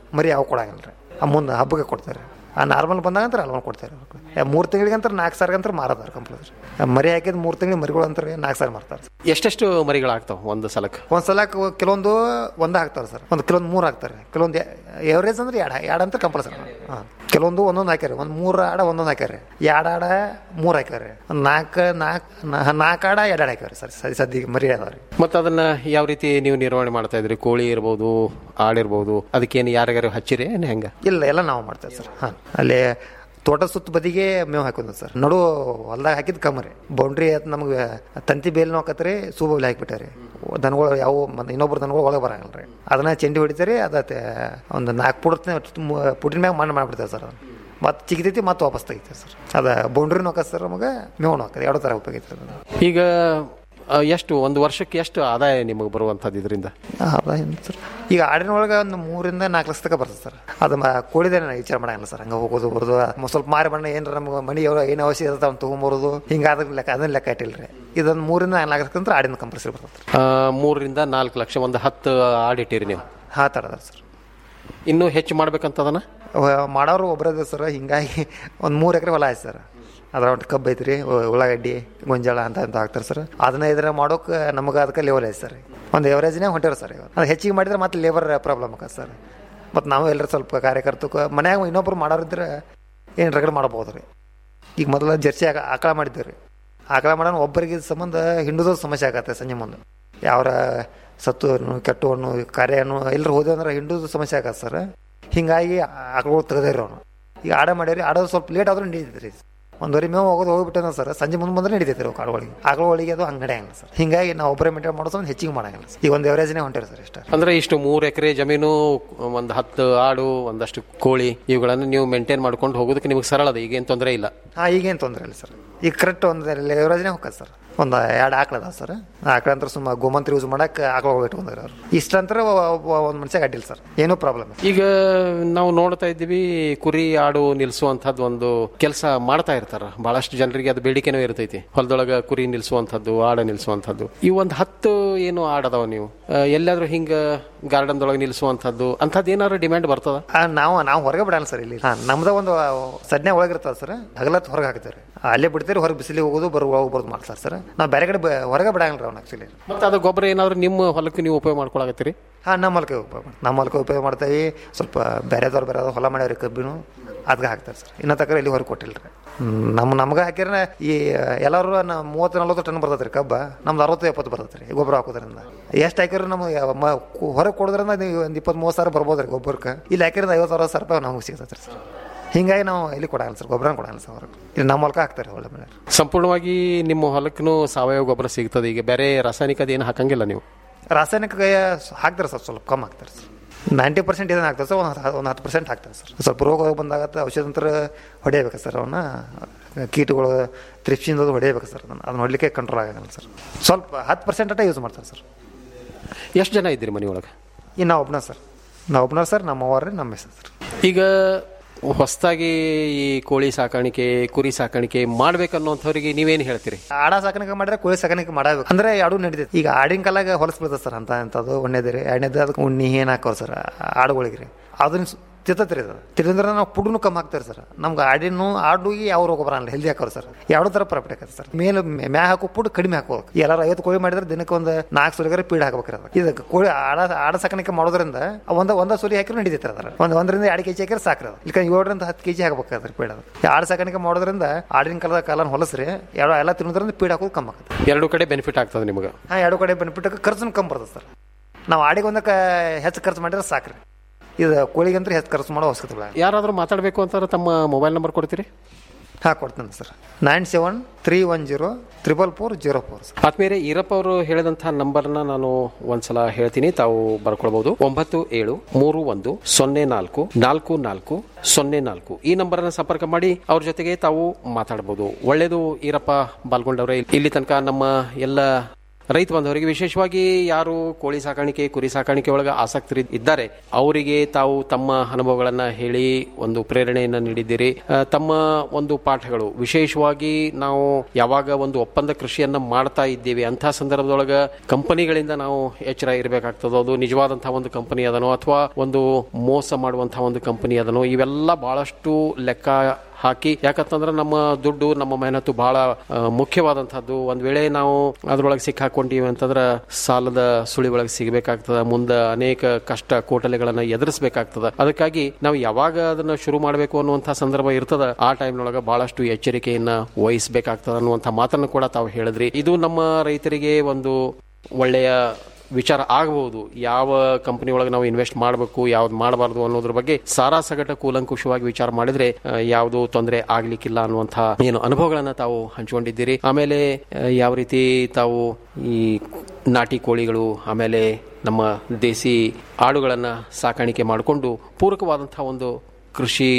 ಮರಿ ಯಾವ ಕೊಡಂಗಿಲ್ಲ ರೀ ಆ ಮುಂದೆ ಹಬ್ಬಕ್ಕೆ ಕೊಡ್ತಾರೆ ಆ ನಾರ್ಮಲ್ ಬಂದಾಗ ಅಂತ ನಾರ್ಮಲ್ ಕೊಡ್ತಾರೆ ಮೂರು ತಿಂಗಳಿಗಂತ ನಾಲ್ಕು ಸಾವಿರಗಂತ ಮಾರದಾರ ಕಂಪ್ಲೀಟ್ ಮರಿ ಹಾಕಿದ ಮೂರು ತಿಂಗಳಿಗೆ ಮರಿಗಳು ಅಂತಾರೆ ನಾಲ್ಕು ಸಾವಿರ ಮಾರ್ತಾರೆ ಎಷ್ಟೆಷ್ಟು ಮರಿಗಳಾಗ್ತಾವ ಒಂದು ಸಲಕ್ಕೆ ಒಂದು ಸಲ ಕೆಲವೊಂದು ಒಂದೇ ಹಾಕ್ತಾರೆ ಸರ್ ಒಂದು ಕೆಲವೊಂದು ಮೂರು ಹಾಕ್ತಾರೆ ಕೆಲವೊಂದು ಎವರೇಜ್ ಅಂದ್ರೆ ಎರಡು ಎರಡು ಅಂತ ಕಂಪಲ್ಸರಿ ಹಾಂ ಕೆಲವೊಂದು ಒಂದೊಂದು ಹಾಕ್ಯಾರ ಒಂದು ಮೂರು ಆಡ ಒಂದೊಂದು ಹಾಕ್ಯಾರ ಎರಡು ಆಡ ಮೂರು ಹಾಕ್ಯಾರ ಒಂದು ನಾಲ್ಕು ನಾಲ್ಕು ನಾಲ್ಕು ಆಡ ಎರಡು ಆಡ ಹಾಕ್ಯಾರ ಸರ್ ಸದ್ಯ ಸದ್ಯಕ್ಕೆ ಮರಿ ಅದಾವ್ರಿ ಮತ್ತೆ ಅದನ್ನ ಯಾವ ರೀತಿ ನೀವು ನಿರ್ವಹಣೆ ಮಾಡ್ತಾ ಇದ್ರಿ ಕೋಳಿ ಇರ್ಬೋದು ಆಡಿರ್ಬೋದು ಅದಕ್ಕೇನು ಯಾರಿಗಾರು ಹಚ್ಚಿರಿ ಏನ್ ಹೆಂಗ ಇಲ್ಲ ಎಲ್ಲ ನಾವು ಮಾಡ್ತೇವೆ ಸರ್ ಹಾಂ ಅಲ್ಲಿ ತೋಟ ಸುತ್ತ ಬದಿಗೆ ಮೇವು ಹಾಕಿದ್ವಿ ಸರ್ ನಡು ಹೊಲ್ದಾಗ ಹಾಕಿದ್ ಕಮ್ಮರಿ ಬೌಂಡ್ರಿ ನಮ್ಗೆ ತಂತಿ ಬೇಲ್ನೂ ಹಾಕತ್ರಿ ಸೂಬಲ್ಲಿ ಹಾಕಿಬಿಟ್ಟಾರೆ ದನಗಳು ಯಾವ ಮತ್ತೆ ಇನ್ನೊಬ್ರು ದನಗಳು ಒಳಗೆ ಬರಂಗಿಲ್ಲ ರೀ ಅದನ್ನ ಚೆಂಡಿ ಹೊಡಿತಾರೆ ಅದತ್ತೆ ಒಂದು ನಾಲ್ಕು ಪುಡ ಪುಟಿನ ಮ್ಯಾಗ ಮಣ್ಣು ಮಾಡಿಬಿಡ್ತೇವೆ ಸರ್ ಅದನ್ನ ಮತ್ತೆ ಚಿಗಿತೈತಿ ಮತ್ತೆ ವಾಪಸ್ ತೆಗಿತೇವೆ ಸರ್ ಅದು ಬೌಂಡ್ರಿನೂ ಹಾಕತ್ ಸರ್ ನಮಗೆ ಮೇವನು ಹಾಕದೆ ಎರಡು ಥರ ಉಪಯೋಗ ಐತೆ ಅದು ಈಗ ಆ, ಎಷ್ಟು ಒಂದು ವರ್ಷಕ್ಕೆ ಎಷ್ಟು ಆದಾಯ ನಿಮಗೆ ಬರುವಂಥದ್ದು ಇದರಿಂದ ಅದ ಏನು ಸರ್ ಈಗ ಆಡಿನ ಒಳಗೆ ಒಂದು ಮೂರಿಂದ ನಾಲ್ಕು ಲಕ್ಷ ತನಕ ಬರ್ತದೆ ಸರ್ ಅದು ಮ ಕೋಳಿದೇನೆ ನಾನು ವಿಚಾರ ಮಾಡಂಗಿಲ್ಲ ಸರ್ ಹಂಗೆ ಹೋಗೋದು ಬರೋದು ಮ- ಸ್ವಲ್ಪ ಮಾರಿ ಬಣ್ಣ ಏನಾರ ನಮ್ಗೆ ಮನಿ ಯಾವ ಏನು ಅವಶ್ಯ ಇರುತ್ತೆ ಅವ್ನು ತೊಗೊಂಬರೋದು ಹಿಂಗೆ ಅದ್ರ ಲೆಕ್ಕ ಅದನ್ನ ಲೆಕ್ಕ ಇಟ್ಟಿಲ್ಲ ರೀ ಇದೊಂದು ಮೂರಿಂದ ನಾಲ್ಕು ಲಕ್ಷ ಅಂತ ಆಡಿನ ಕಂಪಲ್ಸರಿ ಬರ್ತದೆ ಆ, ಮೂರರಿಂದ ನಾಲ್ಕು ಲಕ್ಷ ಒಂದು ಹತ್ತು ಆಡಿಟ್ಟಿರಿ ನೀವು ಹಾ ತಡದ ಸರ್ ಇನ್ನೂ ಹೆಚ್ಚು ಮಾಡ್ಬೇಕಂತದನ ಅವ- ಮಾಡೋರು ಒಬ್ಬರದ ಸರ್ ಹಿಂಗಾಗಿ ಒಂದು ಮೂರು ಎಕರೆ ಹೊಲ ಆಯ್ತು ಸರ್ ಅದ್ರ ಒಟ್ಟು ಕಬ್ಬು ಐತ್ರಿ ಉ- ಉಳ್ಳಾಗಡ್ಡಿ ಗೊಂಜಾಳ ಅಂತ ಅಂತ ಹಾಕ್ತಾರೆ ಸರ್ ಅದನ್ನ ಇದ್ರ ಮಾಡೋಕೆ ನಮಗೆ ಅದಕ್ಕೆ ಲೆವೆಲ್ ಐತೆ ಸರ್ ಒಂದು ಎವರೇಜ್ನೇ ಹೊಂಟಿರ ಸರ್ ಇವಾಗ ಅದು ಹೆಚ್ಚಿಗೆ ಮಾಡಿದ್ರೆ ಮತ್ತೆ ಲೇಬರ್ ಪ್ರಾಬ್ಲಮ್ ಆಕತ್ತೆ ಸರ್ ಮತ್ತು ನಾವು ಎಲ್ಲರೂ ಸ್ವಲ್ಪ ಕಾರ್ಯಕರ್ತಕ್ಕೆ ಮನ್ಯಾಗ ಇನ್ನೊಬ್ರು ಮಾಡೋರಿದ್ರೆ ಏನು ರಗಡೆ ಮಾಡ್ಬೋದು ರೀ ಈಗ ಮೊದಲು ಜರ್ಸಿ ಆಕ ಆಕಳ ಮಾಡಿದ್ದೇವೆ ರೀ ಆಕಳ ಮಾಡೋಣ ಒಬ್ಬರಿಗೆ ಸಂಬಂಧ ಹಿಂಡುದು ಸಮಸ್ಯೆ ಆಗತ್ತೆ ಸಂಜೆ ಮುಂದೆ ಯಾವ್ರ ಸತ್ತು ಹಣ್ಣು ಕೆಟ್ಟು ಹಣ್ಣು ಕಾರ್ಯ ಹಣ್ಣು ಎಲ್ಲರೂ ಹೋದೆ ಅಂದ್ರೆ ಹಿಂಡುದು ಸಮಸ್ಯೆ ಆಗತ್ತೆ ಸರ್ ಹಿಂಗಾಗಿ ಆಕಳು ತೆಗೆದೇರಿ ಅವನು ಈಗ ಆಡ ಮಾಡ್ಯಾರಿ ಆಡೋದು ಸ್ವಲ್ಪ ಲೇಟ್ ಆದ್ರೂ ನಡೀತೈತೆ ಒಂದುವರೆ ಮೇವು ಹೋಗೋದು ಹೋಗ್ಬಿಟ್ಟೆ ಸರ್ ಸಂಜೆ ಮುಂದೆ ಬಂದ್ರೆ ನಡೀತೈತೆ ರೀ ಕಾಳುಗಳಿಗೆ ಆಕಳುಗಳಿಗೆ ಅದು ಹಂಗೆ ನಡೆಯಂಗಿಲ್ಲ ಸರ್ ಹಿಂಗಾಗಿ ನಾವು ಒಬ್ಬರೇ ಮೇಂಟೈನ್ ಮಾಡೋದು ಹೆಚ್ಚಿಗೆ ಮಾಡಂಗಿಲ್ಲ ಸರ್ ಈಗ ಒಂದು ಎವರೇಜ್ನೇ ಹೊಂಟಿರಿ ಸರ್ ಇಷ್ಟ ಅಂದ್ರೆ ಇಷ್ಟು ಮೂರು ಎಕರೆ ಜಮೀನು ಒಂದು ಹತ್ತು ಆಡು ಒಂದಷ್ಟು ಕೋಳಿ ಇವುಗಳನ್ನು ನೀವು ಮೇಂಟೈನ್ ಮಾಡ್ಕೊಂಡು ಹೋಗೋದಕ್ಕೆ ನಿಮಗೆ ಸರಳ ಅದ ಈಗೇನು ತೊಂದರೆ ಇಲ್ಲ ಹಾಂ ಈಗೇನು ತೊಂದರೆ ಇಲ್ಲ ಸರ್ ಈಗ ಕರೆಕ್ಟ್ ಒಂದು ಎವರೇಜ್ನೇ ಹೋಗತ್ತೆ ಸರ್ ಒಂದು ಎರಡು ಆಕಳ ಅದಾವ ಸರ್ ಆಕಳ ಅಂತ ಸುಮ್ಮ ಗೋಮಂತ್ರ ಯೂಸ್ ಮಾಡಕ್ಕೆ ಆಕಳ ಇಟ್ಕೊಂಡ್ರಿ ಅವ್ರು ಇಷ್ಟಂತರ ಒಂದು ಮನುಷ್ಯ ಅಡ್ಡಿಲ್ಲ ಸರ್ ಏನೂ ಪ್ರಾಬ್ಲಮ್ ಈಗ ನಾವು ನೋಡ್ತಾ ಇದ್ದೀವಿ ಕುರಿ ಆಡು ನಿಲ್ಲಿಸುವಂಥದ್ದು ಒಂದು ಕೆಲಸ ಮಾಡ್ತಾ ಇರ್ತಾರ ಬಹಳಷ್ಟು ಜನರಿಗೆ ಅದು ಬೇಡಿಕೆನೂ ಇರ್ತೈತಿ ಹೊಲದೊಳಗ ಕುರಿ ನಿಲ್ಲಿಸುವಂಥದ್ದು ಆಡ ನಿಲ್ಲಿಸುವಂಥದ್ದು ಈ ಒಂದು ಹತ್ತು ಏನು ಆಡದವ ನೀವು ಆ, ಎಲ್ಲಾದ್ರೂ ಹಿಂಗ ಗಾರ್ಡನ್ ದೊಳಗೆ ನಿಲ್ಲಿಸುವಂಥದ್ದು ಅಂಥದ್ದು ಏನಾದ್ರು ಡಿಮ್ಯಾಂಡ್ ಬರ್ತದ ಆ, ನಾವು ನಾವು ಹೊರಗೆ ಬಿಡಲ್ಲ ಸರ್ ಇಲ್ಲಿ ಹಾಂ ನಮ್ದು ಒಂದು ಸಡ್ನೆ ಒಳಗಿರ್ತದೆ ಸರ್ ಹಗಲತ್ತು ಹೊರಗೆ ಹಾಕ್ತೀವಿ ಅಲ್ಲೇ ಬಿಡ್ತೀರಿ ಹೊರಗೆ ಬಿಸಿಲಿಗೆ ಹೋಗೋದು ಬರೋ ಒಳಗೆ ಬರೋದು ಮಾಡ್ತಾರೆ ಸರ್ ನಾವು ಬೇರೆ ಕಡೆ ಬ- ಹೊರಗೆ ಬಿಡಂಗಿಲ್ಲ ಅವ್ನು ಆ್ಯಕ್ಚುಲಿ ಮತ್ತೆ ಅದು ಗೊಬ್ಬರ ಏನಾದ್ರು ನಿಮ್ಮ ಹೊಲಕ್ಕೆ ನೀವು ಉಪಯೋಗ ಮಾಡ್ಕೊಳಕತ್ತೀರಿ ಹಾಂ ನಮ್ಮ ಹೊಲಕ್ಕೆ ಉಪಯೋಗ ಮಾಡಿ ನಮ್ಮ ಹೊಲಕ್ಕೆ ಉಪಯೋಗ ಮಾಡ್ತೀವಿ ಸ್ವಲ್ಪ ಬೇರೆದವ್ರು ಬೇರೆ ಹೊಲ ಮಾಡ್ಯಾವ್ರಿ ಕಬ್ಬಿನು ಅದಕ್ಕೆ ಹಾಕ್ತಾರೆ ಸರ್ ಇನ್ನೂ ತಕ್ಕ ಇಲ್ಲಿ ಹೊರಗೆ ಕೊಟ್ಟಿಲ್ಲ ರೀ ನಮ್ಮ ನಮ್ಗೆ ಹಾಕಿರ ಈ ಎಲ್ಲರೂ ನಮ್ಮ ಮೂವತ್ತು ನಲ್ವತ್ತು ಟನ್ ಬರ್ತೈತೆ ರೀ ಕಬ್ಬ ನಮ್ದು ಅರವತ್ತು ಎಪ್ಪತ್ತು ಬರ್ತೈತೆ ರೀ ಗೊಬ್ಬರ ಹಾಕೋದ್ರಿಂದ ಎಷ್ಟು ಹಾಕಿದ್ರೆ ನಮಗೆ ಹೊರಗೆ ಕೊಡೋದ್ರಿಂದ ನೀವು ಒಂದು ಇಪ್ಪತ್ತು ಮೂವತ್ತು ಸಾವಿರ ಬರ್ಬೋದು ರೀ ಗೊಬ್ಬರಕ್ಕೆ ಇಲ್ಲಿ ಹಾಕಿದ್ರೆ ಐವತ್ತು ಅರವತ್ತು ಸಾವಿರ ರೂಪಾಯಿ ನಮಗೆ ಸಿಗ್ತೈತೆ ರೀ ಸರ್ ಹಿಂಗಾಗಿ ನಾವು ಇಲ್ಲಿ ಕೊಡಂಗಿಲ್ಲ ಸರ್ ಗೊಬ್ಬರ ಕೊಡಂಗಿಲ್ಲ ಸರ್ ಹೊರಗೆ ಇಲ್ಲಿ ನಮ್ಮ ಹೊಲಕ್ಕೆ ಹಾಕ್ತಾರೆ ಒಳ್ಳೆ ಮೇಲೆ ಸಂಪೂರ್ಣವಾಗಿ ನಿಮ್ಮ ಹೊಲಕ್ಕೂ ಸಾವಯವ ಗೊಬ್ಬರ ಸಿಗ್ತದೆ ಈಗ ಬೇರೆ ರಾಸಾಯನಿಕದ ಏನು ಹಾಕಂಗಿಲ್ಲ ನೀವು ರಾಸಾಯನಿಕ ಹಾಕ್ತಾರೆ ಸರ್ ಸ್ವಲ್ಪ ಕಮ್ಮಿ ಹಾಕ್ತಾರೆ ಸರ್ ನೈಂಟಿ ಪರ್ಸೆಂಟ್ ಇದನ್ನ ಹಾಕ್ತಾರೆ ಸರ್ ಒಂದು ಒಂದು ಹತ್ತು ಪರ್ಸೆಂಟ್ ಹಾಕ್ತಾರೆ ಸರ್ ಸ್ವಲ್ಪ ರೋಗ ಬಂದಾಗ ಔಷಧ ನಂತರ ಹೊಡೆಯಬೇಕು ಸರ್ ಅವನ್ನ ಕೀಟಗಳು ತ್ರಿಪ್ಸಿಂದ ಹೊಡೆಯಬೇಕು ಸರ್ ಅದನ್ನು ಅದನ್ನ ಹೊಡಲಿಕ್ಕೆ ಕಂಟ್ರೋಲ್ ಆಗಲ್ಲ ಸರ್ ಸ್ವಲ್ಪ ಹತ್ತು ಪರ್ಸೆಂಟ್ ಅಟ ಯೂಸ್ ಮಾಡ್ತಾರೆ ಸರ್ ಎಷ್ಟು ಜನ ಇದ್ದೀರಿ ಮನೆಯೊಳಗೆ ಇನ್ನು ನಾವು ಒಬ್ಬನ ಸರ್ ನಾವು ಒಬ್ಬನ ಸರ್ ನಮ್ಮ ಅವ್ರಿ ನಮ್ಮ ಹೆಸರು ಸರ್ ಈಗ ಹೊಸದಾಗಿ ಈ ಕೋಳಿ ಸಾಕಾಣಿಕೆ ಕುರಿ ಸಾಕಾಣಿಕೆ ಮಾಡ್ಬೇಕನ್ನೋಂಥವ್ರಿಗೆ ನೀವೇನು ಹೇಳ್ತೀರಿ ಆಡ ಸಾಕಾಣಿಕೆ ಮಾಡಿದ್ರೆ ಕೋಳಿ ಸಾಕಾಣಿಕೆ ಮಾಡಬೇಕು ಅಂದ್ರೆ ಎರಡು ನಡೀತೈತಿ ಈಗ ಆಡಿನ ಕಾಲಾಗ ಹೊಲಸ್ ಬೀಳ್ತದೆ ಸರ್ ಅಂತ ಅಂತದ್ದು ಒಂದೇದು ರೀ ಎರಡನೇದು ಅದಕ್ಕೆ ಉಣ್ಣಿ ಏನು ಹಾಕೋರು ಸರ್ ಆಡುಗಳಿಗೆ ರೀ ಅದನ್ನ ತಿತ್ತತ್ರಿ ಅದು ತಿಂದ್ರೆ ನಾವು ಪುಡುನು ಕಮ್ಮಿ ಹಾಕ್ತಾರೆ ಸರ್ ನಮ್ಗೆ ಆಡಿನು ಆಡುಗೆ ಯಾವ ರೋಗ ಬರಲ್ಲ ಹೆಲ್ದಿ ಹಾಕೋರು ಸರ್ ಎರಡು ಥರ ಪ್ರಾಫಿಟ್ ಆಕತ್ತೆ ಸರ್ ಮೇಲೆ ಮ್ಯಾ ಹಾಕೋ ಪುಡ್ ಕಡಿಮೆ ಹಾಕೋದು ಎಲ್ಲಾರು ಐವತ್ತು ಕೋಳಿ ಮಾಡಿದ್ರೆ ದಿನಕ್ಕೆ ಒಂದು ನಾಲ್ಕು ಸುಲಿಗಾರ ಪೀಡ್ ಹಾಕ್ಬೇಕ್ರಿ ಅದು ಇದಕ್ಕೆ ಕೋಳಿ ಆಡ ಆಡ ಸಾಕಾಣಿಕೆ ಮಾಡೋದ್ರಿಂದ ಒಂದ ಒಂದ ಸುಲಿ ಹಾಕಿದ್ರೆ ನಡೀತೈತೆ ಅದ್ರ ಒಂದು ಒಂದರಿಂದ ಎರಡು ಕೆಜಿ ಹಾಕಿದ್ರೆ ಸಾಕ್ರಿ ಅದು ಈಗ ಏಳರಿಂದ ಹತ್ತು ಕೆಜಿ ಹಾಕ್ಬೇಕಾದ್ರೆ ಪೀಡ್ ಅದು ಈ ಆಡ ಸಾಕಾಣಿಕೆ ಮಾಡೋದ್ರಿಂದ ಆಡಿನ ಕಾಲದ ಕಾಲನ ಹೊಲಸ್ರಿ ಎರಡು ಎಲ್ಲ ತಿನ್ನೋದ್ರಿಂದ ಪೀಡ್ ಹಾಕೋದು ಕಮ್ಮಿ ಆಗುತ್ತೆ ಎರಡು ಕಡೆ ಬೆನಿಫಿಟ್ ಆಗ್ತದೆ ನಿಮಗೆ ಹಾಂ ಎರಡು ಕಡೆ ಬೆನಿಫಿಟ್ ಖರ್ಚು ಕಮ್ಮಿ ಬರ್ತದೆ ಸರ್ ನಾವು ಆಡಿಗೆ ಒಂದಕ್ಕೆ ಹೆಚ್ಚು ಖರ್ಚು ಮಾಡಿದ್ರೆ ಸಾಕ್ರಿ ಇದು ಕೋಳಿಗಂದ್ರೆ ಹೆಚ್ಚು ಖರ್ಚು ಮಾಡೋ ಅವಶ್ಯಕತೆ ಇಲ್ಲ ಯಾರಾದರೂ ಮಾತಾಡಬೇಕು ಅಂತಾರೆ ತಮ್ಮ ಮೊಬೈಲ್ ನಂಬರ್ ಕೊಡ್ತೀರಿ ಹಾಂ ಕೊಡ್ತೇನೆ sir nine seven three one zero triple four zero four sir ಆತ್ಮೀಯರೇ ಈರಪ್ಪ ಅವರು ಹೇಳಿದಂತಹ ನಂಬರ್ನ ನಾನು ಒಂದ್ಸಲ ಹೇಳ್ತೀನಿ ತಾವು ಬರ್ಕೊಳ್ಬಹುದು ಒಂಬತ್ತು ಏಳು ಮೂರು ಒಂದು ಸೊನ್ನೆ ನಾಲ್ಕು ನಾಲ್ಕು ನಾಲ್ಕು ಸೊನ್ನೆ ನಾಲ್ಕು ಈ ನಂಬರನ್ನ ಸಂಪರ್ಕ ಮಾಡಿ ಅವ್ರ ಜೊತೆಗೆ ತಾವು ಮಾತಾಡಬಹುದು ಒಳ್ಳೇದು ಈರಪ್ಪ ಬಾಲ್ಗೊಂಡವ್ರೆ ಇಲ್ಲಿ ತನಕ ನಮ್ಮ ಎಲ್ಲ ರೈತ ಬಂದವರಿಗೆ ವಿಶೇಷವಾಗಿ ಯಾರು ಕೋಳಿ ಸಾಕಾಣಿಕೆ ಕುರಿ ಸಾಕಾಣಿಕೆ ಒಳಗೆ ಆಸಕ್ತರು ಇದ್ದಾರೆ ಅವರಿಗೆ ತಾವು ತಮ್ಮ ಅನುಭವಗಳನ್ನ ಹೇಳಿ ಒಂದು ಪ್ರೇರಣೆಯನ್ನ ನೀಡಿದ್ದೀರಿ ಆ, ತಮ್ಮ ಒಂದು ಪಾಠಗಳು ವಿಶೇಷವಾಗಿ ನಾವು ಯಾವಾಗ ಒಂದು ಒಪ್ಪಂದ ಕೃಷಿಯನ್ನ ಮಾಡ್ತಾ ಇದ್ದೀವಿ ಅಂತ ಸಂದರ್ಭದೊಳಗ ಕಂಪನಿಗಳಿಂದ ನಾವು ಎಚ್ಚರ ಇರಬೇಕಾಗ್ತದೋ ಅದು ನಿಜವಾದಂತಹ ಒಂದು ಕಂಪನಿ ಅದನೋ ಅಥವಾ ಒಂದು ಮೋಸ ಮಾಡುವಂತಹ ಒಂದು ಕಂಪನಿ ಅದನೋ ಇವೆಲ್ಲ ಬಹಳಷ್ಟು ಲೆಕ್ಕ ಹಾಕಿ ಯಾಕಂತಂದ್ರೆ ನಮ್ಮ ದುಡ್ಡು ನಮ್ಮ ಮೆಹನತ್ತು ಬಹಳ ಆ, ಮುಖ್ಯವಾದಂತಹದ್ದು ಒಂದ್ ವೇಳೆ ನಾವು ಅದ್ರೊಳಗೆ ಸಿಕ್ಕಾಕೊಂಡಿವಿ ಅಂತಂದ್ರೆ ಸಾಲದ ಸುಳಿ ಒಳಗೆ ಸಿಗಬೇಕಾಗ್ತದ ಮುಂದೆ ಅನೇಕ ಕಷ್ಟ ಕೋಟಲೆಗಳನ್ನ ಎದುರಿಸಬೇಕಾಗ್ತದ ಅದಕ್ಕಾಗಿ ನಾವು ಯಾವಾಗ ಅದನ್ನ ಶುರು ಮಾಡಬೇಕು ಅನ್ನುವಂಥ ಸಂದರ್ಭ ಇರ್ತದ ಆ ಟೈಮ್ನೊಳಗೆ ಬಹಳಷ್ಟು ಎಚ್ಚರಿಕೆಯನ್ನ ವಹಿಸಬೇಕಾಗ್ತದ ಅನ್ನುವಂಥ ಮಾತನ್ನು ಕೂಡ ತಾವು ಹೇಳಿದ್ರಿ ಇದು ನಮ್ಮ ರೈತರಿಗೆ ಒಂದು ಒಳ್ಳೆಯ ವಿಚಾರ ಆಗಬಹುದು ಯಾವ ಕಂಪನಿ ಒಳಗೆ ನಾವು ಇನ್ವೆಸ್ಟ್ ಮಾಡಬೇಕು ಯಾವ್ದು ಮಾಡಬಾರ್ದು ಅನ್ನೋದ್ರ ಬಗ್ಗೆ ಸಾರಾ ಸಗಟ ಕೂಲಂಕುಷವಾಗಿ ವಿಚಾರ ಮಾಡಿದ್ರೆ ಆ, ಯಾವುದು ತೊಂದರೆ ಆಗ್ಲಿಕ್ಕಿಲ್ಲ ಅನ್ನುವಂತಹ ಏನು ಅನುಭವಗಳನ್ನ ತಾವು ಹಂಚಿಕೊಂಡಿದ್ದೀರಿ ಆಮೇಲೆ ಆ, ಯಾವ ರೀತಿ ತಾವು ಈ ನಾಟಿ ಕೋಳಿಗಳು ಆಮೇಲೆ ನಮ್ಮ ದೇಸಿ ಆಡುಗಳನ್ನ ಸಾಕಾಣಿಕೆ ಮಾಡಿಕೊಂಡು ಪೂರಕವಾದಂತಹ ಒಂದು ಕೃಷಿ